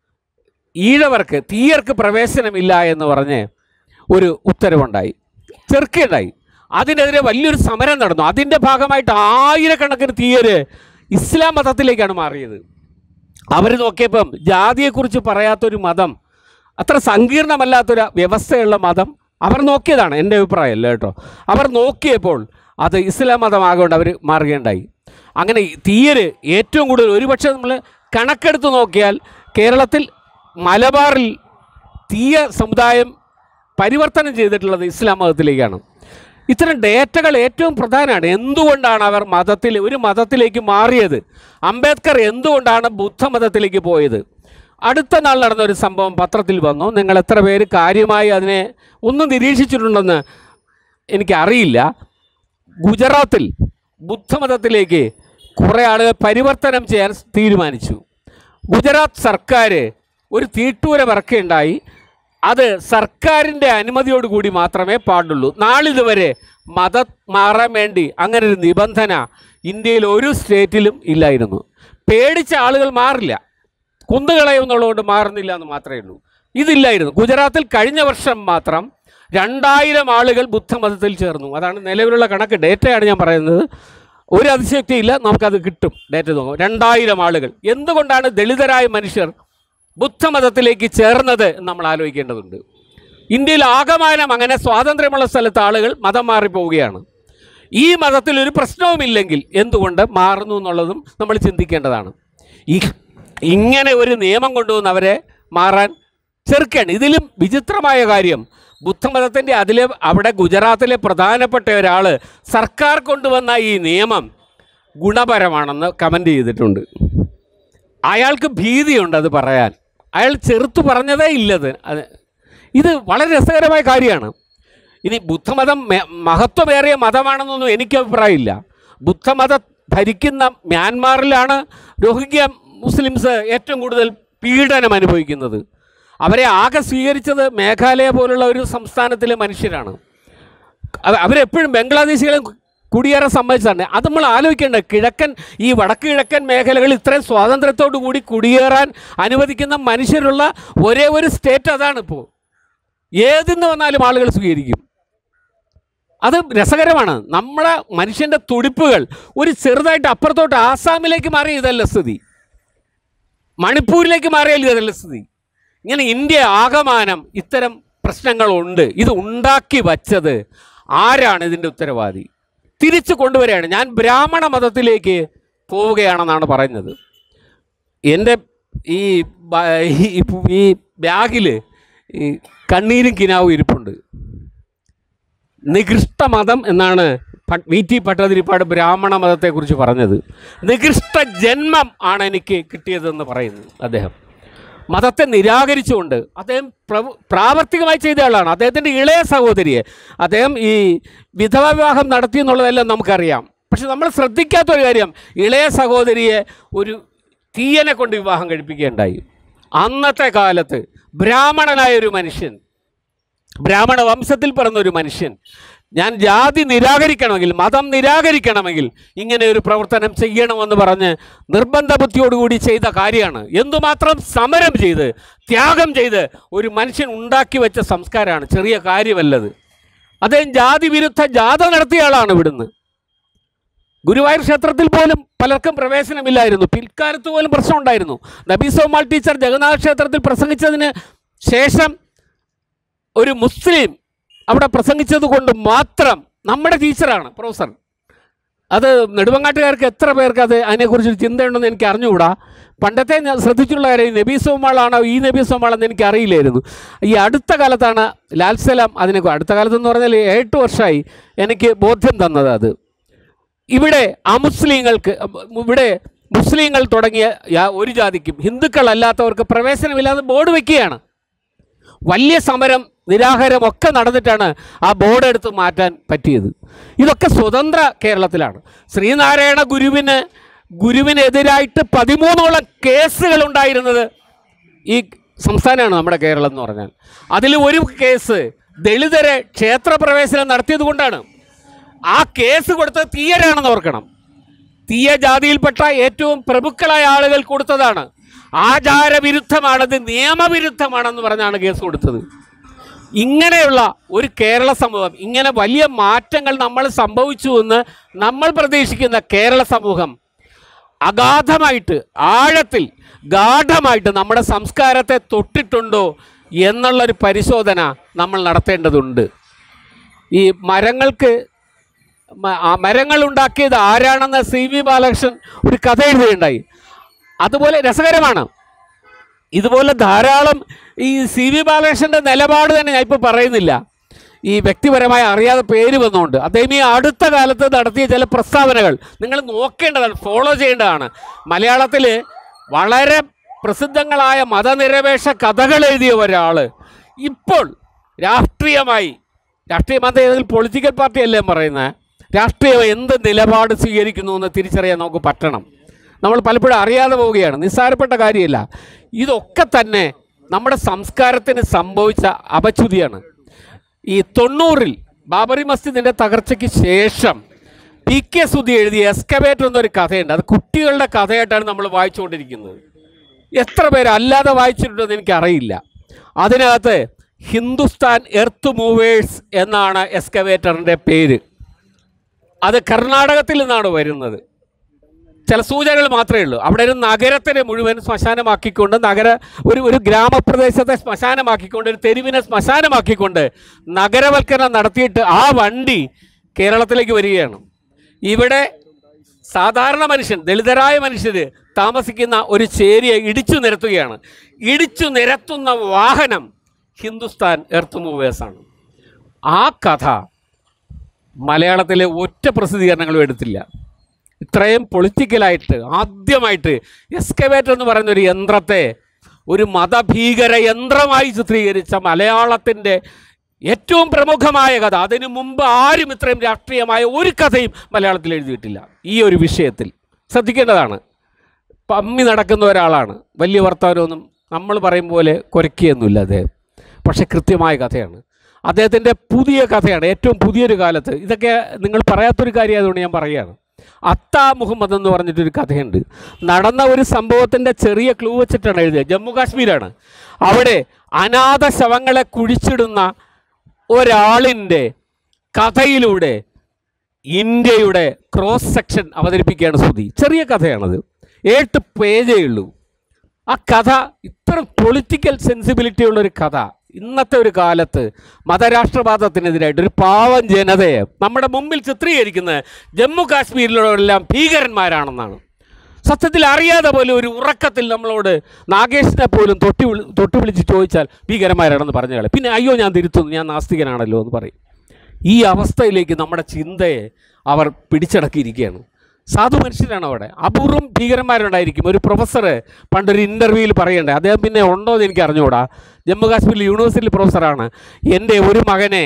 ഈഴവർക്ക് തീയർക്ക് പ്രവേശനമില്ല എന്ന് പറഞ്ഞ് ഒരു ഉത്തരവുണ്ടായി ചെറുക്കുണ്ടായി അതിനെതിരെ വലിയൊരു സമരം നടന്നു അതിൻ്റെ ഭാഗമായിട്ട് ആയിരക്കണക്കിന് തീയര് ഇസ്ലാം മതത്തിലേക്കാണ് മാറിയത് അവർ നോക്കിയപ്പം ജാതിയെക്കുറിച്ച് പറയാത്തൊരു മതം അത്ര സങ്കീർണമല്ലാത്തൊരു വ്യവസ്ഥയുള്ള മതം അവർ നോക്കിയതാണ് എൻ്റെ അഭിപ്രായമല്ല കേട്ടോ അവർ നോക്കിയപ്പോൾ അത് ഇസ്ലാം മതമാകൊണ്ട് അവർ മാറുകയുണ്ടായി അങ്ങനെ ഈ തീയര് ഏറ്റവും കൂടുതൽ ഒരുപക്ഷെ നമ്മൾ കണക്കെടുത്ത് നോക്കിയാൽ കേരളത്തിൽ മലബാറിൽ തീയ സമുദായം പരിവർത്തനം ചെയ്തിട്ടുള്ളത് ഇസ്ലാം മതത്തിലേക്കാണ് ഇത്തരം ഡേറ്റകൾ ഏറ്റവും പ്രധാനമാണ് എന്തുകൊണ്ടാണ് അവർ മതത്തിൽ ഒരു മതത്തിലേക്ക് മാറിയത് അംബേദ്കർ എന്തുകൊണ്ടാണ് ബുദ്ധമതത്തിലേക്ക് പോയത് അടുത്ത നാൾ നടന്ന ഒരു സംഭവം പത്രത്തിൽ വന്നു നിങ്ങൾ എത്ര പേര് കാര്യമായി അതിനെ ഒന്ന് നിരീക്ഷിച്ചിട്ടുണ്ടെന്ന് എനിക്കറിയില്ല ഗുജറാത്തിൽ ബുദ്ധമതത്തിലേക്ക് കുറേ ആളുകൾ പരിവർത്തനം ചെയ്യാൻ തീരുമാനിച്ചു ഗുജറാത്ത് സർക്കാർ ഒരു തീട്ടൂരം ഇറക്കുകയുണ്ടായി അത് സർക്കാരിൻ്റെ അനുമതിയോടുകൂടി മാത്രമേ പാടുള്ളൂ നാളിതുവരെ മതം മാറാൻ വേണ്ടി അങ്ങനെ ഒരു നിബന്ധന ഇന്ത്യയിൽ ഒരു സ്റ്റേറ്റിലും ഇല്ലായിരുന്നു പേടിച്ച ആളുകൾ മാറില്ല കുന്നുകളയുന്നുള്ളതുകൊണ്ട് മാറുന്നില്ല എന്ന് മാത്രമേ ഉള്ളൂ ഇതില്ലായിരുന്നു ഗുജറാത്തിൽ കഴിഞ്ഞ വർഷം മാത്രം രണ്ടായിരം ആളുകൾ ബുദ്ധമതത്തിൽ ചേർന്നു അതാണ് നിലവിലുള്ള കണക്ക് ഡേറ്റയാണ് ഞാൻ പറയുന്നത് ഒരു അതിശക്തിയില്ല നമുക്കത് കിട്ടും ഡേറ്റ നോക്കാം രണ്ടായിരം ആളുകൾ എന്തുകൊണ്ടാണ് ദളിതരായ മനുഷ്യർ ബുദ്ധമതത്തിലേക്ക് ചേർന്നത് എന്ന് നമ്മൾ ആലോചിക്കേണ്ടതുണ്ട് ഇന്ത്യയിൽ ആകമാനം അങ്ങനെ സ്വാതന്ത്ര്യമുള്ള സ്ഥലത്ത് ആളുകൾ മതം മാറിപ്പോവുകയാണ് ഈ മതത്തിൽ ഒരു പ്രശ്നവുമില്ലെങ്കിൽ എന്തുകൊണ്ട് മാറുന്നു എന്നുള്ളതും നമ്മൾ ചിന്തിക്കേണ്ടതാണ് ഈ ഇങ്ങനെ ഒരു നിയമം കൊണ്ടുവന്ന് അവരെ മാറാൻ ചെറുക്കാണ് ഇതിലും വിചിത്രമായ കാര്യം ബുദ്ധമതത്തിൻ്റെ അതിലെ അവിടെ ഗുജറാത്തിലെ പ്രധാനപ്പെട്ട ഒരാൾ സർക്കാർ കൊണ്ടുവന്ന ഈ നിയമം ഗുണപരമാണെന്ന് കമൻ്റ് ചെയ്തിട്ടുണ്ട് അയാൾക്ക് ഭീതിയുണ്ട് അത് പറയാൻ അയാൾ ചെറുത്തു പറഞ്ഞതേ ഇല്ലത് അത് ഇത് വളരെ രസകരമായ കാര്യമാണ് ഇനി ബുദ്ധമതം മെ- മഹത്വമേറിയ മതമാണെന്നൊന്നും എനിക്ക് അഭിപ്രായമില്ല ബുദ്ധമതം ഭരിക്കുന്ന മ്യാൻമാറിലാണ് രോഹിംഗ്യ മുസ്ലിംസ് ഏറ്റവും കൂടുതൽ പീഡനം അനുഭവിക്കുന്നത് അവരെ ആകെ സ്വീകരിച്ചത് മേഘാലയ പോലുള്ള ഒരു സംസ്ഥാനത്തിലെ മനുഷ്യരാണ് അവ- അവരെപ്പോഴും ബംഗ്ലാദേശികളെ കുടിയേറാൻ സമ്മതിച്ചതാണ് അത് നമ്മൾ ആലോചിക്കേണ്ട കിഴക്കൻ ഈ വടക്ക് കിഴക്കൻ മേഖലകളിൽ ഇത്രയും സ്വാതന്ത്ര്യത്തോടു കൂടി കുടിയേറാൻ അനുവദിക്കുന്ന മനുഷ്യരുള്ള ഒരേ ഒരു സ്റ്റേറ്റ് അതാണ് ഇപ്പോൾ ഏതിന്ന് വന്നാലും ആളുകൾ സ്വീകരിക്കും അത് രസകരമാണ് നമ്മുടെ മനുഷ്യൻ്റെ തുടിപ്പുകൾ ഒരു ചെറുതായിട്ട് അപ്പുറത്തോട്ട് ആസാമിലേക്ക് മാറിയ ഇതല്ല സ്ഥിതി മണിപ്പൂരിലേക്ക് മാറിയാൽ ഇതല്ല സ്ഥിതി ഇങ്ങനെ ഇന്ത്യ ആകമാനം ഇത്തരം പ്രശ്നങ്ങളുണ്ട് ഇത് ഉണ്ടാക്കി വച്ചത് ആരാണ് ഇതിൻ്റെ ഉത്തരവാദി തിരിച്ചു കൊണ്ടുവരികയാണ് ഞാൻ ബ്രാഹ്മണ മതത്തിലേക്ക് പോവുകയാണെന്നാണ് പറയുന്നത് എൻ്റെ ഈ ബ- ഈ- ഈ ബാഗിൽ ഈ കണ്ണീരും കിനാവും ഇരിപ്പുണ്ട് നികൃഷ്ട മതം എന്നാണ് പ- വി ടി പട്ടതിരിപ്പാട് ബ്രാഹ്മണ മതത്തെക്കുറിച്ച് പറഞ്ഞത് നികൃഷ്ട ജന്മം ആണ് എനിക്ക് കിട്ടിയതെന്ന് പറയുന്നു അദ്ദേഹം മതത്തെ നിരാകരിച്ചുകൊണ്ട് അദ്ദേഹം പ്രവ- പ്രാവർത്തികമായി ചെയ്ത ആളാണ് അദ്ദേഹത്തിൻ്റെ ഇളയ സഹോദരിയെ അദ്ദേഹം ഈ വിധവ വിവാഹം നടത്തി എന്നുള്ളതെല്ലാം നമുക്കറിയാം പക്ഷെ നമ്മൾ ശ്രദ്ധിക്കാത്ത ഒരു കാര്യം ഇളയ സഹോദരിയെ ഒരു തീയനെ കൊണ്ട് വിവാഹം കഴിപ്പിക്കുകയുണ്ടായി അന്നത്തെ കാലത്ത് ബ്രാഹ്മണനായ ഒരു മനുഷ്യൻ ബ്രാഹ്മണ വംശത്തിൽ പിറന്ന ഒരു മനുഷ്യൻ ഞാൻ ജാതി നിരാകരിക്കണമെങ്കിൽ മതം നിരാകരിക്കണമെങ്കിൽ ഇങ്ങനെ ഒരു പ്രവർത്തനം ചെയ്യണമെന്ന് പറഞ്ഞ് നിർബന്ധ ബുദ്ധിയോടുകൂടി ചെയ്ത കാര്യമാണ് എന്തുമാത്രം സമരം ചെയ്ത് ത്യാഗം ചെയ്ത് ഒരു മനുഷ്യൻ ഉണ്ടാക്കി വെച്ച സംസ്കാരമാണ് ചെറിയ കാര്യമല്ലത് അദ്ദേഹം ജാതി വിരുദ്ധ ജാഥ നടത്തിയ ആളാണ് ഇവിടുന്ന് ഗുരുവായൂർ ക്ഷേത്രത്തിൽ പോലും പലർക്കും പ്രവേശനമില്ലായിരുന്നു പിൽക്കാലത്ത് പോലും പ്രശ്നമുണ്ടായിരുന്നു നബീസോമാൾ ടീച്ചർ ജഗന്നാഥ ക്ഷേത്രത്തിൽ പ്രസംഗിച്ചതിന് ശേഷം ഒരു മുസ്ലിം അവിടെ പ്രസംഗിച്ചത് കൊണ്ട് മാത്രം നമ്മുടെ ടീച്ചറാണ് പ്രൊഫസർ അത് നെടുവങ്ങാട്ടുകാർക്ക് എത്ര പേർക്ക് അത് അതിനെക്കുറിച്ച് ചിന്തയുണ്ടെന്ന് എനിക്ക് അറിഞ്ഞുകൂടാ പണ്ടത്തെ ഞാൻ ശ്രദ്ധിച്ചുള്ള കാര്യം ഈ നബി സോമാളാണോ ഈ നബി സോമാളെന്ന് എനിക്ക് അറിയില്ലായിരുന്നു ഈ അടുത്ത കാലത്താണ് ലാൽ സലാം അതിനെ അടുത്ത കാലത്തെന്ന് പറഞ്ഞാൽ എട്ട് വർഷമായി എനിക്ക് ബോധ്യം തന്നത് അത് ഇവിടെ അമുസ്ലിങ്ങൾക്ക് ഇവിടെ മുസ്ലിങ്ങൾ തുടങ്ങിയ യാ- ഒരു ജാതിക്കും ഹിന്ദുക്കളല്ലാത്തവർക്ക് പ്രവേശനമില്ലാതെ ബോർഡ് വയ്ക്കുകയാണ് വലിയ സമരം നിരാഹാരം ഒക്കെ നടന്നിട്ടാണ് ആ ബോർഡ് എടുത്ത് മാറ്റാൻ പറ്റിയത് ഇതൊക്കെ സ്വതന്ത്ര കേരളത്തിലാണ് ശ്രീനാരായണ ഗുരുവിന് ഗുരുവിനെതിരായിട്ട് പതിമൂന്നോളം കേസുകൾ ഉണ്ടായിരുന്നത് ഈ സംസ്ഥാനമാണ് നമ്മുടെ കേരളം എന്ന് പറഞ്ഞാൽ അതിൽ ഒരു കേസ് ദളിതരെ ക്ഷേത്രപ്രവേശനം നടത്തിയത് കൊണ്ടാണ് ആ കേസ് കൊടുത്തത് തീയരാണെന്ന് ഓർക്കണം തീയ ജാതിയിൽപ്പെട്ട ഏറ്റവും പ്രഭുക്കളായ ആളുകൾ കൊടുത്തതാണ് ആചാരവിരുദ്ധമാണത് നിയമവിരുദ്ധമാണെന്ന് പറഞ്ഞാണ് കേസ് കൊടുത്തത് ഇങ്ങനെയുള്ള ഒരു കേരള സമൂഹം ഇങ്ങനെ വലിയ മാറ്റങ്ങൾ നമ്മൾ സംഭവിച്ചു എന്ന് നമ്മൾ പ്രതീക്ഷിക്കുന്ന കേരള സമൂഹം അഗാധമായിട്ട് ആഴത്തിൽ ഗാഠമായിട്ട് നമ്മുടെ സംസ്കാരത്തെ തൊട്ടിട്ടുണ്ടോ എന്നുള്ളൊരു പരിശോധന നമ്മൾ നടത്തേണ്ടതുണ്ട് ഈ മരങ്ങൾക്ക് മ- ആ മരങ്ങൾ ഉണ്ടാക്കിയത് ആരാണെന്ന് സി വി ബാലകൃഷ്ണൻ ഒരു കഥ എഴുതുകയുണ്ടായി അതുപോലെ രസകരമാണ് ഇതുപോലെ ധാരാളം ഈ സി വി ബാലകൃഷ്ണൻ്റെ നിലപാട് തന്നെ ഞാൻ ഇപ്പോൾ പറയുന്നില്ല ഈ വ്യക്തിപരമായി അറിയാതെ പേര് വന്നുകൊണ്ട് അദ്ദേഹം ഈ അടുത്ത കാലത്ത് നടത്തിയ ചില പ്രസ്താവനകൾ നിങ്ങൾ നോക്കേണ്ടതാണ് ഫോളോ ചെയ്യേണ്ടതാണ് മലയാളത്തിൽ വളരെ പ്രസിദ്ധങ്ങളായ മതനിരപേക്ഷ കഥകൾ എഴുതിയ ഒരാൾ ഇപ്പോൾ രാഷ്ട്രീയമായി രാഷ്ട്രീയ മത ഏതെങ്കിലും പൊളിറ്റിക്കൽ പാർട്ടി അല്ലേ ഞാൻ പറയുന്നത് രാഷ്ട്രീയം എന്ത് നിലപാട് സ്വീകരിക്കുന്നു എന്ന് തിരിച്ചറിയാൻ നമുക്ക് പറ്റണം നമ്മൾ പലപ്പോഴും അറിയാതെ പോവുകയാണ് നിസ്സാരപ്പെട്ട കാര്യമില്ല ഇതൊക്കെ തന്നെ നമ്മുടെ സംസ്കാരത്തിന് സംഭവിച്ച അപച്യുതിയാണ് ഈ തൊണ്ണൂറിൽ ബാബറി മസ്ജിദിൻ്റെ തകർച്ചയ്ക്ക് ശേഷം പി കെ സുധി എഴുതിയ എസ്കവേറ്റർ എന്നൊരു കഥയുണ്ട് അത് കുട്ടികളുടെ കഥയായിട്ടാണ് നമ്മൾ വായിച്ചുകൊണ്ടിരിക്കുന്നത് എത്ര പേര് അല്ലാതെ വായിച്ചിട്ടുണ്ടെന്ന് എനിക്കറിയില്ല അതിനകത്ത് ഹിന്ദുസ്ഥാൻ എർത്ത് മൂവേഴ്സ് എന്നാണ് എസ്കവേറ്ററിൻ്റെ പേര് അത് കർണാടകത്തിൽ നിന്നാണ് വരുന്നത് ചില സൂചനകൾ മാത്രമേ ഉള്ളൂ അവിടെ ഒരു നഗരത്തിനെ മുഴുവൻ ശ്മശാനമാക്കിക്കൊണ്ട് നഗര ഒരു ഒരു ഗ്രാമപ്രദേശത്തെ ശ്മശാനമാക്കിക്കൊണ്ട് ഒരു തെരുവിനെ ശ്മശാനമാക്കിക്കൊണ്ട് നഗരവൽക്കരണം നടത്തിയിട്ട് ആ വണ്ടി കേരളത്തിലേക്ക് വരികയാണ് ഇവിടെ സാധാരണ മനുഷ്യൻ ദളിതരായ മനുഷ്യർ താമസിക്കുന്ന ഒരു ചേരിയെ ഇടിച്ചു നിരത്തുകയാണ് ഇടിച്ചു നിരത്തുന്ന വാഹനം ഹിന്ദുസ്ഥാൻ എർത്ത് മൂവേഴ്സാണ് ആ കഥ മലയാളത്തിലെ ഒറ്റ പ്രസിദ്ധീകരണങ്ങളും എടുത്തില്ല ഇത്രയും പൊളിറ്റിക്കലായിട്ട് ആദ്യമായിട്ട് എസ്കവേറ്റർ എന്ന് പറയുന്ന ഒരു യന്ത്രത്തെ ഒരു മതഭീകര യന്ത്രമായി ചിത്രീകരിച്ച മലയാളത്തിൻ്റെ ഏറ്റവും പ്രമുഖമായ കഥ അതിനു മുമ്പ് ആരും ഇത്രയും രാഷ്ട്രീയമായ ഒരു കഥയും മലയാളത്തിൽ എഴുതിയിട്ടില്ല ഈ ഒരു വിഷയത്തിൽ ശ്രദ്ധിക്കേണ്ടതാണ് പമ്മി നടക്കുന്ന ഒരാളാണ് വലിയ വർത്തമാനമൊന്നും നമ്മൾ പറയും പോലെ കുരക്കിയൊന്നുമില്ല അദ്ദേഹം പക്ഷേ കൃത്യമായ കഥയാണ് അദ്ദേഹത്തിൻ്റെ പുതിയ കഥയാണ് ഏറ്റവും പുതിയൊരു കാലത്ത് ഇതൊക്കെ നിങ്ങൾ പറയാത്തൊരു കാര്യമായതുകൊണ്ട് ഞാൻ പറയുകയാണ് അത്താ മുഹമ്മദ് എന്ന് പറഞ്ഞിട്ടൊരു കഥയുണ്ട് നടന്ന ഒരു സംഭവത്തിൻ്റെ ചെറിയ ക്ലൂ വെച്ചിട്ടാണ് എഴുതിയത് ജമ്മു കാശ്മീരാണ് അവിടെ അനാഥ ശവങ്ങളെ കുഴിച്ചിടുന്ന ഒരാളിൻ്റെ കഥയിലൂടെ ഇന്ത്യയുടെ ക്രോസ് സെക്ഷൻ അവതരിപ്പിക്കുകയാണ് ശ്രുതി ചെറിയ കഥയാണത് ഏട്ട് പേജേ ഉള്ളൂ ആ കഥ ഇത്ര പൊളിറ്റിക്കൽ സെൻസിബിലിറ്റി ഉള്ളൊരു കഥ ഇന്നത്തെ ഒരു കാലത്ത് മതരാഷ്ട്രവാദത്തിനെതിരായിട്ട് ഒരു പാവം ജനതയെ നമ്മുടെ മുമ്പിൽ ചിത്രീകരിക്കുന്നത് ജമ്മു കാശ്മീരിലുള്ളവരെല്ലാം ഭീകരന്മാരാണെന്നാണ് സത്യത്തിൽ അറിയാതെ പോലും ഒരു ഉറക്കത്തിൽ നമ്മളോട് നാഗേഷിനെ പോലും തൊട്ടി വിളി തൊട്ടി വിളിച്ച് ചോദിച്ചാൽ ഭീകരന്മാരാണെന്ന് പറഞ്ഞു കളയും പിന്നെ അയ്യോ ഞാൻ തിരുത്തുന്നു ഞാൻ നാസ്തികനാണല്ലോ എന്ന് പറയും ഈ അവസ്ഥയിലേക്ക് നമ്മുടെ ചിന്തയെ അവർ പിടിച്ചടക്കിയിരിക്കുകയാണ് സാധു മനുഷ്യരാണ് അവിടെ അപൂർവം ഭീകരന്മാരുണ്ടായിരിക്കും ഒരു പ്രൊഫസർ പണ്ടൊരു ഇൻ്റർവ്യൂവിൽ പറയണ്ടേ അദ്ദേഹം പിന്നെ ഉണ്ടോ എന്ന് എനിക്ക് അറിഞ്ഞുകൂടാ ജമ്മു കാശ്മീരിൽ യൂണിവേഴ്സിറ്റി പ്രൊഫസറാണ് എൻ്റെ ഒരു മകനെ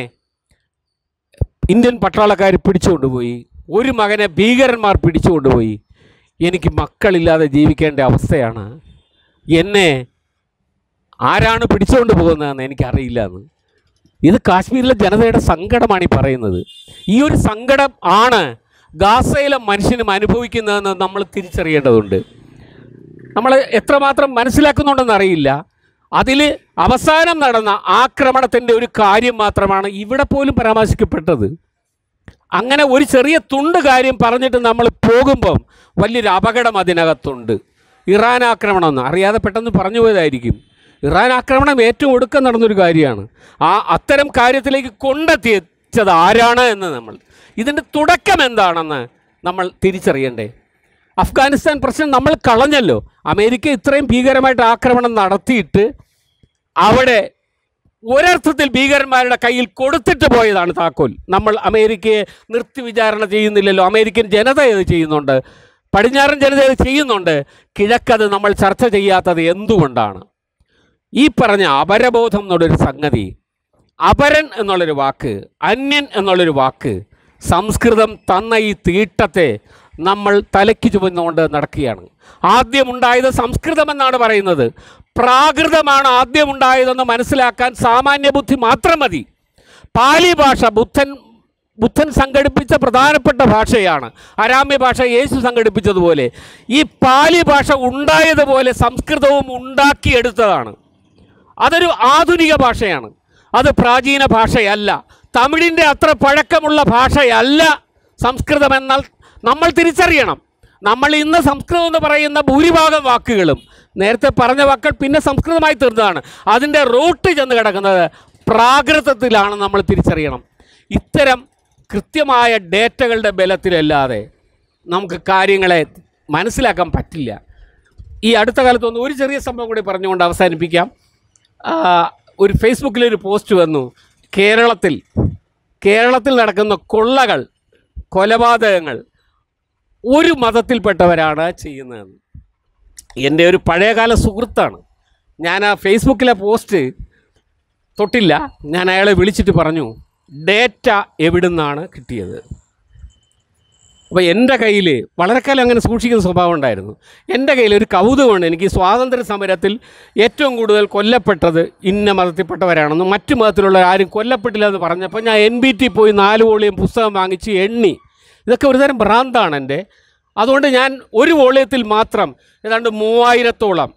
ഇന്ത്യൻ പട്ടാളക്കാർ പിടിച്ചുകൊണ്ടുപോയി ഒരു മകനെ ഭീകരന്മാർ പിടിച്ചുകൊണ്ടുപോയി എനിക്ക് മക്കളില്ലാതെ ജീവിക്കേണ്ട അവസ്ഥയാണ് എന്നെ ആരാണ് പിടിച്ചുകൊണ്ട് പോകുന്നതെന്ന് എനിക്കറിയില്ല എന്ന് ഇത് കാശ്മീരിലെ ജനതയുടെ സങ്കടമാണ് ഈ പറയുന്നത് ഈ ഒരു സങ്കടം ആണ് ഗാസയിലെ മനുഷ്യനും അനുഭവിക്കുന്നതെന്ന് നമ്മൾ തിരിച്ചറിയേണ്ടതുണ്ട് നമ്മൾ എത്രമാത്രം മനസ്സിലാക്കുന്നുണ്ടെന്ന് അറിയില്ല അതിൽ അവസാനം നടന്ന ആക്രമണത്തിൻ്റെ ഒരു കാര്യം മാത്രമാണ് ഇവിടെ പോലും പരാമർശിക്കപ്പെട്ടത് അങ്ങനെ ഒരു ചെറിയ തുണ്ട് കാര്യം പറഞ്ഞിട്ട് നമ്മൾ പോകുമ്പം വലിയൊരു അപകടം അതിനകത്തുണ്ട് ഇറാൻ ആക്രമണം എന്ന് അറിയാതെ പെട്ടെന്ന് പറഞ്ഞു പോയതായിരിക്കും ഇറാൻ ആക്രമണം ഏറ്റവും ഒടുക്കം നടന്നൊരു കാര്യമാണ് ആ അത്തരം കാര്യത്തിലേക്ക് കൊണ്ടെത്തിച്ചത് ആരാണ് എന്ന് നമ്മൾ ഇതിൻ്റെ തുടക്കം എന്താണെന്ന് നമ്മൾ തിരിച്ചറിയണ്ടേ അഫ്ഗാനിസ്ഥാൻ പ്രശ്നം നമ്മൾ കളഞ്ഞല്ലോ അമേരിക്ക ഇത്രയും ഭീകരമായിട്ട് ആക്രമണം നടത്തിയിട്ട് അവിടെ ഒരർത്ഥത്തിൽ ഭീകരന്മാരുടെ കയ്യിൽ കൊടുത്തിട്ട് പോയതാണ് താക്കോൽ നമ്മൾ അമേരിക്കയെ നിർത്തി വിചാരണ ചെയ്യുന്നില്ലല്ലോ അമേരിക്കൻ ജനത ഇത് ചെയ്യുന്നുണ്ട് പടിഞ്ഞാറൻ ജനത ഇത് ചെയ്യുന്നുണ്ട് കിഴക്കത് നമ്മൾ ചർച്ച ചെയ്യാത്തത് എന്തുകൊണ്ടാണ് ഈ പറഞ്ഞ അപരബോധം എന്നുള്ളൊരു സംഗതി അപരൻ എന്നുള്ളൊരു വാക്ക് അന്യൻ എന്നുള്ളൊരു വാക്ക് സംസ്കൃതം തന്ന ഈ തീട്ടത്തെ നമ്മൾ തലയ്ക്ക് ചുമന്നുകൊണ്ട് നടക്കുകയാണ് ആദ്യമുണ്ടായത് സംസ്കൃതമെന്നാണ് പറയുന്നത് പ്രാകൃതമാണ് ആദ്യമുണ്ടായതെന്ന് മനസ്സിലാക്കാൻ സാമാന്യ ബുദ്ധി മാത്രം മതി പാലി ഭാഷ ബുദ്ധൻ ബുദ്ധൻ സംഘടിപ്പിച്ച പ്രധാനപ്പെട്ട ഭാഷയാണ് അരാമ്യ ഭാഷ യേശു സംഘടിപ്പിച്ചതുപോലെ ഈ പാലി ഭാഷ ഉണ്ടായതുപോലെ സംസ്കൃതവും ഉണ്ടാക്കിയെടുത്തതാണ് അതൊരു ആധുനിക ഭാഷയാണ് അത് പ്രാചീന ഭാഷയല്ല തമിഴിൻ്റെ അത്ര പഴക്കമുള്ള ഭാഷയല്ല സംസ്കൃതം എന്നാൽ നമ്മൾ തിരിച്ചറിയണം നമ്മൾ ഇന്ന് സംസ്കൃതം എന്ന് പറയുന്ന ഭൂരിഭാഗം വാക്കുകളും നേരത്തെ പറഞ്ഞ വാക്കുകൾ പിന്നെ സംസ്കൃതമായി തീർന്നതാണ് അതിൻ്റെ റൂട്ട് ചെന്ന് കിടക്കുന്നത് പ്രാകൃതത്തിലാണ് നമ്മൾ തിരിച്ചറിയണം ഇത്തരം കൃത്യമായ ഡേറ്റകളുടെ ബലത്തിലല്ലാതെ നമുക്ക് കാര്യങ്ങളെ മനസ്സിലാക്കാൻ പറ്റില്ല ഈ അടുത്ത കാലത്തൊന്ന് ഒരു ചെറിയ സംഭവം കൂടി പറഞ്ഞുകൊണ്ട് അവസാനിപ്പിക്കാം ആ, ഒരു ഫേസ്ബുക്കിലൊരു പോസ്റ്റ് വന്നു കേരളത്തിൽ കേരളത്തിൽ നടക്കുന്ന കൊള്ളകൾ കൊലപാതകങ്ങൾ ഒരു മതത്തിൽപ്പെട്ടവരാണ് ചെയ്യുന്നതെന്ന് എൻ്റെ ഒരു പഴയകാല സുഹൃത്താണ് ഞാൻ ആ ഫേസ്ബുക്കിലെ പോസ്റ്റ് തൊട്ടില്ല ഞാൻ അയാളെ വിളിച്ചിട്ട് പറഞ്ഞു ഡേറ്റ എവിടുന്നാണ് കിട്ടിയത് അപ്പോൾ എൻ്റെ കയ്യിൽ വളരെ കാലം അങ്ങനെ സൂക്ഷിക്കുന്ന സ്വഭാവം ഉണ്ടായിരുന്നു എൻ്റെ കയ്യിൽ ഒരു കൗതുകമാണ് എനിക്ക് സ്വാതന്ത്ര്യ സമരത്തിൽ ഏറ്റവും കൂടുതൽ കൊല്ലപ്പെട്ടത് ഇന്ന മതത്തിൽപ്പെട്ടവരാണെന്ന് മറ്റു മതത്തിലുള്ള ആരും കൊല്ലപ്പെട്ടില്ല എന്ന് പറഞ്ഞപ്പോൾ ഞാൻ എൻ ബി ടി പോയി നാല് വോളിയം പുസ്തകം വാങ്ങിച്ച് എണ്ണി ഇതൊക്കെ ഒരുതരം ഭ്രാന്താണ് എൻ്റെ അതുകൊണ്ട് ഞാൻ ഒരു വോളിയത്തിൽ മാത്രം ഏതാണ്ട് മൂവായിരത്തോളം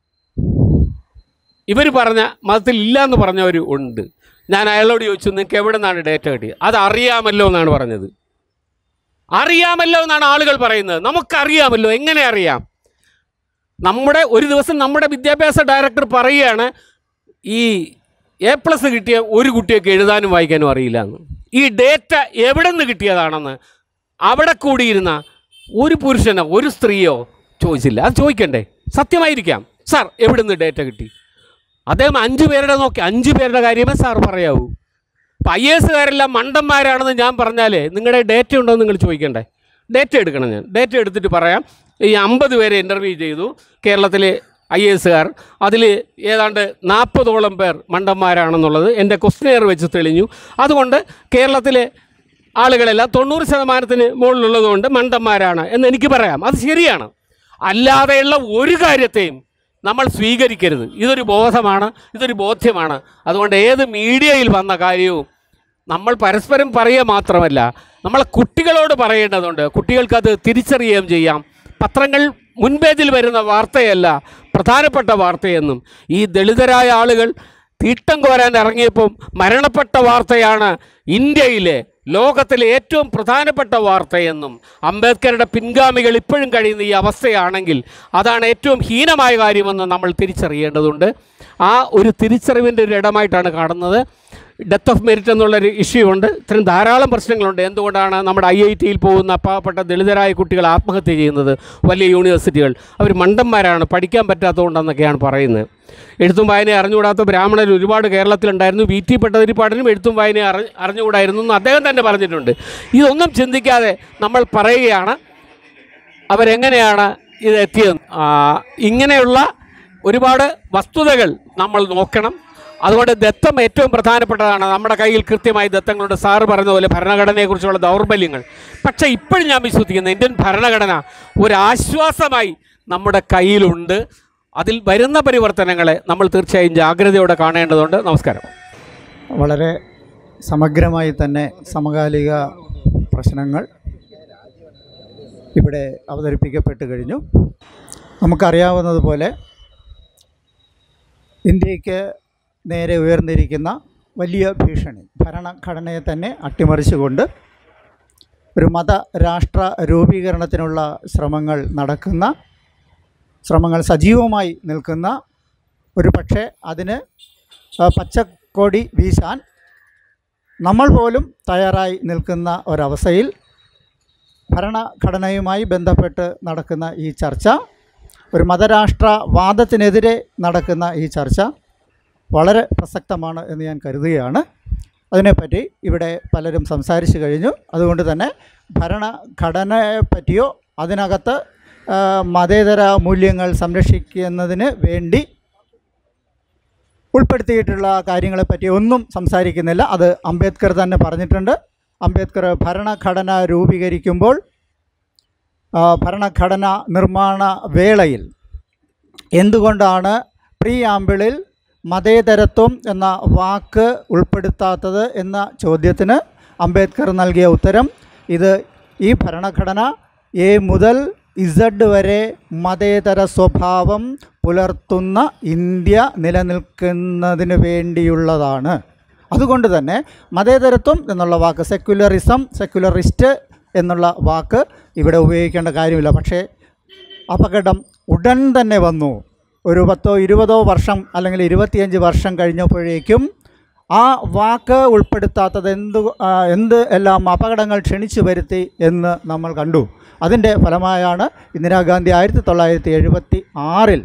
ഇവർ പറഞ്ഞ മതത്തിൽ ഇല്ല എന്ന് പറഞ്ഞവർ ഉണ്ട് ഞാൻ അയാളോട് ചോദിച്ചു നിങ്ങൾക്ക് എവിടെ നിന്നാണ് ഡേറ്റ കിട്ടിയത് അത് അറിയാമല്ലോ എന്നാണ് പറഞ്ഞത് അറിയാമല്ലോ എന്നാണ് ആളുകൾ പറയുന്നത് നമുക്കറിയാമല്ലോ എങ്ങനെ അറിയാം നമ്മുടെ ഒരു ദിവസം നമ്മുടെ വിദ്യാഭ്യാസ ഡയറക്ടർ പറയുകയാണ് ഈ എ പ്ലസ് കിട്ടിയ ഒരു കുട്ടിയൊക്കെ എഴുതാനും വായിക്കാനും അറിയില്ല എന്ന് ഈ ഡേറ്റ എവിടെ നിന്ന് കിട്ടിയതാണെന്ന് അവിടെ കൂടിയിരുന്ന ഒരു പുരുഷനോ ഒരു സ്ത്രീയോ ചോദിച്ചില്ല അത് ചോദിക്കണ്ടേ സത്യമായിരിക്കാം സാർ എവിടെ നിന്ന് ഡേറ്റ കിട്ടി അദ്ദേഹം അഞ്ച് പേരുടെ നോക്കി അഞ്ച് പേരുടെ കാര്യമേ സാർ പറയാവൂ അപ്പം ഐ എസുകാരെല്ലാം മണ്ടന്മാരാണെന്ന് ഞാൻ പറഞ്ഞാൽ നിങ്ങളുടെ ഡേറ്റ ഉണ്ടോ എന്ന് നിങ്ങൾ ചോദിക്കണ്ടേ ഡേറ്റ എടുക്കണം ഞാൻ ഡേറ്റ എടുത്തിട്ട് പറയാം ഈ അമ്പത് പേരെ ഇൻ്റർവ്യൂ ചെയ്തു കേരളത്തിലെ ഐ എസുകാർ അതിൽ ഏതാണ്ട് നാൽപ്പതോളം പേർ മണ്ടന്മാരാണെന്നുള്ളത് എൻ്റെ ക്വസ്റ്റനെയർ വെച്ച് തെളിഞ്ഞു അതുകൊണ്ട് കേരളത്തിലെ ആളുകളെല്ലാം തൊണ്ണൂറ് ശതമാനത്തിന് മുകളിലുള്ളതുകൊണ്ട് മണ്ടന്മാരാണ് എന്ന് എനിക്ക് പറയാം അത് ശരിയാണ് അല്ലാതെയുള്ള ഒരു കാര്യത്തെയും നമ്മൾ സ്വീകരിക്കരുത് ഇതൊരു ബോധമാണ് ഇതൊരു ബോധ്യമാണ് അതുകൊണ്ട് ഏത് മീഡിയയിൽ വന്ന കാര്യവും നമ്മൾ പരസ്പരം പറയുക മാത്രമല്ല നമ്മളെ കുട്ടികളോട് പറയേണ്ടതുണ്ട് കുട്ടികൾക്കത് തിരിച്ചറിയുകയും ചെയ്യാം പത്രങ്ങൾ മുൻപേജിൽ വരുന്ന വാർത്തയല്ല പ്രധാനപ്പെട്ട വാർത്തയെന്നും ഈ ദളിതരായ ആളുകൾ തീട്ടം കോരാൻ ഇറങ്ങിയപ്പം മരണപ്പെട്ട വാർത്തയാണ് ഇന്ത്യയിലെ ലോകത്തിലെ ഏറ്റവും പ്രധാനപ്പെട്ട വാർത്തയെന്നും അംബേദ്കറുടെ പിൻഗാമികൾ ഇപ്പോഴും കഴിയുന്ന ഈ അവസ്ഥയാണെങ്കിൽ അതാണ് ഏറ്റവും ഹീനമായ കാര്യമെന്ന് നമ്മൾ തിരിച്ചറിയേണ്ടതുണ്ട് ആ ഒരു തിരിച്ചറിവിൻ്റെ ഒരു ഇടമായിട്ടാണ് കാണുന്നത് ഡെത്ത് ഓഫ് മെരിറ്റ് എന്നുള്ളൊരു ഇഷ്യൂ ഉണ്ട് ഇത്തരം ധാരാളം പ്രശ്നങ്ങളുണ്ട് എന്തുകൊണ്ടാണ് നമ്മുടെ ഐ ഐ ടിയിൽ പോകുന്ന പാവപ്പെട്ട ദളിതരായ കുട്ടികൾ ആത്മഹത്യ ചെയ്യുന്നത് വലിയ യൂണിവേഴ്സിറ്റികൾ അവർ മണ്ടന്മാരാണ് പഠിക്കാൻ പറ്റാത്തതുകൊണ്ടെന്നൊക്കെയാണ് പറയുന്നത് എഴുത്തും വായനയും അറിഞ്ഞുകൂടാത്ത ബ്രാഹ്മണർ ഒരുപാട് കേരളത്തിലുണ്ടായിരുന്നു വി ടി പട്ടതിരിപ്പാടിനും എഴുത്തും വായനയും അറി അറിഞ്ഞുകൂടായിരുന്നു എന്ന് അദ്ദേഹം തന്നെ പറഞ്ഞിട്ടുണ്ട് ഇതൊന്നും ചിന്തിക്കാതെ നമ്മൾ പറയുകയാണ് അവരെങ്ങനെയാണ് ഇത് എത്തിയത് ആ, ഇങ്ങനെയുള്ള ഒരുപാട് വസ്തുതകൾ നമ്മൾ നോക്കണം അതുകൊണ്ട് ദത്തം ഏറ്റവും പ്രധാനപ്പെട്ടതാണ് നമ്മുടെ കയ്യിൽ കൃത്യമായി ദത്തങ്ങളുടെ സാറ് പറഞ്ഞ പോലെ ഭരണഘടനയെക്കുറിച്ചുള്ള ദൗർബല്യങ്ങൾ പക്ഷേ ഇപ്പോഴും ഞാൻ വിശ്വസിക്കുന്ന ഇന്ത്യൻ ഭരണഘടന ഒരു ആശ്വാസമായി നമ്മുടെ കയ്യിലുണ്ട് അതിൽ വരുന്ന പരിവർത്തനങ്ങളെ നമ്മൾ തീർച്ചയായും ജാഗ്രതയോടെ കാണേണ്ടതുണ്ട് നമസ്കാരം വളരെ സമഗ്രമായി തന്നെ സമകാലിക പ്രശ്നങ്ങൾ ഇവിടെ അവതരിപ്പിക്കപ്പെട്ട് കഴിഞ്ഞു നമുക്കറിയാവുന്നതുപോലെ ഇന്ത്യക്ക് നേരെ ഉയർന്നിരിക്കുന്ന വലിയ ഭീഷണി ഭരണഘടനയെ തന്നെ അട്ടിമറിച്ചുകൊണ്ട് ഒരു മത രാഷ്ട്ര രൂപീകരണത്തിനുള്ള ശ്രമങ്ങൾ നടക്കുന്ന ശ്രമങ്ങൾ സജീവമായി നിൽക്കുന്ന ഒരു പക്ഷേ അതിന് ആ, പച്ചക്കൊടി വീശാൻ നമ്മൾ പോലും തയ്യാറായി നിൽക്കുന്ന ഒരവസ്ഥയിൽ ഭരണഘടനയുമായി ബന്ധപ്പെട്ട് നടക്കുന്ന ഈ ചർച്ച ഒരു മതരാഷ്ട്രവാദത്തിനെതിരെ നടക്കുന്ന ഈ ചർച്ച വളരെ പ്രസക്തമാണ് എന്ന് ഞാൻ കരുതുകയാണ് അതിനെപ്പറ്റി ഇവിടെ പലരും സംസാരിച്ചു കഴിഞ്ഞു അതുകൊണ്ട് തന്നെ ഭരണഘടനയെ പറ്റിയോ അതിനകത്ത് ആ, മതേതര മൂല്യങ്ങൾ സംരക്ഷിക്കുന്നതിന് വേണ്ടി ഉൾപ്പെടുത്തിയിട്ടുള്ള കാര്യങ്ങളെപ്പറ്റി ഒന്നും സംസാരിക്കുന്നില്ല അത് അംബേദ്കർ തന്നെ പറഞ്ഞിട്ടുണ്ട് അംബേദ്കർ ഭരണഘടന രൂപീകരിക്കുമ്പോൾ ആ, ഭരണഘടന നിർമ്മാണ വേളയിൽ എന്തുകൊണ്ടാണ് പ്രീ ആമ്പിളിൽ മതേതരത്വം എന്ന വാക്ക് ഉൾപ്പെടുത്താത്തത് എന്ന ചോദ്യത്തിന് അംബേദ്കർ നൽകിയ ഉത്തരം ഇത് ഈ ഭരണഘടന എ മുതൽ ഇസഡ് വരെ മതേതര സ്വഭാവം പുലർത്തുന്ന ഇന്ത്യ നിലനിൽക്കുന്നതിന് വേണ്ടിയുള്ളതാണ് അതുകൊണ്ട് തന്നെ മതേതരത്വം എന്നുള്ള വാക്ക് സെക്യുലറിസം സെക്യുലറിസ്റ്റ് എന്നുള്ള വാക്ക് ഇവിടെ ഉപയോഗിക്കേണ്ട കാര്യമില്ല പക്ഷേ അപകടം ഉടൻ തന്നെ വന്നു ഒരു പത്തോ ഇരുപതോ വർഷം അല്ലെങ്കിൽ ഇരുപത്തിയഞ്ച് വർഷം കഴിഞ്ഞപ്പോഴേക്കും ആ വാക്ക് ഉൾപ്പെടുത്താത്തത് എന്ത് ആ, എന്ത് എല്ലാം അപകടങ്ങൾ ക്ഷണിച്ചു വരുത്തി എന്ന് നമ്മൾ കണ്ടു അതിൻ്റെ ഫലമായാണ് ഇന്ദിരാഗാന്ധി ആയിരത്തി തൊള്ളായിരത്തി എഴുപത്തി ആറിൽ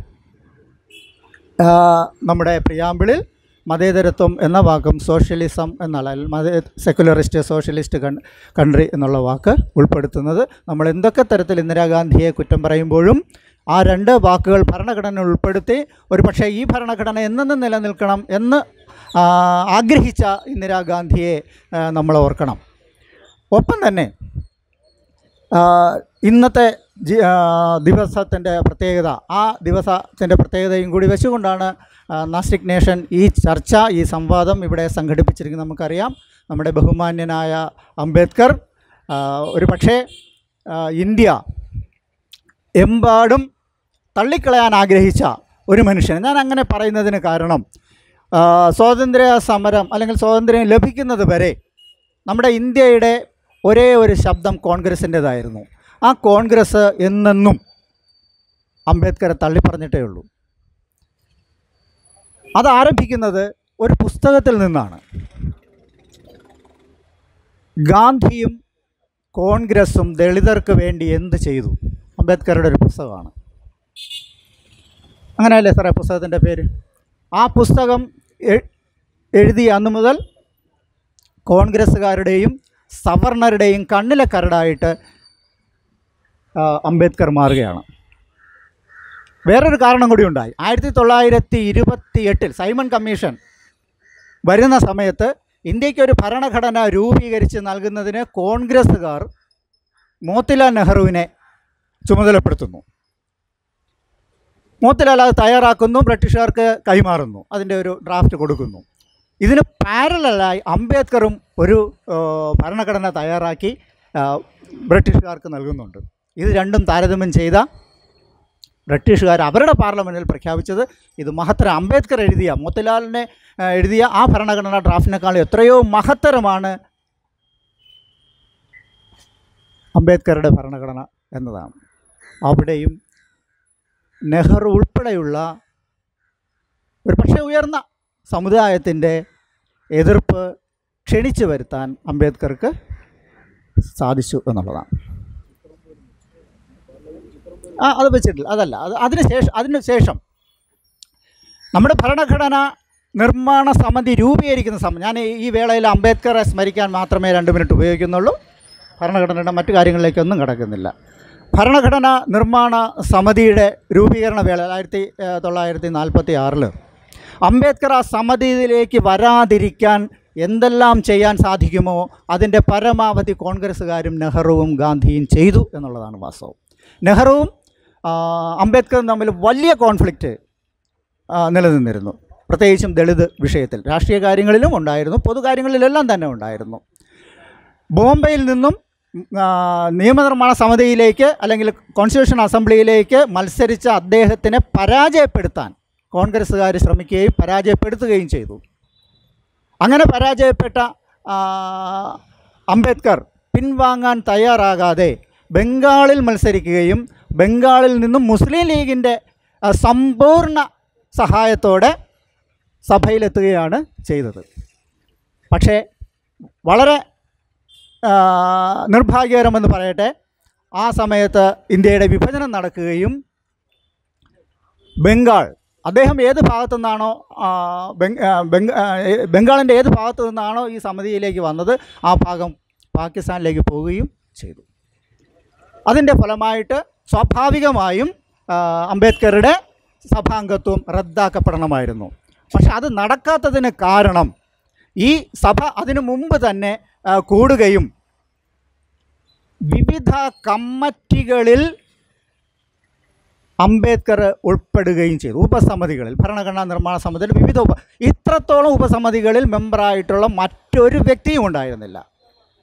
നമ്മുടെ പ്രിയാമ്പിളിൽ മതേതരത്വം എന്ന വാക്കും സോഷ്യലിസം എന്നുള്ള മത സെക്കുലറിസ്റ്റ് സോഷ്യലിസ്റ്റ് കൺ കൺട്രി എന്നുള്ള വാക്ക് ഉൾപ്പെടുത്തുന്നത് നമ്മൾ എന്തൊക്കെ തരത്തിൽ ഇന്ദിരാഗാന്ധിയെ കുറ്റം പറയുമ്പോഴും ആ രണ്ട് വാക്കുകൾ ഭരണഘടന ഉൾപ്പെടുത്തി ഒരു പക്ഷേ ഈ ഭരണഘടന എന്നെന്നും നിലനിൽക്കണം എന്ന് ആ, ആഗ്രഹിച്ച ഇന്ദിരാഗാന്ധിയെ ആ, നമ്മൾ ഓർക്കണം ഒപ്പം തന്നെ ആ, ഇന്നത്തെ ജി ദിവസത്തിൻ്റെ പ്രത്യേകത ആ ദിവസത്തിൻ്റെ പ്രത്യേകതയും കൂടി വെച്ചുകൊണ്ടാണ് ആ, നാസ്റ്റിക് നേഷൻ ഈ ചർച്ച ഈ സംവാദം ഇവിടെ സംഘടിപ്പിച്ചിരിക്കുന്നത് നമുക്കറിയാം നമ്മുടെ ബഹുമാന്യനായ അംബേദ്കർ ആ, ഒരു പക്ഷേ ആ, ഇന്ത്യ എമ്പാടും തള്ളിക്കളയാൻ ആഗ്രഹിച്ച ഒരു മനുഷ്യൻ ഞാൻ അങ്ങനെ പറയുന്നതിന് കാരണം ആ, സ്വാതന്ത്ര്യ സമരം അല്ലെങ്കിൽ സ്വാതന്ത്ര്യം ലഭിക്കുന്നത് വരെ നമ്മുടെ ഇന്ത്യയുടെ ഒരേ ഒരു ശബ്ദം കോൺഗ്രസിൻ്റേതായിരുന്നു ആ കോൺഗ്രസ് എന്നെന്നും അംബേദ്കറെ തള്ളിപ്പറഞ്ഞിട്ടേ ഉള്ളൂ അത് ആരംഭിക്കുന്നത് ഒരു പുസ്തകത്തിൽ നിന്നാണ് ഗാന്ധിയും കോൺഗ്രസും ദളിതർക്ക് വേണ്ടി എന്ത് ചെയ്തു അംബേദ്കറുടെ ഒരു പുസ്തകമാണ് അങ്ങനെയല്ലേ സാറേ പുസ്തകത്തിൻ്റെ പേര് ആ പുസ്തകം എ- എഴുതിയ അന്ന് മുതൽ കോൺഗ്രസ്സുകാരുടെയും സവർണരുടെയും കണ്ണിലെ കരടായിട്ട് ആ, അംബേദ്കർ മാറുകയാണ് വേറൊരു കാരണം കൂടി ഉണ്ടായി ആയിരത്തി തൊള്ളായിരത്തി ഇരുപത്തി എട്ടിൽ സൈമൺ കമ്മീഷൻ വരുന്ന സമയത്ത് ഇന്ത്യക്ക് ഒരു ഭരണഘടന രൂപീകരിച്ച് നൽകുന്നതിന് കോൺഗ്രസ്സുകാർ മോത്തിലാൽ നെഹ്റുവിനെ ചുമതലപ്പെടുത്തുന്നു മോത്തിലാൽ അത് തയ്യാറാക്കുന്നു ബ്രിട്ടീഷുകാർക്ക് കൈമാറുന്നു അതിൻ്റെ ഒരു ഡ്രാഫ്റ്റ് കൊടുക്കുന്നു ഇതിന് പാരലായി അംബേദ്കറും ഒരു ആ, ഭരണഘടന തയ്യാറാക്കി ആ, ബ്രിട്ടീഷുകാർക്ക് നൽകുന്നുണ്ട് ഇത് രണ്ടും താരതമ്യം ചെയ്ത ബ്രിട്ടീഷുകാർ അവരുടെ പാർലമെൻറ്റിൽ പ്രഖ്യാപിച്ചത് ഇത് മഹത്തര അംബേദ്കർ എഴുതിയ മോത്തിലാലിനെ ആ, എഴുതിയ ആ ഭരണഘടനാ ഡ്രാഫ്റ്റിനേക്കാൾ എത്രയോ മഹത്തരമാണ് അംബേദ്കറുടെ ഭരണഘടന എന്നതാണ് അവിടെയും നെഹ്റു ഉൾപ്പെടെയുള്ള ഒരു പക്ഷേ ഉയർന്ന സമുദായത്തിൻ്റെ എതിർപ്പ് ക്ഷണിച്ചു വരുത്താൻ അംബേദ്കർക്ക് സാധിച്ചു എന്നുള്ളതാണ് ആ അത് വെച്ചിട്ടില്ല അതല്ല അത് അതിന് ശേഷം അതിന് ശേഷം നമ്മുടെ ഭരണഘടന നിർമ്മാണ സമിതി രൂപീകരിക്കുന്ന സമയം ഞാൻ ഈ- ഈ വേളയിൽ അംബേദ്കറെ സ്മരിക്കാൻ മാത്രമേ രണ്ട് മിനിറ്റ് ഉപയോഗിക്കുന്നുള്ളൂ ഭരണഘടനയുടെ മറ്റു കാര്യങ്ങളിലേക്കൊന്നും കിടക്കുന്നില്ല ഭരണഘടന നിർമ്മാണ സമിതിയുടെ രൂപീകരണ വേള ആയിരത്തി ഏഹ്, തൊള്ളായിരത്തി നാൽപ്പത്തി ആറിൽ അംബേദ്കർ ആ സമിതിയിലേക്ക് വരാതിരിക്കാൻ എന്തെല്ലാം ചെയ്യാൻ സാധിക്കുമോ അതിൻ്റെ പരമാവധി കോൺഗ്രസ്സുകാരും നെഹ്റുവും ഗാന്ധിയും ചെയ്തു എന്നുള്ളതാണ് വാസ്തവം നെഹ്റുവും ആ, അംബേദ്കറും തമ്മിൽ വലിയ കോൺഫ്ലിക്റ്റ് ആ, നിലനിന്നിരുന്നു പ്രത്യേകിച്ചും ദളിത് വിഷയത്തിൽ രാഷ്ട്രീയ കാര്യങ്ങളിലും ഉണ്ടായിരുന്നു പൊതുകാര്യങ്ങളിലെല്ലാം തന്നെ ഉണ്ടായിരുന്നു ബോംബെയിൽ നിന്നും ആ, നിയമനിർമ്മാണ സമിതിയിലേക്ക് അല്ലെങ്കിൽ കോൺസ്റ്റിറ്റ്യൂഷൻ അസംബ്ലിയിലേക്ക് മത്സരിച്ച അദ്ദേഹത്തിനെ പരാജയപ്പെടുത്താൻ കോൺഗ്രസ്സുകാർ ശ്രമിക്കുകയും പരാജയപ്പെടുത്തുകയും ചെയ്തു അങ്ങനെ പരാജയപ്പെട്ട ആ, അംബേദ്കർ പിൻവാങ്ങാൻ തയ്യാറാകാതെ ബംഗാളിൽ മത്സരിക്കുകയും ബംഗാളിൽ നിന്നും മുസ്ലിം ലീഗിൻ്റെ ആ, സമ്പൂർണ്ണ സഹായത്തോടെ സഭയിലെത്തുകയാണ് ചെയ്തത് പക്ഷേ വളരെ ആ, നിർഭാഗ്യകരമെന്ന് പറയട്ടെ ആ സമയത്ത് ഇന്ത്യയുടെ വിഭജനം നടക്കുകയും ബംഗാൾ അദ്ദേഹം ഏത് ഭാഗത്തു നിന്നാണോ ആ, ബംഗ- ആ, ബംഗ ആ, ഏ- ബംഗാളിൻ്റെ ഏത് ഭാഗത്തു നിന്നാണോ ഈ സമിതിയിലേക്ക് വന്നത് ആ ഭാഗം പാകിസ്ഥാനിലേക്ക് പോവുകയും ചെയ്തു അതിൻ്റെ ഫലമായിട്ട് സ്വാഭാവികമായും ആ, അംബേദ്കറുടെ സഭാംഗത്വം റദ്ദാക്കപ്പെടണമായിരുന്നു പക്ഷെ അത് നടക്കാത്തതിന് കാരണം ഈ സഭ അതിനു മുമ്പ് തന്നെ ആ, കൂടുകയും വിവിധ കമ്മിറ്റികളിൽ അംബേദ്കർ ഉൾപ്പെടുകയും ചെയ്തു ഉപസമിതികളിൽ ഭരണഘടനാ നിർമ്മാണ സമിതിയിൽ വിവിധ ഉപ ഇത്രത്തോളം ഉപസമിതികളിൽ മെമ്പറായിട്ടുള്ള മറ്റൊരു വ്യക്തിയും ഉണ്ടായിരുന്നില്ല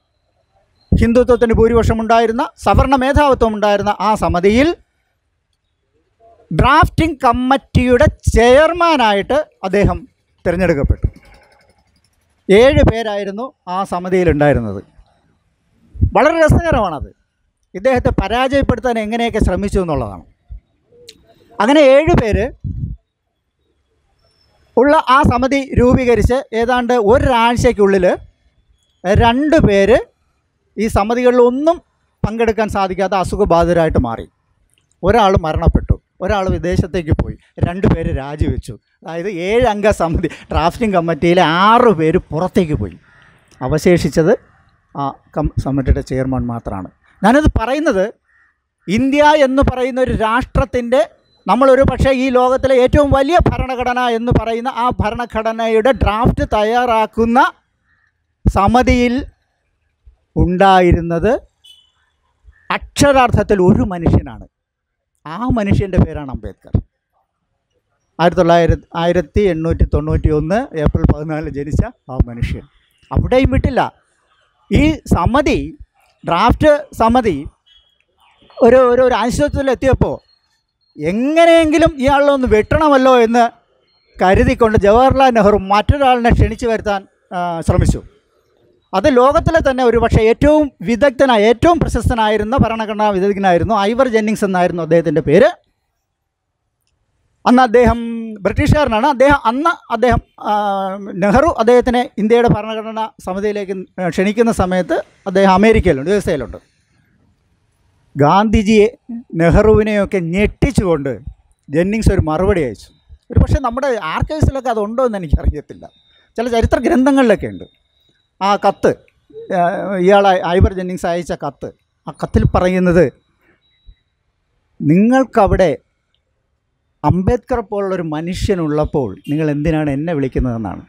ഹിന്ദുത്വത്തിന് ഭൂരിപക്ഷം ഉണ്ടായിരുന്ന സവർണ മേധാവിത്വം ഉണ്ടായിരുന്ന ആ സമിതിയിൽ ഡ്രാഫ്റ്റിംഗ് കമ്മിറ്റിയുടെ ചെയർമാനായിട്ട് അദ്ദേഹം തിരഞ്ഞെടുക്കപ്പെട്ടു ഏഴ് പേരായിരുന്നു ആ സമിതിയിൽ ഉണ്ടായിരുന്നത് വളരെ രസകരമാണത് ഇദ്ദേഹത്തെ പരാജയപ്പെടുത്താൻ എങ്ങനെയൊക്കെ ശ്രമിച്ചു എന്നുള്ളതാണ് അങ്ങനെ ഏഴ് പേര് ഉള്ള ആ സമിതി രൂപീകരിച്ച് ഏതാണ്ട് ഒരാഴ്ചയ്ക്കുള്ളിൽ രണ്ട് പേര് ഈ സമിതികളിലൊന്നും പങ്കെടുക്കാൻ സാധിക്കാത്ത അസുഖബാധിതരായിട്ട് മാറി ഒരാൾ മരണപ്പെട്ടു ഒരാൾ വിദേശത്തേക്ക് പോയി രണ്ട് പേര് രാജിവെച്ചു അതായത് ഏഴ് അംഗ സമിതി ഡ്രാഫ്റ്റിംഗ് കമ്മിറ്റിയിലെ ആറ് പേര് പുറത്തേക്ക് പോയി അവശേഷിച്ചത് ആ കം സമിതിയുടെ ചെയർമാൻ മാത്രമാണ് ഞാനത് പറയുന്നത് ഇന്ത്യ എന്ന് പറയുന്ന ഒരു രാഷ്ട്രത്തിൻ്റെ നമ്മളൊരു പക്ഷേ ഈ ലോകത്തിലെ ഏറ്റവും വലിയ ഭരണഘടന എന്ന് പറയുന്ന ആ ഭരണഘടനയുടെ ഡ്രാഫ്റ്റ് തയ്യാറാക്കുന്ന സമിതിയിൽ ഉണ്ടായിരുന്നത് അക്ഷരാർത്ഥത്തിൽ ഒരു മനുഷ്യനാണ് ആ മനുഷ്യൻ്റെ പേരാണ് അംബേദ്കർ ആയിരത്തി തൊള്ളായിരത്തി ആയിരത്തി എണ്ണൂറ്റി തൊണ്ണൂറ്റി ഒന്ന് ഏപ്രിൽ പതിനാലിൽ ജനിച്ച ആ മനുഷ്യൻ അവിടെയും വിട്ടില്ല ഈ സമിതി ഡ്രാഫ്റ്റ് സമിതി ഒരു ഒരു ഒരു അനിശ്ചിതത്വത്തിലെത്തിയപ്പോൾ എങ്ങനെയെങ്കിലും ഇയാളെ ഒന്ന് വെട്ടണമല്ലോ എന്ന് കരുതിക്കൊണ്ട് ജവഹർലാൽ നെഹ്റു മറ്റൊരാളിനെ ക്ഷണിച്ചു വരുത്താൻ ആ, ശ്രമിച്ചു അത് ലോകത്തിലെ തന്നെ ഒരു പക്ഷേ ഏറ്റവും വിദഗ്ധനായ ഏറ്റവും പ്രശസ്തനായിരുന്ന ഭരണഘടനാ വിദഗ്ധനായിരുന്നു ഐവർ ജെന്നിങ്സ് എന്നായിരുന്നു അദ്ദേഹത്തിൻ്റെ പേര് അന്ന് അദ്ദേഹം ബ്രിട്ടീഷുകാരനാണ് അദ്ദേഹം അന്ന് അദ്ദേഹം ആ, നെഹ്റു അദ്ദേഹത്തിനെ ഇന്ത്യയുടെ ഭരണഘടനാ സമിതിയിലേക്ക് ക്ഷണിക്കുന്ന സമയത്ത് അദ്ദേഹം അമേരിക്കയിലുണ്ട് യു എസ് എയിലുണ്ട് ഗാന്ധിജിയെ നെഹ്റുവിനെയൊക്കെ ഞെട്ടിച്ചുകൊണ്ട് ജെന്നിങ്സ് ഒരു മറുപടി അയച്ചു ഒരു പക്ഷേ നമ്മുടെ ആർക്കൈവ്സിലൊക്കെ അതുണ്ടോ എന്ന് എനിക്കറിയത്തില്ല ചില ചരിത്ര ഗ്രന്ഥങ്ങളിലൊക്കെ ഉണ്ട് ആ കത്ത് ആ, ഇയാൾ ഐവർ ജെന്നിങ്സ് അയച്ച കത്ത് ആ കത്തിൽ പറയുന്നത് നിങ്ങൾക്കവിടെ അംബേദ്കർ പോലുള്ളൊരു മനുഷ്യനുള്ളപ്പോൾ നിങ്ങൾ എന്തിനാണ് എന്നെ വിളിക്കുന്നതെന്നാണ്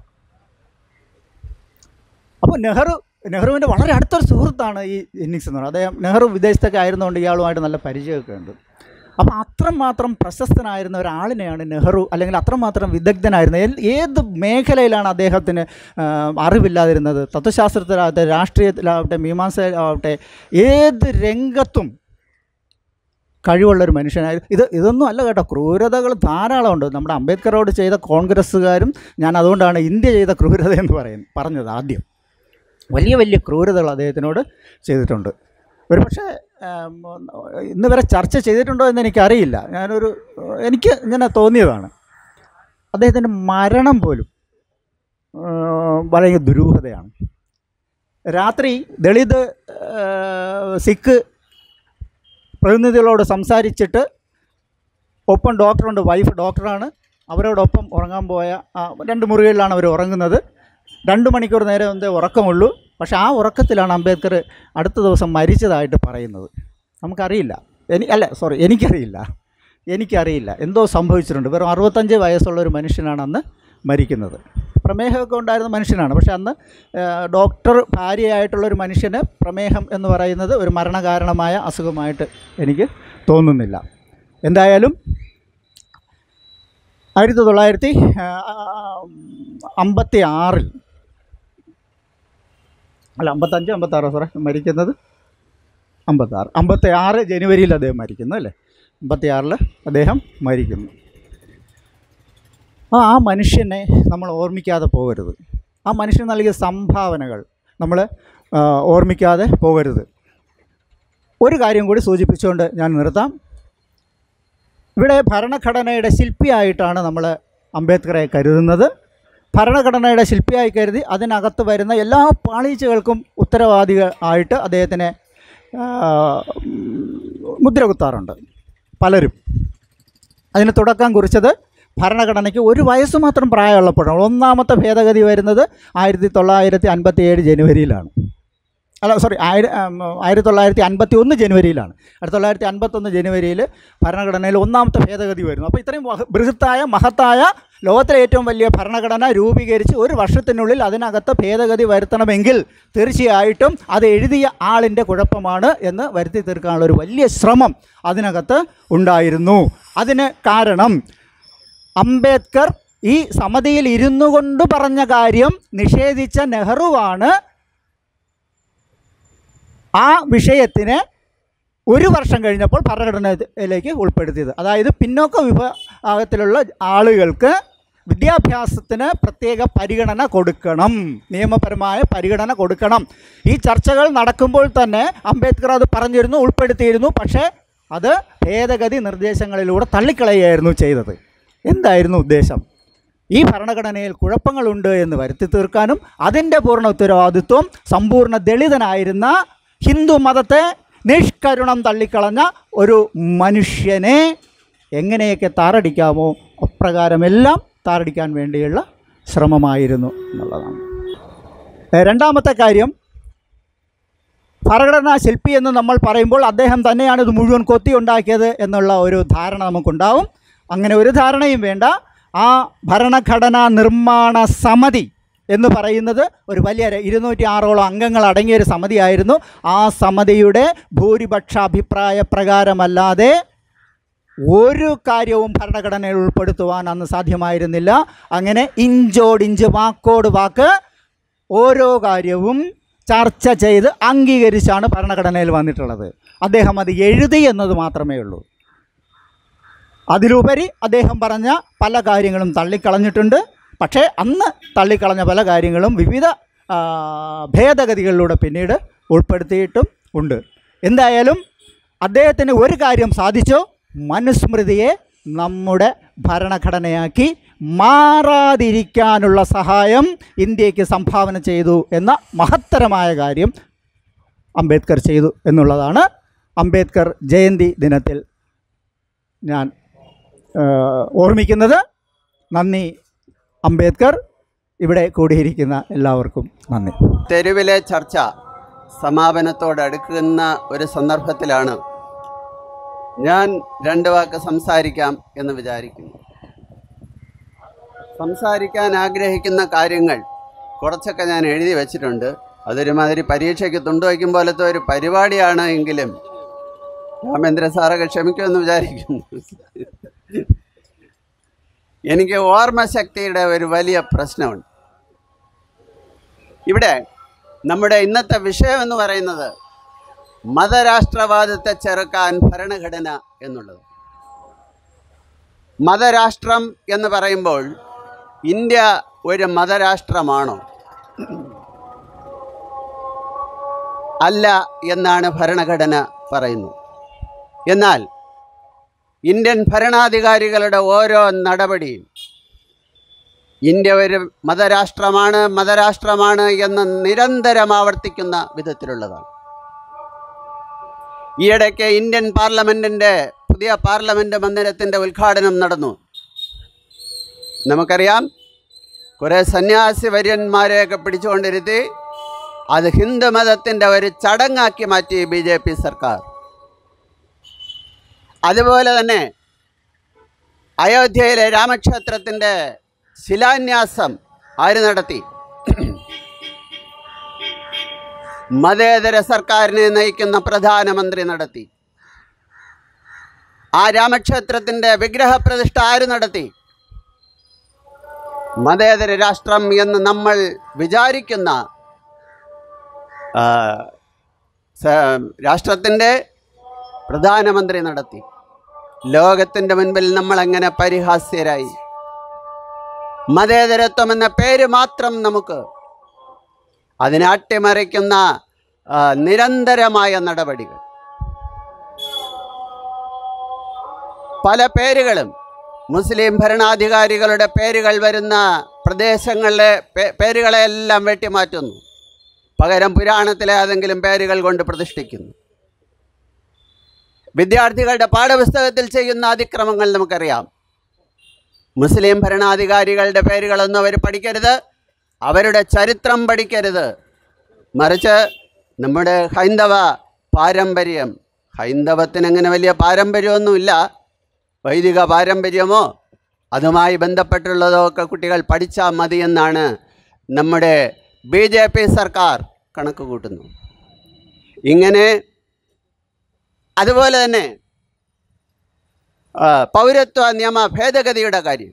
അപ്പോൾ നെഹ്റു നെഹ്റുവിൻ്റെ വളരെ അടുത്തൊരു സുഹൃത്താണ് ഈ ജെന്നിങ്സ് എന്ന് പറയുന്നത് അദ്ദേഹം നെഹ്റു വിദേശത്തൊക്കെ ആയിരുന്നുകൊണ്ട് ഇയാളുമായിട്ട് നല്ല പരിചയമൊക്കെ ഉണ്ട് അപ്പോൾ അത്രമാത്രം പ്രശസ്തനായിരുന്ന ഒരാളിനെയാണ് നെഹ്റു അല്ലെങ്കിൽ അത്രമാത്രം വിദഗ്ധനായിരുന്ന എൽ- ഏത് മേഖലയിലാണ് അദ്ദേഹത്തിന് ആ, അറിവില്ലാതിരുന്നത് തത്വശാസ്ത്രത്തിലാവട്ടെ രാഷ്ട്രീയത്തിലാവട്ടെ മീമാംസയിലാവട്ടെ ഏത് രംഗത്തും കഴിവുള്ളൊരു മനുഷ്യനായി ഇത് ഇതൊന്നും അല്ല കേട്ടോ ക്രൂരതകൾ ധാരാളമുണ്ട് നമ്മുടെ അംബേദ്കറോട് ചെയ്ത കോൺഗ്രസ്സുകാരും ഞാൻ അതുകൊണ്ടാണ് ഇന്ത്യ ചെയ്ത ക്രൂരത എന്ന് പറയുന്നത് പറഞ്ഞത് ആദ്യം വലിയ വലിയ ക്രൂരതകൾ അദ്ദേഹത്തിനോട് ചെയ്തിട്ടുണ്ട് ഒരു പക്ഷേ ഇന്ന് വരെ ചർച്ച ചെയ്തിട്ടുണ്ടോ എന്ന് എനിക്കറിയില്ല ഞാനൊരു എനിക്ക് ഇങ്ങനെ തോന്നിയതാണ് അദ്ദേഹത്തിൻ്റെ മരണം പോലും ആ, വളരെ ദുരൂഹതയാണ് രാത്രി ദളിത് ആ, സിഖ് പ്രതിനിധികളോട് സംസാരിച്ചിട്ട് ഒപ്പം ഡോക്ടറുണ്ട് വൈഫ് ഡോക്ടറാണ് അവരോടൊപ്പം ഉറങ്ങാൻ പോയ ആ, രണ്ട് മുറികളിലാണ് അവർ ഉറങ്ങുന്നത് രണ്ട് മണിക്കൂർ നേരം എന്തേ ഉറക്കമുള്ളൂ പക്ഷേ ആ ഉറക്കത്തിലാണ് അംബേദ്കർ അടുത്ത ദിവസം മരിച്ചതായിട്ട് പറയുന്നത് നമുക്കറിയില്ല എനി അല്ല സോറി എനിക്കറിയില്ല എനിക്കറിയില്ല എന്തോ സംഭവിച്ചിട്ടുണ്ട് വെറും അറുപത്തഞ്ച് വയസ്സുള്ള ഒരു മനുഷ്യനാണ് അന്ന് മരിക്കുന്നത് പ്രമേഹമൊക്കെ ഉണ്ടായിരുന്ന മനുഷ്യനാണ് പക്ഷെ അന്ന് ആ, ഡോക്ടർ ഭാര്യയായിട്ടുള്ള ഒരു മനുഷ്യന് പ്രമേഹം എന്ന് പറയുന്നത് ഒരു മരണകാരണമായ അസുഖമായിട്ട് എനിക്ക് തോന്നുന്നില്ല എന്തായാലും ആയിരത്തി തൊള്ളായിരത്തി അമ്പത്തി ആറിൽ അല്ല അമ്പത്തഞ്ച് അമ്പത്താറോ സാറേ മരിക്കുന്നത് അമ്പത്താറ് അമ്പത്തി ആറ് ജനുവരിയിൽ അദ്ദേഹം മരിക്കുന്നു അല്ലേ അമ്പത്തി ആറിൽ അദ്ദേഹം മരിക്കുന്നു ആ ആ മനുഷ്യനെ നമ്മൾ ഓർമ്മിക്കാതെ പോകരുത് ആ മനുഷ്യൻ നൽകിയ സംഭാവനകൾ നമ്മൾ ആ, ഓർമ്മിക്കാതെ പോകരുത് ഒരു കാര്യം കൂടി സൂചിപ്പിച്ചുകൊണ്ട് ഞാൻ നിർത്താം ഇവിടെ ഭരണഘടനയുടെ ശില്പിയായിട്ടാണ് നമ്മൾ അംബേദ്കറെ കരുതുന്നത് ഭരണഘടനയുടെ ശില്പിയായി കരുതി അതിനകത്ത് വരുന്ന എല്ലാ പാളീച്ചകൾക്കും ഉത്തരവാദിക ആയിട്ട് അദ്ദേഹത്തിനെ ആ, മുദ്ര കുത്താറുണ്ട് പലരും അതിന് തുടക്കം കുറിച്ചത് ഭരണഘടനയ്ക്ക് ഒരു വയസ്സ് മാത്രം പ്രായമുള്ളപ്പോഴാണ് ഒന്നാമത്തെ ഭേദഗതി വരുന്നത് ആയിരത്തി തൊള്ളായിരത്തി അൻപത്തി ഏഴ് ജനുവരിയിലാണ് അല്ല സോറി ആയിര ആയിരത്തി തൊള്ളായിരത്തി അൻപത്തി ഒന്ന് ജനുവരിയിലാണ് ആയിരത്തി തൊള്ളായിരത്തി അൻപത്തൊന്ന് ജനുവരിയിൽ ഭരണഘടനയിൽ ഒന്നാമത്തെ ഭേദഗതി വരുന്നു അപ്പോൾ ഇത്രയും മഹ- ബൃഹത്തായ മഹത്തായ ലോകത്തിലെ ഏറ്റവും വലിയ ഭരണഘടന രൂപീകരിച്ച് ഒരു വർഷത്തിനുള്ളിൽ അതിനകത്ത് ഭേദഗതി വരുത്തണമെങ്കിൽ തീർച്ചയായിട്ടും അത് എഴുതിയ ആളിൻ്റെ കുഴപ്പമാണ് എന്ന് വരുത്തി തീർക്കാനുള്ള ഒരു വലിയ ശ്രമം അതിനകത്ത് ഉണ്ടായിരുന്നു അതിന് കാരണം അംബേദ്കർ ഈ സമിതിയിൽ ഇരുന്നു കൊണ്ട് പറഞ്ഞ കാര്യം നിഷേധിച്ച നെഹ്റുവാണ് ആ വിഷയത്തിനെ ഒരു വർഷം കഴിഞ്ഞപ്പോൾ ഭരണഘടനയിലേക്ക് ഉൾപ്പെടുത്തിയത് അതായത് പിന്നോക്ക വിഭാഗത്തിലുള്ള ആളുകൾക്ക് വിദ്യാഭ്യാസത്തിന് പ്രത്യേക പരിഗണന കൊടുക്കണം നിയമപരമായ പരിഗണന കൊടുക്കണം ഈ ചർച്ചകൾ നടക്കുമ്പോൾ തന്നെ അംബേദ്കർ അത് പറഞ്ഞിരുന്നു ഉൾപ്പെടുത്തിയിരുന്നു പക്ഷേ അത് ഭേദഗതി നിർദ്ദേശങ്ങളിലൂടെ തള്ളിക്കളയുകയായിരുന്നു ചെയ്തത് എന്തായിരുന്നു ഉദ്ദേശം ഈ ഭരണഘടനയിൽ കുഴപ്പങ്ങളുണ്ട് എന്ന് വരുത്തി തീർക്കാനും അതിൻ്റെ പൂർണ്ണ ഉത്തരവാദിത്വം സമ്പൂർണ്ണ ദളിതനായിരുന്ന ഹിന്ദു മതത്തെ നിഷ്കരുണം തള്ളിക്കളഞ്ഞ ഒരു മനുഷ്യനെ എങ്ങനെയൊക്കെ താറടിക്കാമോ അപ്രകാരമെല്ലാം താറടിക്കാൻ വേണ്ടിയുള്ള ശ്രമമായിരുന്നു എന്നുള്ളതാണ് ഏ, രണ്ടാമത്തെ കാര്യം ഭരണഘടനാ ശില്പി എന്ന് നമ്മൾ പറയുമ്പോൾ അദ്ദേഹം തന്നെയാണ് ഇത് മുഴുവൻ കൊത്തി ഉണ്ടാക്കിയത് എന്നുള്ള ഒരു ധാരണ നമുക്കുണ്ടാവും അങ്ങനെ ഒരു ധാരണയും വേണ്ട ആ ഭരണഘടനാ നിർമ്മാണ സമിതി എന്ന് പറയുന്നത് ഒരു വലിയ ര- ഇരുന്നൂറ്റി ആറോളം അംഗങ്ങൾ അടങ്ങിയ ഒരു സമിതിയായിരുന്നു ആ സമിതിയുടെ ഭൂരിപക്ഷ അഭിപ്രായ പ്രകാരമല്ലാതെ ഒരു കാര്യവും ഭരണഘടനയിൽ ഉൾപ്പെടുത്തുവാൻ അന്ന് സാധ്യമായിരുന്നില്ല അങ്ങനെ ഇഞ്ചോടിഞ്ച് വാക്കോട് വാക്ക് ഓരോ കാര്യവും ചർച്ച ചെയ്ത് അംഗീകരിച്ചാണ് ഭരണഘടനയിൽ വന്നിട്ടുള്ളത് അദ്ദേഹം അത് എഴുതി എന്നത് മാത്രമേ ഉള്ളൂ അതിലുപരി അദ്ദേഹം പറഞ്ഞ പല കാര്യങ്ങളും തള്ളിക്കളഞ്ഞിട്ടുണ്ട് പക്ഷേ അന്ന് തള്ളിക്കളഞ്ഞ പല കാര്യങ്ങളും വിവിധ ആ, ഭേദഗതികളിലൂടെ പിന്നീട് ഉൾപ്പെടുത്തിയിട്ടും ഉണ്ട് എന്തായാലും അദ്ദേഹത്തിന് ഒരു കാര്യം സാധിച്ചു മനുസ്മൃതിയെ നമ്മുടെ ഭരണഘടനയാക്കി മാറാതിരിക്കാനുള്ള സഹായം ഇന്ത്യക്ക് സംഭാവന ചെയ്തു എന്ന മഹത്തരമായ കാര്യം അംബേദ്കർ ചെയ്തു എന്നുള്ളതാണ് അംബേദ്കർ ജയന്തി ദിനത്തിൽ ഞാൻ ആ, ഓർമ്മിക്കുന്നത് നന്ദി അംബേദ്കർ ഇവിടെ കൂടിയിരിക്കുന്ന എല്ലാവർക്കും നന്ദി തെരുവിലെ ചർച്ച സമാപനത്തോടടുക്കുന്ന ഒരു സന്ദർഭത്തിലാണ് ഞാൻ രണ്ട് വാക്ക് സംസാരിക്കാം എന്ന് വിചാരിക്കുന്നു സംസാരിക്കാൻ ആഗ്രഹിക്കുന്ന കാര്യങ്ങൾ കുറച്ചൊക്കെ ഞാൻ എഴുതി വച്ചിട്ടുണ്ട് അതൊരുമാതിരി പരീക്ഷയ്ക്ക് തുണ്ടുവയ്ക്കും പോലത്തെ ഒരു പരിപാടിയാണ് എങ്കിലും രാമേന്ദ്ര സാറൊക്കെ ക്ഷമിക്കുമെന്ന് വിചാരിക്കുന്നു എനിക്ക് ഓർമ്മശക്തിയുടെ ഒരു വലിയ പ്രശ്നമുണ്ട് ഇവിടെ നമ്മുടെ ഇന്നത്തെ വിഷയം എന്ന് പറയുന്നത് മതരാഷ്ട്രവാദത്തെ ചെറുക്കാൻ ഭരണഘടന എന്നുള്ളത് മതരാഷ്ട്രം എന്ന് പറയുമ്പോൾ ഇന്ത്യ ഒരു മതരാഷ്ട്രമാണോ അല്ല എന്നാണ് ഭരണഘടന പറയുന്നു എന്നാൽ ഇന്ത്യൻ ഭരണാധികാരികളുടെ ഓരോ നടപടിയും ഇന്ത്യ ഒരു മതരാഷ്ട്രമാണ് മതരാഷ്ട്രമാണ് എന്ന് നിരന്തരം ആവർത്തിക്കുന്ന വിധത്തിലുള്ളതാണ് ഈയിടയ്ക്ക് ഇന്ത്യൻ പാർലമെൻറ്റിൻ്റെ പുതിയ പാർലമെൻറ്റ് മന്ദിരത്തിൻ്റെ ഉദ്ഘാടനം നടന്നു നമുക്കറിയാം കുറേ സന്യാസി വര്യന്മാരെയൊക്കെ പിടിച്ചുകൊണ്ടിരുത്തി അത് ഹിന്ദു മതത്തിൻ്റെ ഒരു ചടങ്ങാക്കി മാറ്റി ബി ജെ പി സർക്കാർ അതുപോലെ തന്നെ അയോധ്യയിലെ രാമക്ഷേത്രത്തിൻ്റെ ശിലാന്യാസം ആര് നടത്തി മതേതര സർക്കാരിനെ നയിക്കുന്ന പ്രധാനമന്ത്രി നടത്തി ആ രാമക്ഷേത്രത്തിൻ്റെ വിഗ്രഹപ്രതിഷ്ഠ ആര് നടത്തി മതേതര രാഷ്ട്രം എന്ന് നമ്മൾ വിചാരിക്കുന്ന ആ, സ- രാഷ്ട്രത്തിൻ്റെ പ്രധാനമന്ത്രി നടത്തി ലോകത്തിൻ്റെ മുൻപിൽ നമ്മളെങ്ങനെ പരിഹാസ്യരായി മതേതരത്വം എന്ന പേര് മാത്രം നമുക്ക് അതിനെ അട്ടിമറിക്കുന്ന ആ, നിരന്തരമായ നടപടികൾ പല പേരുകളും മുസ്ലിം ഭരണാധികാരികളുടെ പേരുകൾ വരുന്ന പ്രദേശങ്ങളിലെ പേ- പേരുകളെയെല്ലാം വെട്ടിമാറ്റുന്നു പകരം പുരാണത്തിലെ ഏതെങ്കിലും പേരുകൾ കൊണ്ട് പ്രതിഷ്ഠിക്കുന്നു വിദ്യാർത്ഥികളുടെ പാഠപുസ്തകത്തിൽ ചെയ്യുന്ന അതിക്രമങ്ങൾ നമുക്കറിയാം മുസ്ലിം ഭരണാധികാരികളുടെ പേരുകളൊന്നും അവർ പഠിക്കരുത് അവരുടെ ചരിത്രം പഠിക്കരുത് മറിച്ച് നമ്മുടെ ഹൈന്ദവ പാരമ്പര്യം ഹൈന്ദവത്തിന് അങ്ങനെ വലിയ പാരമ്പര്യമൊന്നുമില്ല വൈദിക പാരമ്പര്യമോ അതുമായി ബന്ധപ്പെട്ടുള്ളതോ ഒക്കെ കുട്ടികൾ പഠിച്ചാൽ മതിയെന്നാണ് നമ്മുടെ ബി ജെ പി സർക്കാർ കണക്ക് കൂട്ടുന്നു ഇങ്ങനെ അതുപോലെ തന്നെ ആ, പൗരത്വ നിയമ ഭേദഗതിയുടെ കാര്യം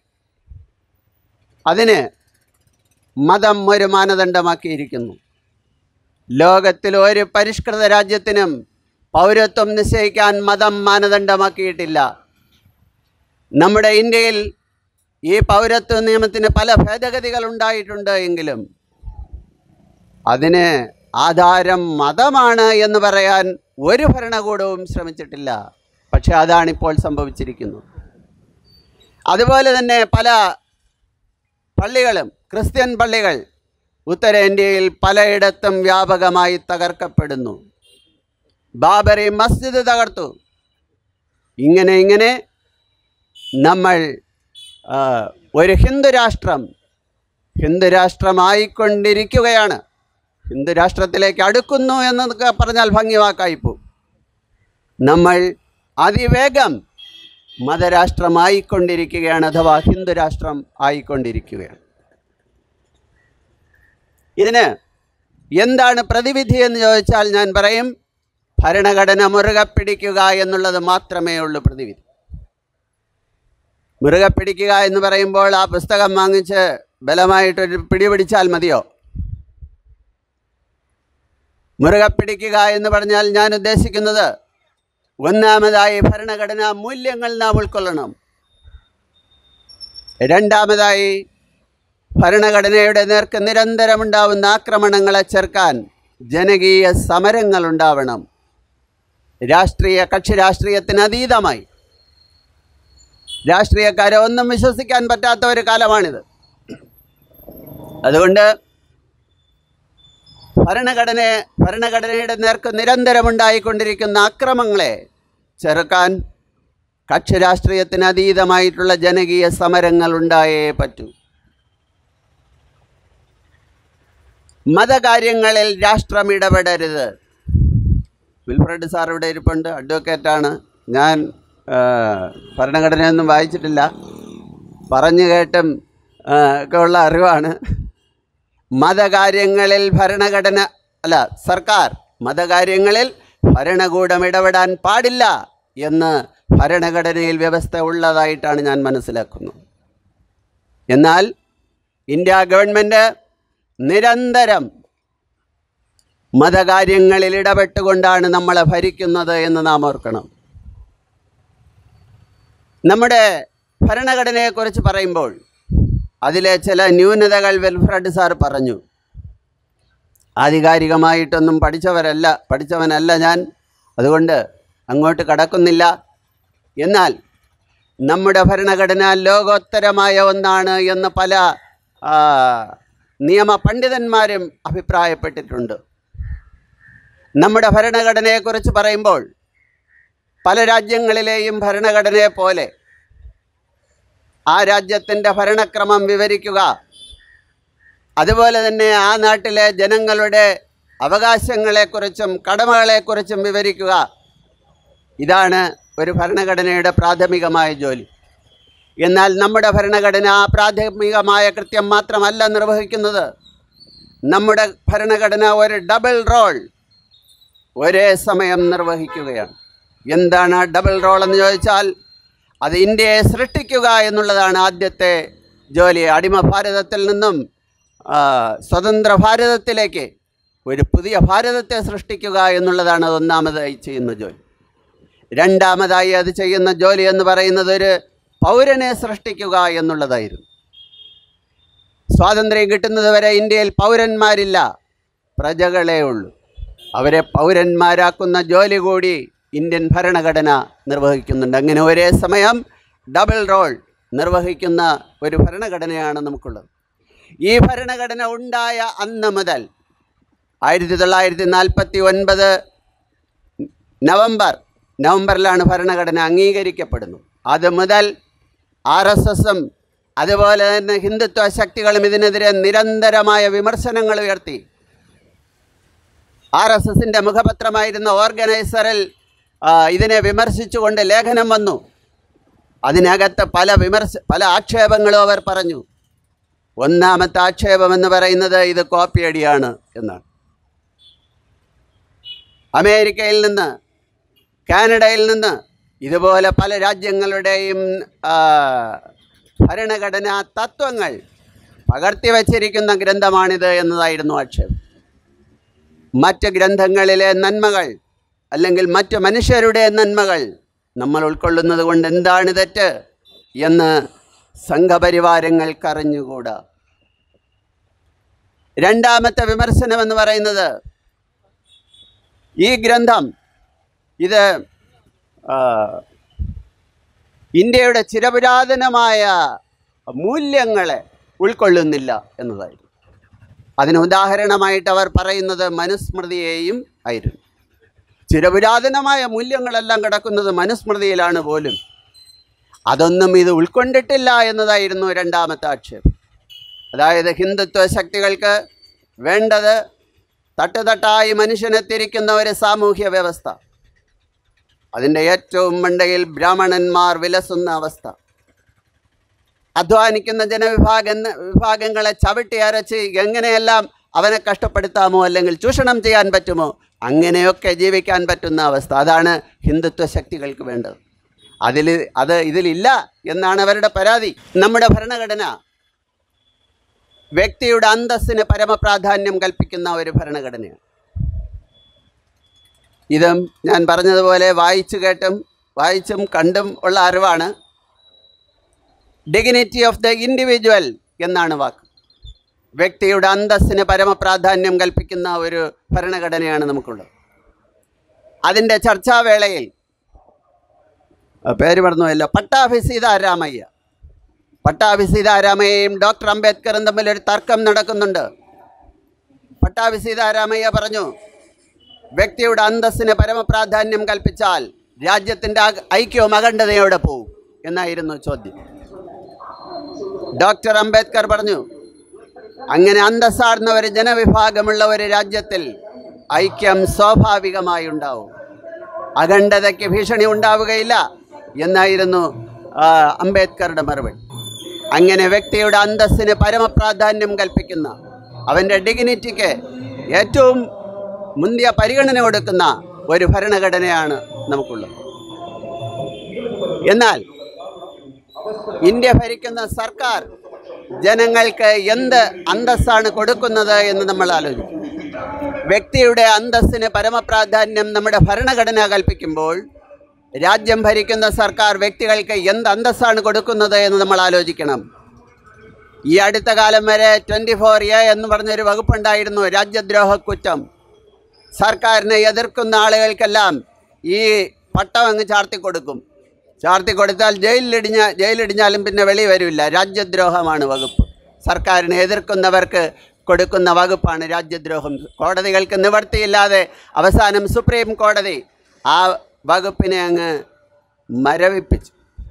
അതിന് മതം ഒരു മാനദണ്ഡമാക്കിയിരിക്കുന്നു ലോകത്തിൽ ഒരു പരിഷ്കൃത രാജ്യത്തിനും പൗരത്വം നിശ്ചയിക്കാൻ മതം മാനദണ്ഡമാക്കിയിട്ടില്ല നമ്മുടെ ഇന്ത്യയിൽ ഈ പൗരത്വ നിയമത്തിന് പല ഭേദഗതികൾ ഉണ്ടായിട്ടുണ്ട് എങ്കിലും അതിന് ആധാരം മതമാണ് എന്ന് പറയാൻ ഒരു ഭരണകൂടവും ശ്രമിച്ചിട്ടില്ല പക്ഷെ അതാണിപ്പോൾ സംഭവിച്ചിരിക്കുന്നത് അതുപോലെ തന്നെ പല പള്ളികളും ക്രിസ്ത്യൻ പള്ളികൾ ഉത്തരേന്ത്യയിൽ പലയിടത്തും വ്യാപകമായി തകർക്കപ്പെടുന്നു ബാബറി മസ്ജിദ് തകർത്തു ഇങ്ങനെ ഇങ്ങനെ നമ്മൾ ആ, ഒരു ഹിന്ദു രാഷ്ട്രം ഹിന്ദു രാഷ്ട്രമായിക്കൊണ്ടിരിക്കുകയാണ് ഹിന്ദു രാഷ്ട്രത്തിലേക്ക് അടുക്കുന്നു എന്നൊക്കെ പറഞ്ഞാൽ ഭംഗിവാക്കായിപ്പോ നമ്മൾ അതിവേഗം മതരാഷ്ട്രമായിക്കൊണ്ടിരിക്കുകയാണ് അഥവാ ഹിന്ദു രാഷ്ട്രം ആയിക്കൊണ്ടിരിക്കുകയാണ് ഇതിന് എന്താണ് പ്രതിവിധി എന്ന് ചോദിച്ചാൽ ഞാൻ പറയും ഭരണഘടന മുറുകെ പിടിക്കുക എന്നുള്ളത് മാത്രമേ ഉള്ളൂ പ്രതിവിധി മുറുകെ പിടിക്കുക എന്ന് പറയുമ്പോൾ ആ പുസ്തകം വാങ്ങിച്ച് ബലമായിട്ടൊരു പിടി പിടിച്ചാൽ മതിയോ മുറുകെ പിടിക്കുക എന്ന് പറഞ്ഞാൽ ഞാൻ ഉദ്ദേശിക്കുന്നത് ഒന്നാമതായി ഭരണഘടനാ മൂല്യങ്ങൾ നാം ഉൾക്കൊള്ളണം രണ്ടാമതായി ഭരണഘടനയുടെ നേർക്ക് നിരന്തരമുണ്ടാവുന്ന ആക്രമണങ്ങളെ ചെറുക്കാൻ ജനകീയ സമരങ്ങൾ ഉണ്ടാവണം രാഷ്ട്രീയ കക്ഷി രാഷ്ട്രീയത്തിന് അതീതമായി രാഷ്ട്രീയക്കാരെ ഒന്നും വിശ്വസിക്കാൻ പറ്റാത്ത ഒരു കാലമാണിത് അതുകൊണ്ട് ഭരണഘടന ഭരണഘടനയുടെ നേർക്ക് നിരന്തരമുണ്ടായിക്കൊണ്ടിരിക്കുന്ന അക്രമങ്ങളെ ചെറുക്കാൻ കക്ഷി രാഷ്ട്രീയത്തിന് അതീതമായിട്ടുള്ള ജനകീയ സമരങ്ങൾ ഉണ്ടായേ പറ്റൂ മതകാര്യങ്ങളിൽ രാഷ്ട്രം ഇടപെടരുത് വിൽഫ്രഡ് സാർ ഇവിടെ ഇരിപ്പുണ്ട് അഡ്വക്കേറ്റാണ് ഞാൻ ആ, ഭരണഘടനയൊന്നും വായിച്ചിട്ടില്ല പറഞ്ഞു കേട്ടും ആ, ഒക്കെ ഉള്ള അറിവാണ് മതകാര്യങ്ങളിൽ ഭരണഘടന അല്ല സർക്കാർ മതകാര്യങ്ങളിൽ ഭരണകൂടം ഇടപെടാൻ പാടില്ല എന്ന് ഭരണഘടനയിൽ വ്യവസ്ഥ ഉള്ളതായിട്ടാണ് ഞാൻ മനസ്സിലാക്കുന്നത് എന്നാൽ ഇന്ത്യ ഗവൺമെൻറ് നിരന്തരം മതകാര്യങ്ങളിൽ ഇടപെട്ടുകൊണ്ടാണ് നമ്മളെ ഭരിക്കുന്നത് എന്ന് നാം ഓർക്കണം നമ്മുടെ ഭരണഘടനയെക്കുറിച്ച് പറയുമ്പോൾ അതിലെ ചില ന്യൂനതകൾ വെൽഫ്രഡ് സാർ പറഞ്ഞു ആധികാരികമായിട്ടൊന്നും പഠിച്ചവരല്ല പഠിച്ചവനല്ല ഞാൻ അതുകൊണ്ട് അങ്ങോട്ട് കടക്കുന്നില്ല എന്നാൽ നമ്മുടെ ഭരണഘടന ലോകോത്തരമായ ഒന്നാണ് എന്ന് പല ആ, നിയമ പണ്ഡിതന്മാരും അഭിപ്രായപ്പെട്ടിട്ടുണ്ട് നമ്മുടെ ഭരണഘടനയെക്കുറിച്ച് പറയുമ്പോൾ പല രാജ്യങ്ങളിലെയും ഭരണഘടനയെ പോലെ ആ രാജ്യത്തിൻ്റെ ഭരണക്രമം വിവരിക്കുക അതുപോലെ തന്നെ ആ നാട്ടിലെ ജനങ്ങളുടെ അവകാശങ്ങളെക്കുറിച്ചും കടമകളെക്കുറിച്ചും വിവരിക്കുക ഇതാണ് ഒരു ഭരണഘടനയുടെ പ്രാഥമികമായ ജോലി എന്നാൽ നമ്മുടെ ഭരണഘടന ആ പ്രാഥമികമായ കൃത്യം മാത്രമല്ല നിർവഹിക്കുന്നത് നമ്മുടെ ഭരണഘടന ഒരു ഡബിൾ റോൾ ഒരേ സമയം നിർവഹിക്കുകയാണ് എന്താണ് ആ ഡബിൾ റോൾ എന്ന് ചോദിച്ചാൽ അത് ഇന്ത്യയെ സൃഷ്ടിക്കുക എന്നുള്ളതാണ് ആദ്യത്തെ ജോലി അടിമ ഭാരതത്തിൽ നിന്നും ആ, സ്വതന്ത്ര ഭാരതത്തിലേക്ക് ഒരു പുതിയ ഭാരതത്തെ സൃഷ്ടിക്കുക എന്നുള്ളതാണ് അത് ഒന്നാമതായി ചെയ്യുന്ന ജോലി രണ്ടാമതായി അത് ചെയ്യുന്ന ജോലി എന്ന് പറയുന്നത് ഒരു പൗരനെ സൃഷ്ടിക്കുക എന്നുള്ളതായിരുന്നു സ്വാതന്ത്ര്യം കിട്ടുന്നത് വരെ ഇന്ത്യയിൽ പൗരന്മാരില്ല പ്രജകളേ ഉള്ളൂ അവരെ പൗരന്മാരാക്കുന്ന ജോലി കൂടി ഇന്ത്യൻ ഭരണഘടന നിർവഹിക്കുന്നുണ്ട് അങ്ങനെ ഒരേ സമയം ഡബിൾ റോൾ നിർവഹിക്കുന്ന ഒരു ഭരണഘടനയാണ് നമുക്കുള്ളത് ഈ ഭരണഘടന ഉണ്ടായ അന്ന് മുതൽ ആയിരത്തി തൊള്ളായിരത്തി നാൽപ്പത്തി ഒൻപത് നവംബർ നവംബറിലാണ് ഭരണഘടന അംഗീകരിക്കപ്പെടുന്നു അത് മുതൽ ആർ എസ് എസും അതുപോലെ തന്നെ ഹിന്ദുത്വ ശക്തികളും ഇതിനെതിരെ നിരന്തരമായ വിമർശനങ്ങൾ ഉയർത്തി ആർ എസ് എസിൻ്റെ മുഖപത്രമായിരുന്ന ഓർഗനൈസറിൽ ആ, ഇതിനെ വിമർശിച്ചുകൊണ്ട് ലേഖനം വന്നു അതിനകത്ത് പല വിമർശ പല ആക്ഷേപങ്ങളും അവർ പറഞ്ഞു ഒന്നാമത്തെ ആക്ഷേപം എന്ന് പറയുന്നത് ഇത് കോപ്പിയടിയാണ് എന്നാണ് അമേരിക്കയിൽ നിന്ന് കാനഡയിൽ നിന്ന് ഇതുപോലെ പല രാജ്യങ്ങളുടെയും ആ, ഭരണഘടനാ തത്വങ്ങൾ പകർത്തി വച്ചിരിക്കുന്ന ഗ്രന്ഥമാണിത് എന്നതായിരുന്നു ആക്ഷേപം മറ്റ് ഗ്രന്ഥങ്ങളിലെ നന്മകൾ അല്ലെങ്കിൽ മറ്റ് മനുഷ്യരുടെ നന്മകൾ നമ്മൾ ഉൾക്കൊള്ളുന്നത് കൊണ്ട് എന്താണ് തെറ്റ് എന്ന് സംഘപരിവാരങ്ങൾക്കറിഞ്ഞുകൂടാ രണ്ടാമത്തെ വിമർശനം എന്ന് പറയുന്നത് ഈ ഗ്രന്ഥം ഇത് ആ, ഇന്ത്യയുടെ ചിരപുരാതനമായ മൂല്യങ്ങളെ ഉൾക്കൊള്ളുന്നില്ല എന്നതായിരുന്നു അതിന് ഉദാഹരണമായിട്ട് അവർ പറയുന്നത് മനുസ്മൃതിയെയും ആയിരുന്നു ചിരപുരാതനമായ മൂല്യങ്ങളെല്ലാം കിടക്കുന്നത് മനുസ്മൃതിയിലാണ് പോലും അതൊന്നും ഇത് ഉൾക്കൊണ്ടിട്ടില്ല എന്നതായിരുന്നു രണ്ടാമത്തെ ആക്ഷേപം അതായത് ഹിന്ദുത്വ ശക്തികൾക്ക് വേണ്ടത് തട്ടുതട്ടായി മനുഷ്യനെ തിരിക്കുന്ന ഒരു സാമൂഹ്യ വ്യവസ്ഥ അതിൻ്റെ ഏറ്റവും മണ്ടയിൽ ബ്രാഹ്മണന്മാർ വിലസുന്ന അവസ്ഥ അധ്വാനിക്കുന്ന ജനവിഭാഗ വിഭാഗങ്ങളെ ചവിട്ടി അരച്ച് എങ്ങനെയെല്ലാം അവനെ കഷ്ടപ്പെടുത്താമോ അല്ലെങ്കിൽ ചൂഷണം ചെയ്യാൻ പറ്റുമോ അങ്ങനെയൊക്കെ ജീവിക്കാൻ പറ്റുന്ന അവസ്ഥ അതാണ് ഹിന്ദുത്വ ശക്തികൾക്ക് വേണ്ടത് അതിൽ അത് ഇതിലില്ല എന്നാണ് അവരുടെ പരാതി നമ്മുടെ ഭരണഘടന വ്യക്തിയുടെ അന്തസ്സിന് പരമപ്രാധാന്യം കൽപ്പിക്കുന്ന ഒരു ഭരണഘടനയാണ് ഇതും ഞാൻ പറഞ്ഞതുപോലെ വായിച്ചു കേട്ടും വായിച്ചും കണ്ടും ഉള്ള അറിവാണ് ഡിഗ്നിറ്റി ഓഫ് ദ ഇൻഡിവിജ്വൽ എന്നാണ് വാക്ക് വ്യക്തിയുടെ അന്തസ്സിന് പരമപ്രാധാന്യം കൽപ്പിക്കുന്ന ഒരു ഭരണഘടനയാണ് നമുക്കുള്ളത് അതിൻ്റെ ചർച്ചാവേളയിൽ ആ, പേര് പറഞ്ഞല്ലോ പട്ടാഭി സീതാരാമയ്യ പട്ടാഭി സീതാരാമയ്യയും ഡോക്ടർ അംബേദ്കറും തമ്മിൽ ഒരു തർക്കം നടക്കുന്നുണ്ട് പട്ടാഭി സീതാരാമയ്യ പറഞ്ഞു വ്യക്തിയുടെ അന്തസ്സിന് പരമപ്രാധാന്യം കൽപ്പിച്ചാൽ രാജ്യത്തിൻ്റെ അക- ഐക്യവും അഖണ്ഡതയോടെ പോവും എന്നായിരുന്നു ചോദ്യം ഡോക്ടർ അംബേദ്കർ പറഞ്ഞു അങ്ങനെ അന്തസ്സാർന്ന ഒരു ജനവിഭാഗമുള്ള ഒരു രാജ്യത്തിൽ ഐക്യം സ്വാഭാവികമായി ഉണ്ടാവും അഖണ്ഡതയ്ക്ക് ഭീഷണി ഉണ്ടാവുകയില്ല എന്നായിരുന്നു ആ, അംബേദ്കറുടെ മറുപടി അങ്ങനെ വ്യക്തിയുടെ അന്തസ്സിന് പരമപ്രാധാന്യം കൽപ്പിക്കുന്ന അവൻ്റെ ഡിഗ്നിറ്റിക്ക് ഏറ്റവും മുന്തിയ പരിഗണന കൊടുക്കുന്ന ഒരു ഭരണഘടനയാണ് നമുക്കുള്ളത് എന്നാൽ ഇന്ത്യ ഭരിക്കുന്ന സർക്കാർ ജനങ്ങൾക്ക് എന്ത് അന്തസ്സാണ് കൊടുക്കുന്നത് എന്ന് നമ്മൾ ആലോചിക്കും വ്യക്തിയുടെ അന്തസ്സിന് പരമപ്രാധാന്യം നമ്മുടെ ഭരണഘടന കൽപ്പിക്കുമ്പോൾ രാജ്യം ഭരിക്കുന്ന സർക്കാർ വ്യക്തികൾക്ക് എന്ത് അന്തസ്സാണ് കൊടുക്കുന്നത് എന്ന് നമ്മൾ ആലോചിക്കണം ഈ അടുത്ത കാലം വരെ ട്വൻറ്റി ഫോർ എ എന്ന് പറഞ്ഞൊരു വകുപ്പുണ്ടായിരുന്നു രാജ്യദ്രോഹ കുറ്റം സർക്കാരിനെ എതിർക്കുന്ന ആളുകൾക്കെല്ലാം ഈ പട്ടം അങ്ങ് ചാർത്തി കൊടുക്കും ചാർത്തി കൊടുത്താൽ ജയിലിലിടിഞ്ഞ ജയിലിടിഞ്ഞാലും പിന്നെ വെളി വരില്ല രാജ്യദ്രോഹമാണ് വകുപ്പ് സർക്കാരിനെ എതിർക്കുന്നവർക്ക് കൊടുക്കുന്ന വകുപ്പാണ് രാജ്യദ്രോഹം കോടതികൾക്ക് നിവർത്തിയില്ലാതെ അവസാനം സുപ്രീം കോടതി ആ വകുപ്പിനെ അങ്ങ് മരവിപ്പിച്ചു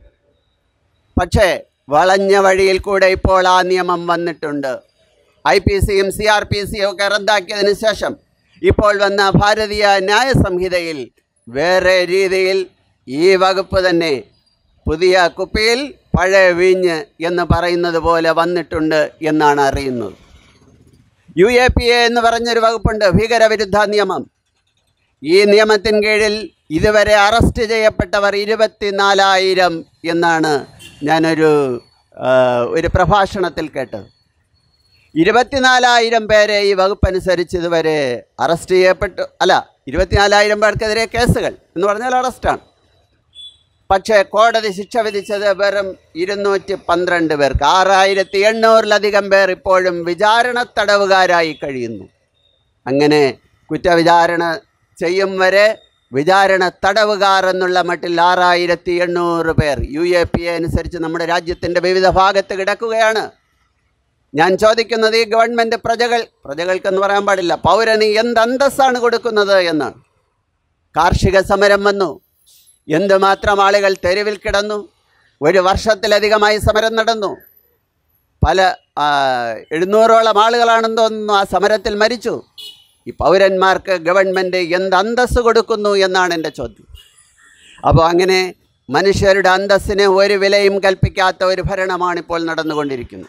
പക്ഷേ വളഞ്ഞ വഴിയിൽ കൂടെ ഇപ്പോൾ ആ നിയമം വന്നിട്ടുണ്ട് ഐ പി സിയും സി ആർ പി സിയും ഒക്കെ റദ്ദാക്കിയതിന് ശേഷം ഇപ്പോൾ വന്ന ഭാരതീയ ന്യായ സംഹിതയിൽ വേറെ രീതിയിൽ ഈ വകുപ്പ് തന്നെ പുതിയ കുപ്പിയിൽ പഴയ വീഞ്ഞ് എന്ന് പറയുന്നത് പോലെ വന്നിട്ടുണ്ട് എന്നാണ് അറിയുന്നത് യു എ പി എ എന്ന് പറഞ്ഞൊരു വകുപ്പുണ്ട് ഭീകരവിരുദ്ധ നിയമം ഈ നിയമത്തിൻ കീഴിൽ ഇതുവരെ അറസ്റ്റ് ചെയ്യപ്പെട്ടവർ ഇരുപത്തിനാലായിരം എന്നാണ് ഞാനൊരു ആ, ഒരു പ്രഭാഷണത്തിൽ കേട്ടത് ഇരുപത്തിനാലായിരം പേരെ ഈ വകുപ്പനുസരിച്ച് ഇതുവരെ അറസ്റ്റ് ചെയ്യപ്പെട്ടു അല്ല ഇരുപത്തിനാലായിരം പേർക്കെതിരെ കേസുകൾ എന്ന് പറഞ്ഞാൽ അറസ്റ്റാണ് പക്ഷേ കോടതി ശിക്ഷ വിധിച്ചത് വെറും ഇരുന്നൂറ്റി പന്ത്രണ്ട് പേർക്ക് ആറായിരത്തി എണ്ണൂറിലധികം പേർ ഇപ്പോഴും വിചാരണ തടവുകാരായി കഴിയുന്നു അങ്ങനെ കുറ്റവിചാരണ ചെയ്യും വരെ വിചാരണ തടവുകാർ എന്നുള്ള മട്ടിൽ ആറായിരത്തി എണ്ണൂറ് പേർ യു എ പി എ അനുസരിച്ച് നമ്മുടെ രാജ്യത്തിൻ്റെ വിവിധ ഭാഗത്ത് കിടക്കുകയാണ് ഞാൻ ചോദിക്കുന്നത് ഈ ഗവൺമെൻറ് പ്രജകൾ പ്രജകൾക്കെന്ന് പറയാൻ പാടില്ല പൗരന് എന്ത് അന്തസ്സാണ് കൊടുക്കുന്നത് എന്നാണ് കാർഷിക സമരം വന്നു എന്തുമാത്രം ആളുകൾ തെരുവിൽ കിടന്നു ഒരു വർഷത്തിലധികമായി സമരം നടന്നു പല ആ, എഴുന്നൂറോളം ആളുകളാണെന്ന് തോന്നുന്നു ആ സമരത്തിൽ മരിച്ചു ഈ പൗരന്മാർക്ക് ഗവൺമെൻറ് എന്ത് അന്തസ്സ് കൊടുക്കുന്നു എന്നാണ് എൻ്റെ ചോദ്യം അപ്പോൾ അങ്ങനെ മനുഷ്യരുടെ അന്തസ്സിന് ഒരു വിലയും കൽപ്പിക്കാത്ത ഒരു ഭരണമാണ് ഇപ്പോൾ നടന്നുകൊണ്ടിരിക്കുന്നത്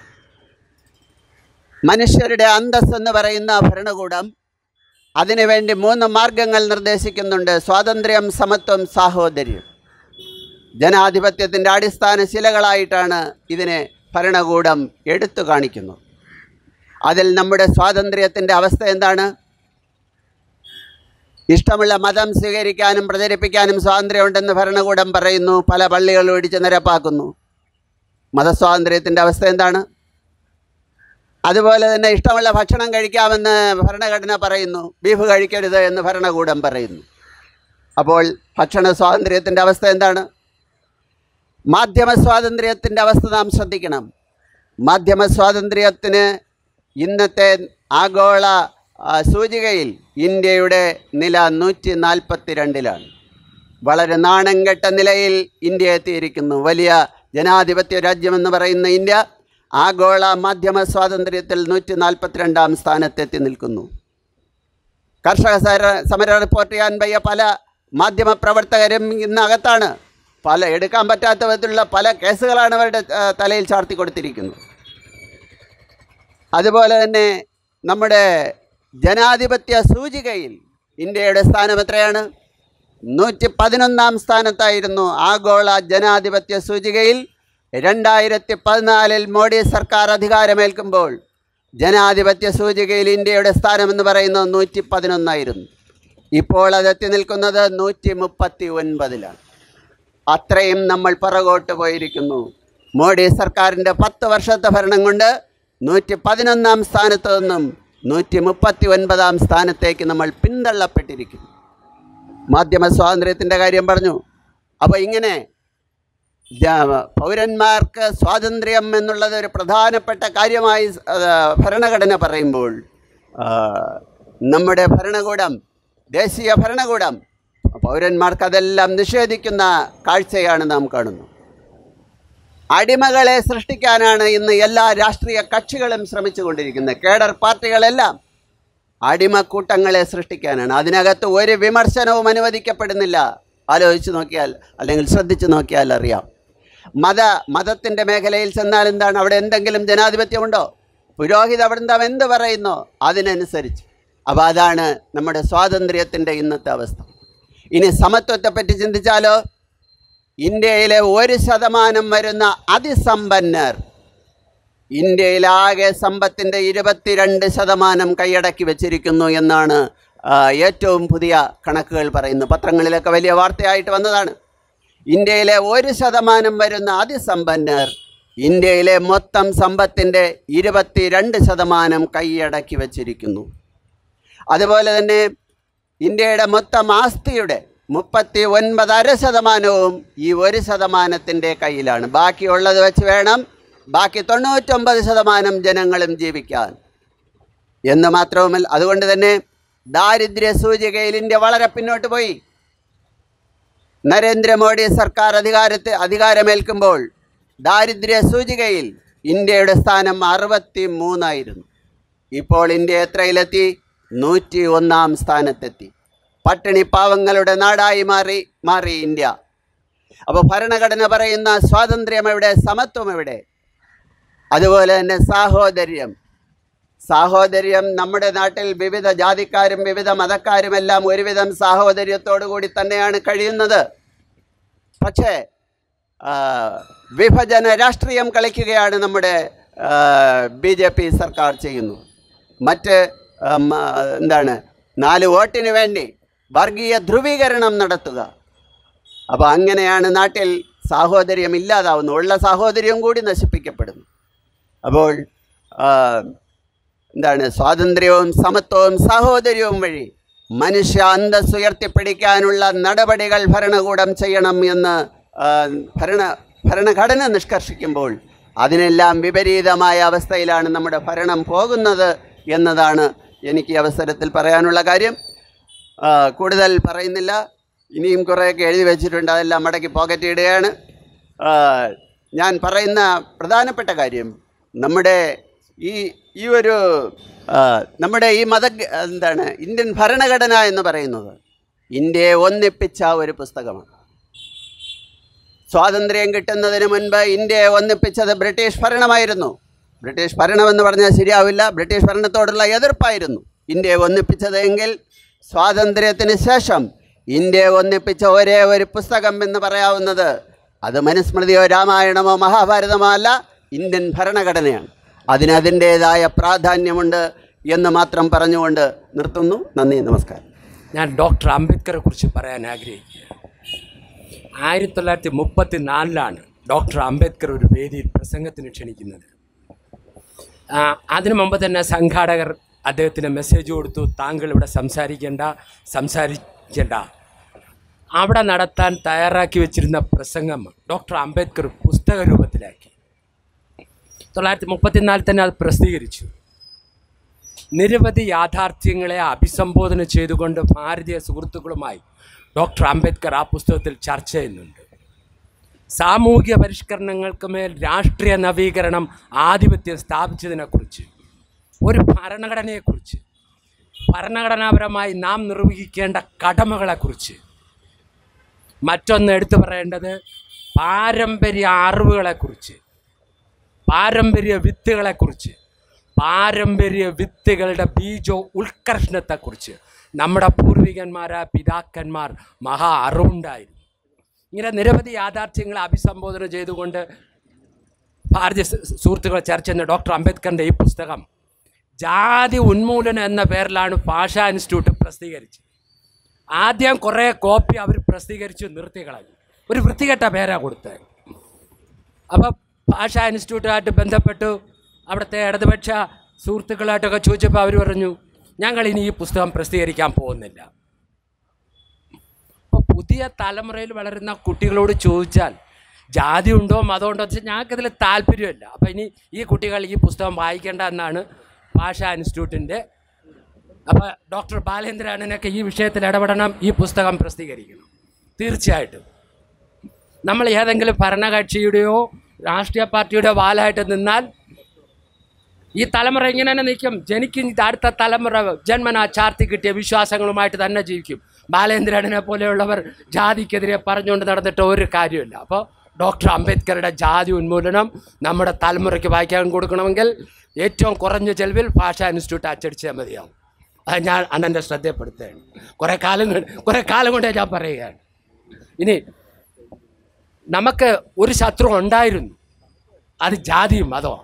മനുഷ്യരുടെ അന്തസ് എന്ന് പറയുന്ന ഭരണകൂടം അതിനുവേണ്ടി മൂന്ന് മാർഗങ്ങൾ നിർദ്ദേശിക്കുന്നുണ്ട് സ്വാതന്ത്ര്യം സമത്വം സാഹോദര്യം ജനാധിപത്യത്തിൻ്റെ അടിസ്ഥാന ശിലകളായിട്ടാണ് ഇതിനെ ഭരണകൂടം എടുത്തു കാണിക്കുന്നത് അതിൽ നമ്മുടെ സ്വാതന്ത്ര്യത്തിൻ്റെ അവസ്ഥ എന്താണ് ഇഷ്ടമുള്ള മതം സ്വീകരിക്കാനും പ്രചരിപ്പിക്കാനും സ്വാതന്ത്ര്യമുണ്ടെന്ന് ഭരണകൂടം പറയുന്നു പല പള്ളികളും ഇടിച്ച് നിരപ്പാക്കുന്നു മതസ്വാതന്ത്ര്യത്തിൻ്റെ അവസ്ഥ എന്താണ് അതുപോലെ തന്നെ ഇഷ്ടമുള്ള ഭക്ഷണം കഴിക്കാമെന്ന് ഭരണഘടന പറയുന്നു ബീഫ് കഴിക്കരുത് എന്ന് ഭരണകൂടം പറയുന്നു അപ്പോൾ ഭക്ഷണ സ്വാതന്ത്ര്യത്തിൻ്റെ അവസ്ഥ എന്താണ് മാധ്യമ സ്വാതന്ത്ര്യത്തിൻ്റെ അവസ്ഥ നാം ശ്രദ്ധിക്കണം മാധ്യമ സ്വാതന്ത്ര്യത്തിന് ഇന്നത്തെ ആഗോള ആ, സൂചികയിൽ ഇന്ത്യയുടെ നില നൂറ്റി നാൽപ്പത്തി രണ്ടിലാണ് വളരെ നാണം കെട്ട നിലയിൽ ഇന്ത്യ എത്തിയിരിക്കുന്നു വലിയ ജനാധിപത്യ രാജ്യമെന്ന് പറയുന്ന ഇന്ത്യ ആഗോള മാധ്യമ സ്വാതന്ത്ര്യത്തിൽ നൂറ്റി നാൽപ്പത്തിരണ്ടാം സ്ഥാനത്തെത്തി നിൽക്കുന്നു കർഷക സര- സമരം റിപ്പോർട്ട് ചെയ്യാൻ വയ്യ പല മാധ്യമ പ്രവർത്തകരും ഇന്നകത്താണ് പല എടുക്കാൻ പറ്റാത്ത വിധത്തിലുള്ള പല കേസുകളാണ് അവരുടെ ആ, തലയിൽ ചാർത്തി കൊടുത്തിരിക്കുന്നത് അതുപോലെ തന്നെ നമ്മുടെ ജനാധിപത്യ സൂചികയിൽ ഇന്ത്യയുടെ സ്ഥാനം എത്രയാണ് നൂറ്റി പതിനൊന്നാം സ്ഥാനത്തായിരുന്നു ആഗോള ജനാധിപത്യ സൂചികയിൽ രണ്ടായിരത്തി പതിനാലിൽ മോഡി സർക്കാർ അധികാരമേൽക്കുമ്പോൾ ജനാധിപത്യ സൂചികയിൽ ഇന്ത്യയുടെ സ്ഥാനമെന്ന് പറയുന്നത് നൂറ്റി പതിനൊന്നായിരുന്നു ഇപ്പോൾ അതെത്തി നിൽക്കുന്നത് നൂറ്റി മുപ്പത്തി ഒൻപതിലാണ് അത്രയും നമ്മൾ പുറകോട്ട് പോയിരിക്കുന്നു മോഡി സർക്കാരിൻ്റെ പത്ത് വർഷത്തെ ഭരണം കൊണ്ട് നൂറ്റി പതിനൊന്നാം സ്ഥാനത്ത് നിന്നും നൂറ്റി മുപ്പത്തി ഒൻപതാം സ്ഥാനത്തേക്ക് നമ്മൾ പിന്തള്ളപ്പെട്ടിരിക്കുന്നു മാധ്യമ സ്വാതന്ത്ര്യത്തിൻ്റെ കാര്യം പറഞ്ഞു അപ്പോൾ ഇങ്ങനെ ജ- പൗരന്മാർക്ക് സ്വാതന്ത്ര്യം എന്നുള്ളത് ഒരു പ്രധാനപ്പെട്ട കാര്യമായി സ്- അത് ഭരണഘടന പറയുമ്പോൾ ആ, നമ്മുടെ ഭരണകൂടം ദേശീയ ഭരണകൂടം പൗരന്മാർക്ക് അതെല്ലാം നിഷേധിക്കുന്ന കാഴ്ചയാണ് നാം കാണുന്നത് അടിമകളെ സൃഷ്ടിക്കാനാണ് ഇന്ന് എല്ലാ രാഷ്ട്രീയ കക്ഷികളും ശ്രമിച്ചുകൊണ്ടിരിക്കുന്നത് കേഡർ പാർട്ടികളെല്ലാം അടിമക്കൂട്ടങ്ങളെ സൃഷ്ടിക്കാനാണ് അതിനകത്ത് ഒരു വിമർശനവും അനുവദിക്കപ്പെടുന്നില്ല ആലോചിച്ച് നോക്കിയാൽ അല്ലെങ്കിൽ ശ്രദ്ധിച്ച് നോക്കിയാൽ അറിയാം മത മതത്തിൻ്റെ മേഖലയിൽ ചെന്നാൽ എന്താണ് അവിടെ എന്തെങ്കിലും ജനാധിപത്യമുണ്ടോ പുരോഹിത വൃന്ദം എന്ത് പറയുന്നോ അതിനനുസരിച്ച് അപ്പോൾ അതാണ് നമ്മുടെ സ്വാതന്ത്ര്യത്തിൻ്റെ ഇന്നത്തെ അവസ്ഥ ഇനി സമത്വത്തെപ്പറ്റി ചിന്തിച്ചാലോ ഇന്ത്യയിലെ ഒരു ശതമാനം വരുന്ന അതിസമ്പന്നർ ഇന്ത്യയിലാകെ സമ്പത്തിൻ്റെ ഇരുപത്തിരണ്ട് ശതമാനം കൈയടക്കി വെച്ചിരിക്കുന്നു എന്നാണ് ആ, ഏറ്റവും പുതിയ കണക്കുകൾ പറയുന്നത് പത്രങ്ങളിലൊക്കെ വലിയ വാർത്തയായിട്ട് വന്നതാണ് ഇന്ത്യയിലെ ഒരു ശതമാനം വരുന്ന അതിസമ്പന്നർ ഇന്ത്യയിലെ മൊത്തം സമ്പത്തിൻ്റെ ഇരുപത്തിരണ്ട് ശതമാനം കൈയടക്കി വച്ചിരിക്കുന്നു അതുപോലെ തന്നെ ഇന്ത്യയുടെ മൊത്തം ആസ്തിയുടെ മുപ്പത്തി ഒൻപതര ശതമാനവും ഈ ഒരു ശതമാനത്തിൻ്റെ കയ്യിലാണ് ബാക്കിയുള്ളത് വെച്ച് വേണം ബാക്കി തൊണ്ണൂറ്റൊമ്പത് ശതമാനം ജനങ്ങളും ജീവിക്കാൻ എന്ന് മാത്രവുമല്ല അതുകൊണ്ട് തന്നെ ദാരിദ്ര്യ സൂചികയിൽ ഇന്ത്യ വളരെ പിന്നോട്ട് പോയി നരേന്ദ്രമോദി സർക്കാർ അധികാരത്തെ അധികാരമേൽക്കുമ്പോൾ ദാരിദ്ര്യ സൂചികയിൽ ഇന്ത്യയുടെ സ്ഥാനം അറുപത്തി മൂന്നായിരുന്നു ഇപ്പോൾ ഇന്ത്യ എത്രയിലെത്തി നൂറ്റി ഒന്നാം സ്ഥാനത്തെത്തി പട്ടിണി പാവങ്ങളുടെ നാടായി മാറി മാറി ഇന്ത്യ അപ്പോൾ ഭരണഘടന പറയുന്ന സ്വാതന്ത്ര്യം എവിടെ സമത്വം എവിടെ അതുപോലെ തന്നെ സാഹോദര്യം സാഹോദര്യം നമ്മുടെ നാട്ടിൽ വിവിധ ജാതിക്കാരും വിവിധ മതക്കാരുമെല്ലാം ഒരുവിധം സാഹോദര്യത്തോടു കൂടി തന്നെയാണ് കഴിയുന്നത് പക്ഷേ ആ, വിഭജന രാഷ്ട്രീയം കളിക്കുകയാണ് നമ്മുടെ ബി ജെ പി സർക്കാർ ചെയ്യുന്നു മറ്റ് ആ, മ- എന്താണ് നാല് വോട്ടിന് വേണ്ടി വർഗീയ ധ്രുവീകരണം നടത്തുക അപ്പോൾ അങ്ങനെയാണ് നാട്ടിൽ സാഹോദര്യം ഇല്ലാതാവുന്നു ഉള്ള സാഹോദര്യം കൂടി നശിപ്പിക്കപ്പെടുന്നു അപ്പോൾ ആ, എന്താണ് സ്വാതന്ത്ര്യവും സമത്വവും സാഹോദര്യവും വഴി മനുഷ്യ അന്തസ് ഉയർത്തിപ്പിടിക്കാനുള്ള നടപടികൾ ഭരണകൂടം ചെയ്യണം എന്ന് ആ, ഭരണ ഭരണഘടന നിഷ്കർഷിക്കുമ്പോൾ അതിനെല്ലാം വിപരീതമായ അവസ്ഥയിലാണ് നമ്മുടെ ഭരണം പോകുന്നത് എന്നതാണ് എനിക്ക് ഈ അവസരത്തിൽ പറയാനുള്ള കാര്യം ആ, കൂടുതൽ പറയുന്നില്ല ഇനിയും കുറേയൊക്കെ എഴുതി വെച്ചിട്ടുണ്ട് അതെല്ലാം മടക്കി പോക്കറ്റ് ഇടുകയാണ് ആ, ഞാൻ പറയുന്ന പ്രധാനപ്പെട്ട കാര്യം നമ്മുടെ ഈ ഈ ഒരു ആ, നമ്മുടെ ഈ മത എന്താണ് ഇന്ത്യൻ ഭരണഘടന എന്ന് പറയുന്നത് ഇന്ത്യയെ ഒന്നിപ്പിച്ച ഒരു പുസ്തകമാണ് സ്വാതന്ത്ര്യം കിട്ടുന്നതിന് മുൻപ് ഇന്ത്യയെ ഒന്നിപ്പിച്ചത് ബ്രിട്ടീഷ് ഭരണമായിരുന്നു ബ്രിട്ടീഷ് ഭരണമെന്ന് പറഞ്ഞാൽ ശരിയാവില്ല ബ്രിട്ടീഷ് ഭരണത്തോടുള്ള എതിർപ്പായിരുന്നു ഇന്ത്യയെ ഒന്നിപ്പിച്ചത് എങ്കിൽ സ്വാതന്ത്ര്യത്തിന് ശേഷം ഇന്ത്യയെ ഒന്നിപ്പിച്ച ഒരേ ഒരു പുസ്തകം എന്ന് പറയാവുന്നത് അത് മനുസ്മൃതിയോ രാമായണമോ മഹാഭാരതമോ അല്ല ഇന്ത്യൻ ഭരണഘടനയാണ് അതിന് അതിൻ്റേതായ പ്രാധാന്യമുണ്ട് എന്ന് മാത്രം പറഞ്ഞുകൊണ്ട് നിർത്തുന്നു നന്ദി നമസ്കാരം ഞാൻ ഡോക്ടർ അംബേദ്കറെ കുറിച്ച് പറയാൻ ആഗ്രഹിക്കുക ആയിരത്തി തൊള്ളായിരത്തി മുപ്പത്തി നാലിലാണ് ഡോക്ടർ അംബേദ്കർ ഒരു വേദിയിൽ പ്രസംഗത്തിന് ക്ഷണിക്കുന്നത് ആ, അതിനു മുമ്പ് തന്നെ സംഘാടകർ അദ്ദേഹത്തിന് മെസ്സേജ് കൊടുത്തു താങ്കൾ ഇവിടെ സംസാരിക്കേണ്ട സംസാരിക്കേണ്ട അവിടെ നടത്താൻ തയ്യാറാക്കി വെച്ചിരുന്ന പ്രസംഗം ഡോക്ടർ അംബേദ്കർ പുസ്തക രൂപത്തിലാക്കി തൊള്ളായിരത്തി മുപ്പത്തിനാലിൽ തന്നെ അത് പ്രസിദ്ധീകരിച്ചു നിരവധി യാഥാർത്ഥ്യങ്ങളെ അഭിസംബോധന ചെയ്തുകൊണ്ട് ഭാരതീയ സുഹൃത്തുക്കളുമായി ഡോക്ടർ അംബേദ്കർ ആ പുസ്തകത്തിൽ ചർച്ച ചെയ്യുന്നുണ്ട് സാമൂഹിക പരിഷ്കരണങ്ങൾക്ക് മേൽ രാഷ്ട്രീയ നവീകരണം ആധിപത്യം സ്ഥാപിച്ചതിനെക്കുറിച്ച് ഒരു ഭരണഘടനയെക്കുറിച്ച് ഭരണഘടനാപരമായി നാം നിർവഹിക്കേണ്ട കടമകളെക്കുറിച്ച് മറ്റൊന്ന് എടുത്തു പറയേണ്ടത് പാരമ്പര്യ അറിവുകളെക്കുറിച്ച് പാരമ്പര്യ വിത്തുകളെക്കുറിച്ച് പാരമ്പര്യ വിത്തുകളുടെ ബീജോ ഉത്കർഷണത്തെക്കുറിച്ച് നമ്മുടെ പൂർവികന്മാരായ പിതാക്കന്മാർ മഹാ അറിവുണ്ടായിരുന്നു ഇങ്ങനെ നിരവധി യാഥാർത്ഥ്യങ്ങളെ അഭിസംബോധന ചെയ്തുകൊണ്ട് ഭാരതീയ സു- സുഹൃത്തുക്കളെ ചർച്ച ചെയ്യുന്ന ഡോക്ടർ അംബേദ്കറിൻ്റെ ഈ പുസ്തകം ജാതി ഉന്മൂലനം എന്ന പേരിലാണ് ഭാഷാ ഇൻസ്റ്റിറ്റ്യൂട്ട് പ്രസിദ്ധീകരിച്ചത് ആദ്യം കുറേ കോപ്പി അവർ പ്രസിദ്ധീകരിച്ച് നിർത്തിക്കളഞ്ഞു ഒരു വൃത്തികെട്ട പേരാ കൊടുത്തത് അപ്പോൾ ഭാഷാ ഇൻസ്റ്റിറ്റ്യൂട്ടുമായിട്ട് ബന്ധപ്പെട്ടു അവിടുത്തെ ഇടതുപക്ഷ സുഹൃത്തുക്കളായിട്ടൊക്കെ ചോദിച്ചപ്പോൾ അവർ പറഞ്ഞു ഞങ്ങൾ ഇനി ഈ പുസ്തകം പ്രസിദ്ധീകരിക്കാൻ പോകുന്നില്ല അപ്പോൾ പുതിയ തലമുറയിൽ വളരുന്ന കുട്ടികളോട് ചോദിച്ചാൽ ജാതി ഉണ്ടോ മതമുണ്ടോ എന്ന് വെച്ചാൽ ഞങ്ങൾക്കതിൽ താല്പര്യമില്ല അപ്പോൾ ഇനി ഈ കുട്ടികൾ ഈ പുസ്തകം വായിക്കേണ്ട എന്നാണ് ഭാഷാ ഇൻസ്റ്റിറ്റ്യൂട്ടിൻ്റെ അപ്പോൾ ഡോക്ടർ ബാലേന്ദ്രനൊക്കെ ഈ വിഷയത്തിൽ ഇടപെടണം ഈ പുസ്തകം പ്രസിദ്ധീകരിക്കണം തീർച്ചയായിട്ടും നമ്മൾ ഏതെങ്കിലും ഭരണകക്ഷിയുടെയോ രാഷ്ട്രീയ പാർട്ടിയുടെ വാലായിട്ട് നിന്നാൽ ഈ തലമുറ ഇങ്ങനെ തന്നെ നിൽക്കും ജനിക്കും അടുത്ത തലമുറ ജന്മനാ ചാർത്തി കിട്ടിയ വിശ്വാസങ്ങളുമായിട്ട് തന്നെ ജീവിക്കും ബാലേന്ദ്രനെ പോലെയുള്ളവർ ജാതിക്കെതിരെ പറഞ്ഞുകൊണ്ട് നടന്നിട്ട് ഒരു കാര്യമില്ല അപ്പോൾ ഡോക്ടർ അംബേദ്കറുടെ ജാതി ഉന്മൂലനം നമ്മുടെ തലമുറയ്ക്ക് വായിക്കാൻ കൊടുക്കണമെങ്കിൽ ഏറ്റവും കുറഞ്ഞ ചെലവിൽ ഭാഷാ ഇൻസ്റ്റിറ്റ്യൂട്ട് അച്ചടിച്ചാൽ മതിയാവും അത് ഞാൻ അണ്ണൻ്റെ ശ്രദ്ധപ്പെടുത്തുകയാണ് കുറേ കാലം കൊണ്ട് കുറേ കാലം കൊണ്ടേ ഞാൻ പറയുകയാണ് ഇനി നമുക്ക് ഒരു ശത്രു ഉണ്ടായിരുന്നു അത് ജാതിയും മതവും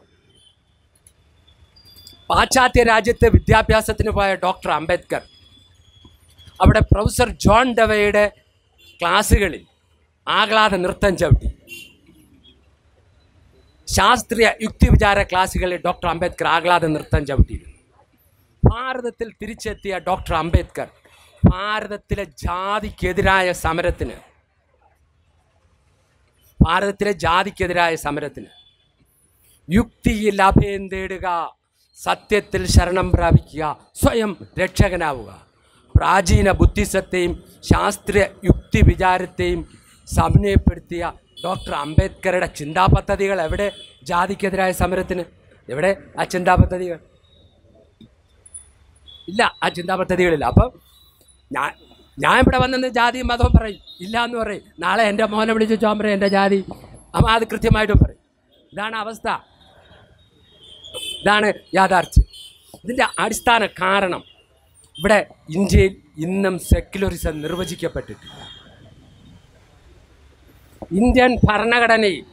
പാശ്ചാത്യ രാജ്യത്തെ വിദ്യാഭ്യാസത്തിന് പോയ ഡോക്ടർ അംബേദ്കർ അവിടെ പ്രൊഫസർ ജോൺ ഡവയുടെ ക്ലാസ്സുകളിൽ ആഹ്ലാദ നൃത്തം ചവിട്ടി ശാസ്ത്രീയ യുക്തിവിചാര ക്ലാസ്സുകളിൽ ഡോക്ടർ അംബേദ്കർ ആഹ്ലാദ നൃത്തം ചവിട്ടിയിരുന്നു ഭാരതത്തിൽ തിരിച്ചെത്തിയ ഡോക്ടർ അംബേദ്കർ ഭാരതത്തിലെ ജാതിക്കെതിരായ സമരത്തിന് ഭാരതത്തിലെ ജാതിക്കെതിരായ സമരത്തിന് യുക്തിയിൽ അഭയം തേടുക സത്യത്തിൽ ശരണം പ്രാപിക്കുക സ്വയം രക്ഷകനാവുക പ്രാചീന ബുദ്ധിസത്തെയും ശാസ്ത്രീയ യുക്തി വിചാരത്തെയും സമന്വയപ്പെടുത്തിയ ഡോക്ടർ അംബേദ്കറുടെ ചിന്താ പദ്ധതികൾ എവിടെ ജാതിക്കെതിരായ സമരത്തിന് എവിടെ ആ ചിന്താ പദ്ധതികൾ ഇല്ല ആ ചിന്താ പദ്ധതികളില്ല അപ്പം ഞാൻ ഞാൻ ഇവിടെ വന്നെന്ന് ജാതിയും മതവും പറയും ഇല്ല എന്ന് പറയും നാളെ എൻ്റെ മോനെ വിളിച്ച് ചോൻ പറയും എൻ്റെ ജാതി അപ്പം അത് കൃത്യമായിട്ടും പറയും ഇതാണ് അവസ്ഥ ഇതാണ് യാഥാർത്ഥ്യം ഇതിൻ്റെ അടിസ്ഥാന കാരണം ഇവിടെ ഇന്ത്യയിൽ ഇന്നും സെക്യുലറിസം നിർവചിക്കപ്പെട്ടിട്ടില്ല ഇന്ത്യൻ ഭരണഘടനയിൽ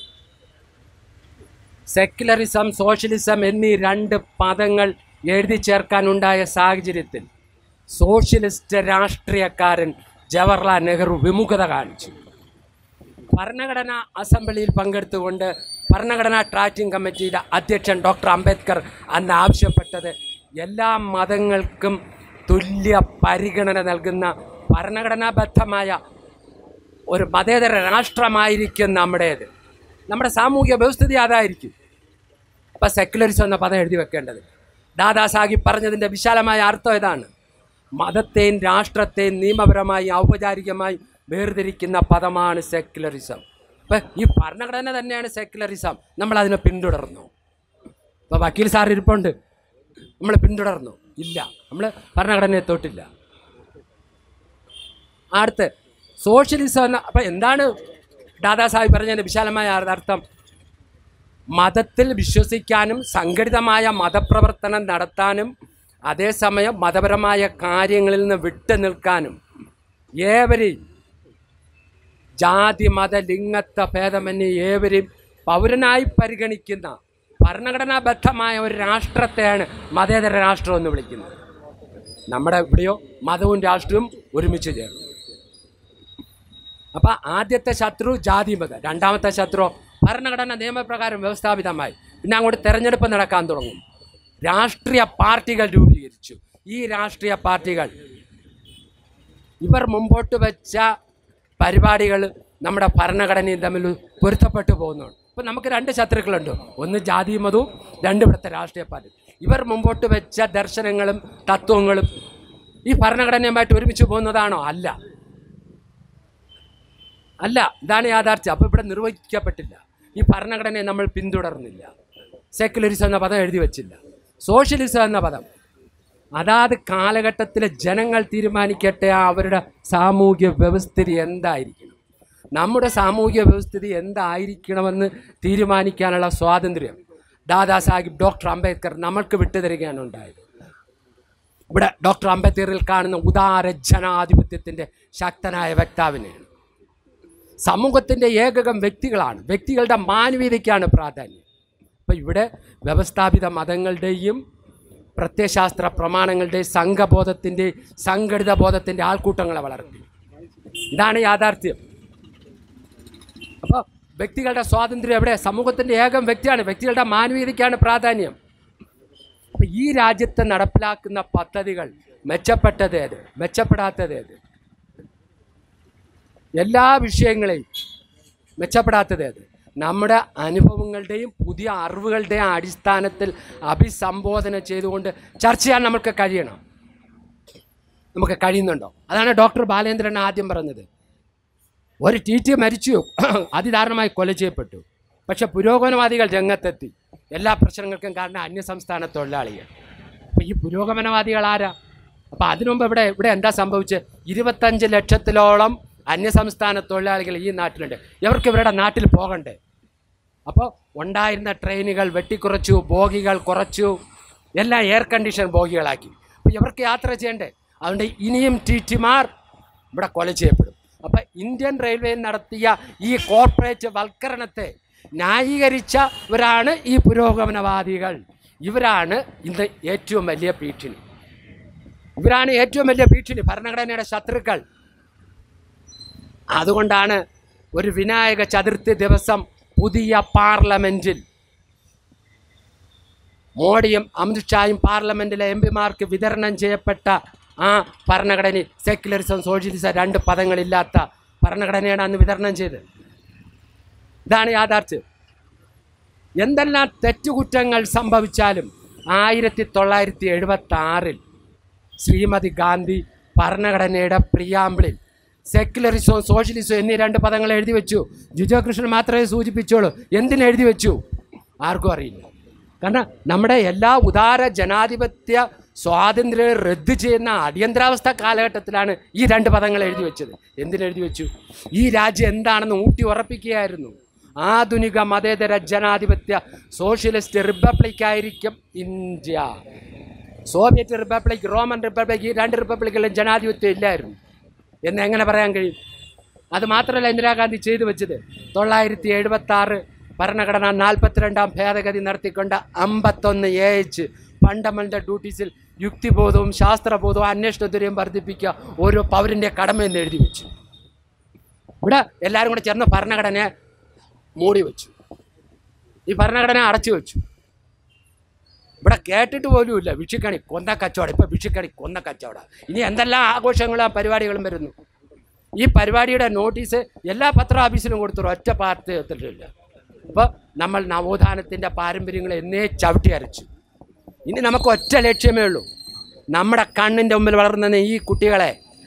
സെക്യുലറിസം സോഷ്യലിസം എന്നീ രണ്ട് പദങ്ങൾ എഴുതി ചേർക്കാനുണ്ടായ സാഹചര്യത്തിൽ സോഷ്യലിസ്റ്റ് രാഷ്ട്രീയക്കാരൻ ജവഹർലാൽ നെഹ്റു വിമുഖത കാണിച്ചു ഭരണഘടനാ അസംബ്ലിയിൽ പങ്കെടുത്തുകൊണ്ട് ഭരണഘടനാ ട്രാക്കിംഗ് കമ്മിറ്റിയുടെ അധ്യക്ഷൻ ഡോക്ടർ അംബേദ്കർ അന്ന് ആവശ്യപ്പെട്ടത് എല്ലാ മതങ്ങൾക്കും തുല്യ പരിഗണന നൽകുന്ന ഭരണഘടനാബദ്ധമായ ഒരു മതേതര രാഷ്ട്രമായിരിക്കും നമ്മുടേത് നമ്മുടെ സാമൂഹ്യ വ്യവസ്ഥിതി അതായിരിക്കും അപ്പം സെക്യുലറിസം എന്ന പദം എഴുതി വെക്കേണ്ടത് ദാദാ സാഹിബ് പറഞ്ഞതിൻ്റെ വിശാലമായ അർത്ഥം ഇതാണ് മതത്തെയും രാഷ്ട്രത്തെയും നിയമപരമായി ഔപചാരികമായി വേർതിരിക്കുന്ന പദമാണ് സെക്യുലറിസം അപ്പം ഈ ഭരണഘടന തന്നെയാണ് സെക്യുലറിസം നമ്മൾ അതിനെ പിന്തുടർന്നു ഇപ്പോൾ വക്കീൽ സാർ ഇരിപ്പുണ്ട് നമ്മൾ പിന്തുടർന്നു ഇല്ല നമ്മൾ ഭരണഘടനയെ തൊട്ടില്ല അടുത്ത് സോഷ്യലിസം എന്ന അപ്പം എന്താണ് ദാദാ സാഹിബ് പറഞ്ഞതിൻ്റെ വിശാലമായ അർത്ഥം മതത്തിൽ വിശ്വസിക്കാനും സംഘടിതമായ മതപ്രവർത്തനം നടത്താനും അതേസമയം മതപരമായ കാര്യങ്ങളിൽ നിന്ന് വിട്ടു നിൽക്കാനും ഏവരെയും ജാതി മത ലിംഗത്വ ഭേദമന്യേ ഏവരെയും പൗരനായി പരിഗണിക്കുന്ന ഭരണഘടനാബദ്ധമായ ഒരു രാഷ്ട്രത്തെയാണ് മതേതര രാഷ്ട്രം എന്ന് വിളിക്കുന്നത് നമ്മുടെ ഇവിടെയോ മതവും രാഷ്ട്രീയവും ഒരുമിച്ച് ചേർന്നു അപ്പം ആദ്യത്തെ ശത്രു ജാതി മതം രണ്ടാമത്തെ ശത്രു ഭരണഘടന നിയമപ്രകാരം വ്യവസ്ഥാപിതമായി പിന്നെ അങ്ങോട്ട് തെരഞ്ഞെടുപ്പ് നടക്കാൻ തുടങ്ങും രാഷ്ട്രീയ പാർട്ടികൾ രൂപീകരിച്ചു ഈ രാഷ്ട്രീയ പാർട്ടികൾ ഇവർ മുമ്പോട്ട് വെച്ച പരിപാടികൾ നമ്മുടെ ഭരണഘടനയും തമ്മിൽ പൊരുത്തപ്പെട്ടു പോകുന്നുണ്ട് ഇപ്പം നമുക്ക് രണ്ട് ശത്രുക്കളുണ്ട് ഒന്ന് ജാതി മതവും രണ്ട് ഇവിടുത്തെ രാഷ്ട്രീയ പാർട്ടി ഇവർ മുമ്പോട്ട് വെച്ച ദർശനങ്ങളും തത്വങ്ങളും ഈ ഭരണഘടനയുമായിട്ട് ഒരുമിച്ച് പോകുന്നതാണോ അല്ല അല്ല ഇതാണ് യാഥാർത്ഥ്യം അപ്പോൾ ഇവിടെ നിർവഹിക്കപ്പെട്ടില്ല ഈ ഭരണഘടനയെ നമ്മൾ പിന്തുടർന്നില്ല സെക്യുലറിസം എന്ന പദം എഴുതി വച്ചില്ല സോഷ്യലിസം എന്ന പദം അതാത് കാലഘട്ടത്തിലെ ജനങ്ങൾ തീരുമാനിക്കട്ടെ ആ അവരുടെ സാമൂഹ്യ വ്യവസ്ഥിതി എന്തായിരിക്കണം നമ്മുടെ സാമൂഹ്യ വ്യവസ്ഥിതി എന്തായിരിക്കണമെന്ന് തീരുമാനിക്കാനുള്ള സ്വാതന്ത്ര്യം ദാദാ സാഹിബ് ഡോക്ടർ അംബേദ്കർ നമ്മൾക്ക് വിട്ടുതരികയാണ് ഉണ്ടായത് ഇവിടെ ഡോക്ടർ അംബേദ്കറിൽ കാണുന്ന ഉദാര ജനാധിപത്യത്തിൻ്റെ ശക്തനായ വക്താവിനെയാണ് സമൂഹത്തിൻ്റെ ഏകകം വ്യക്തികളാണ് വ്യക്തികളുടെ മാനവീയതയ്ക്കാണ് പ്രാധാന്യം അപ്പം ഇവിടെ വ്യവസ്ഥാപിത മതങ്ങളുടെയും പ്രത്യയശാസ്ത്ര പ്രമാണങ്ങളുടെയും സംഘബോധത്തിൻ്റെ സംഘടിത ബോധത്തിൻ്റെ ആൾക്കൂട്ടങ്ങളെ വളർത്തി ഇതാണ് യാഥാർത്ഥ്യം അപ്പോൾ വ്യക്തികളുടെ സ്വാതന്ത്ര്യം എവിടെ സമൂഹത്തിൻ്റെ ഏകം വ്യക്തിയാണ് വ്യക്തികളുടെ മാനവീയതയ്ക്കാണ് പ്രാധാന്യം അപ്പം ഈ രാജ്യത്ത് നടപ്പിലാക്കുന്ന പദ്ധതികൾ മെച്ചപ്പെട്ടത് ഏത് മെച്ചപ്പെടാത്തത് ഏത് എല്ലാ വിഷയങ്ങളെയും മെച്ചപ്പെടാത്തത് ഏത് നമ്മുടെ അനുഭവങ്ങളുടെയും പുതിയ അറിവുകളുടെയും അടിസ്ഥാനത്തിൽ അഭിസംബോധന ചെയ്തുകൊണ്ട് ചർച്ച ചെയ്യാൻ നമുക്ക് കഴിയണം നമുക്ക് കഴിയുന്നുണ്ടോ അതാണ് ഡോക്ടർ ബാലേന്ദ്രൻ ആദ്യം പറഞ്ഞത് ഒരു ടി ടി മരിച്ചു അതിദാരുണമായി കൊല ചെയ്യപ്പെട്ടു പക്ഷെ പുരോഗമനവാദികൾ രംഗത്തെത്തി എല്ലാ പ്രശ്നങ്ങൾക്കും കാരണം അന്യസംസ്ഥാന തൊഴിലാളികൾ അപ്പോൾ ഈ പുരോഗമനവാദികൾ ആരാ അപ്പോൾ അതിനു മുമ്പ് ഇവിടെ ഇവിടെ എന്താ സംഭവിച്ചത് ഇരുപത്തഞ്ച് ലക്ഷത്തിലോളം അന്യസംസ്ഥാന തൊഴിലാളികൾ ഈ നാട്ടിലുണ്ട് ഇവർക്ക് ഇവരുടെ നാട്ടിൽ പോകണ്ടേ അപ്പോൾ ഉണ്ടായിരുന്ന ട്രെയിനുകൾ വെട്ടിക്കുറച്ചു ബോഗികൾ കുറച്ചു എല്ലാം എയർ കണ്ടീഷൻ ബോഗികളാക്കി അപ്പോൾ ഇവർക്ക് യാത്ര ചെയ്യണ്ടേ അതുകൊണ്ട് ഇനിയും ടി ടിമാർ ഇവിടെ കൊല ചെയ്യപ്പെടും അപ്പം ഇന്ത്യൻ റെയിൽവേ നടത്തിയ ഈ കോർപ്പറേറ്റ് വൽക്കരണത്തെ ന്യായീകരിച്ചവരാണ് ഈ പുരോഗമനവാദികൾ ഇവരാണ് ഇന്ന് ഏറ്റവും വലിയ ഭീഷണി ഇവരാണ് ഏറ്റവും വലിയ ഭീഷണി ഭരണഘടനയുടെ ശത്രുക്കൾ അതുകൊണ്ടാണ് ഒരു വിനായക ചതുർത്ഥി ദിവസം പുതിയ പാർലമെൻറ്റിൽ മോഡിയും അമിത്ഷായും പാർലമെൻറ്റിലെ എം പിമാർക്ക് വിതരണം ചെയ്യപ്പെട്ട ആ ഭരണഘടന സെക്യുലറിസം സോഷ്യലിസം രണ്ട് പദങ്ങളില്ലാത്ത ഭരണഘടനയാണ് അന്ന് വിതരണം ചെയ്തത് ഇതാണ് യാഥാർത്ഥ്യം എന്തെല്ലാം തെറ്റുകുറ്റങ്ങൾ സംഭവിച്ചാലും ആയിരത്തി തൊള്ളായിരത്തി എഴുപത്തി ആറിൽ ശ്രീമതി ഗാന്ധി ഭരണഘടനയുടെ പ്രിയാമ്പിളിൽ സെക്യുലറിസവും സോഷ്യലിസവും എന്നീ രണ്ട് പദങ്ങൾ എഴുതി വെച്ചു ജുജോ കൃഷ്ണൻ മാത്രമേ സൂചിപ്പിച്ചോളൂ എന്തിന് എഴുതി വെച്ചു ആർക്കും അറിയില്ല കാരണം നമ്മുടെ എല്ലാ ഉദാര ജനാധിപത്യ സ്വാതന്ത്ര്യം റദ്ദ് ചെയ്യുന്ന അടിയന്തരാവസ്ഥ കാലഘട്ടത്തിലാണ് ഈ രണ്ട് പദങ്ങൾ എഴുതി വെച്ചത് എന്തിനെഴുതി വെച്ചു ഈ രാജ്യം എന്താണെന്ന് ഊട്ടി ഉറപ്പിക്കുകയായിരുന്നു ആധുനിക മതേതര ജനാധിപത്യ സോഷ്യലിസ്റ്റ് റിപ്പബ്ലിക് ആയിരിക്കും India Soviet republic Roman republic ഈ രണ്ട് റിപ്പബ്ലിക്കിലും ജനാധിപത്യം ഇല്ലായിരുന്നു എന്ന് എങ്ങനെ പറയാൻ കഴിയും അത് മാത്രമല്ല ഇന്ദിരാഗാന്ധി ചെയ്തു വെച്ചത് തൊള്ളായിരത്തി എഴുപത്തി ആറ് ഭരണഘടന നാൽപ്പത്തിരണ്ടാം ഭേദഗതി നടത്തിക്കൊണ്ട് അമ്പത്തൊന്ന് എ എച്ച് ഫണ്ടമെൻ്റൽ ഡ്യൂട്ടീസിൽ യുക്തിബോധവും ശാസ്ത്രബോധവും അന്വേഷണത്വരെയും വർദ്ധിപ്പിക്കുക ഓരോ പൗരൻ്റെ കടമയെന്ന് എഴുതി വെച്ചു ഇവിടെ എല്ലാവരും കൂടെ ചേർന്ന് ഭരണഘടനയെ മൂടി വെച്ചു ഈ ഭരണഘടന അടച്ചു വെച്ചു ഇവിടെ കേട്ടിട്ട് പോലും ഇല്ല വിഷിക്കണി കൊന്ന കച്ചവടം ഇപ്പോൾ വിഷിക്കണി കൊന്ന കച്ചവടം ഇനി എന്തെല്ലാം ആഘോഷങ്ങളും പരിപാടികളും വരുന്നു ഈ പരിപാടിയുടെ നോട്ടീസ് എല്ലാ പത്ര ഓഫീസിലും കൊടുത്തു ഒറ്റ പാർട്ടി എത്തിയിട്ടില്ല അപ്പോൾ നമ്മൾ നവോത്ഥാനത്തിൻ്റെ പാരമ്പര്യങ്ങൾ എന്നേ ചവിട്ടി അരച്ചു ഇനി നമുക്ക് ഒറ്റ ലക്ഷ്യമേ ഉള്ളൂ നമ്മുടെ കണ്ണിൻ്റെ മുമ്പിൽ വളർന്ന ഈ കുട്ടികളെ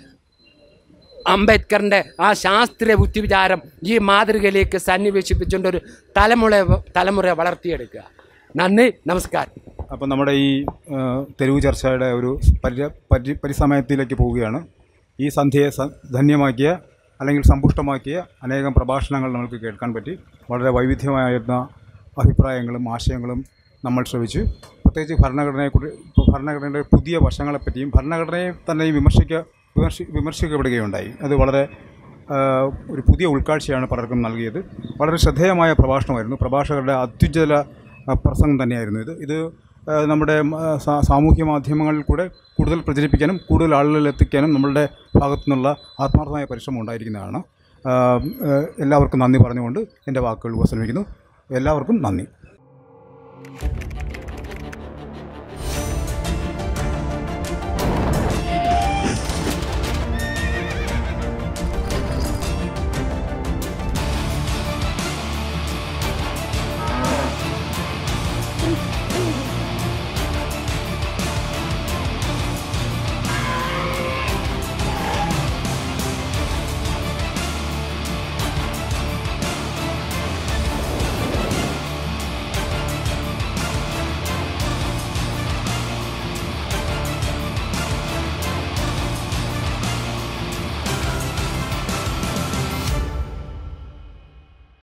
അംബേദ്കറിൻ്റെ ആ ശാസ്ത്രീയ ബുദ്ധിവിചാരം ഈ മാതൃകയിലേക്ക് സന്നിവേശിപ്പിച്ചുകൊണ്ട് ഒരു തലമുറ തലമുറയെ വളർത്തിയെടുക്കുക നന്ദി നമസ്കാരം അപ്പോൾ നമ്മുടെ ഈ ആ, തെരുവ് ചർച്ചയുടെ ഒരു പരി പരി പരിസമയത്തിലേക്ക് പോവുകയാണ് ഈ സന്ധ്യയെ സ- ധന്യമാക്കിയ അല്ലെങ്കിൽ സമ്പുഷ്ടമാക്കിയ അനേകം പ്രഭാഷണങ്ങൾ നമുക്ക് കേൾക്കാൻ പറ്റി വളരെ വൈവിധ്യമായിരുന്ന അഭിപ്രായങ്ങളും ആശയങ്ങളും നമ്മൾ ശ്രമിച്ചു പ്രത്യേകിച്ച് ഭരണഘടനയെക്കുറിച്ച് ഇപ്പോൾ ഭരണഘടനയുടെ പുതിയ വശങ്ങളെപ്പറ്റിയും ഭരണഘടനയെ തന്നെ വിമർശിക്ക വിമർശി വിമർശിക്കപ്പെടുകയുണ്ടായി അത് വളരെ ആ, ഒരു പുതിയ ഉൾക്കാഴ്ചയാണ് പലർക്കും നൽകിയത് വളരെ ശ്രദ്ധേയമായ പ്രഭാഷണമായിരുന്നു പ്രഭാഷകരുടെ അത്യുജ്വല ആ, പ്രസംഗം തന്നെയായിരുന്നു ഇത് ഇത് ആ, നമ്മുടെ ആ, സാ- സാമൂഹ്യ മാധ്യമങ്ങളിൽ കൂടെ കൂടുതൽ പ്രചരിപ്പിക്കാനും കൂടുതൽ ആളുകളിൽ എത്തിക്കാനും നമ്മളുടെ ഭാഗത്തു നിന്നുള്ള ആത്മാർത്ഥമായ പരിശ്രമം ഉണ്ടായിരിക്കുന്നതാണ് ആ, ആ, എല്ലാവർക്കും നന്ദി പറഞ്ഞുകൊണ്ട് എൻ്റെ വാക്കുകൾ ഉപസംഹരിക്കുന്നു എല്ലാവർക്കും നന്ദി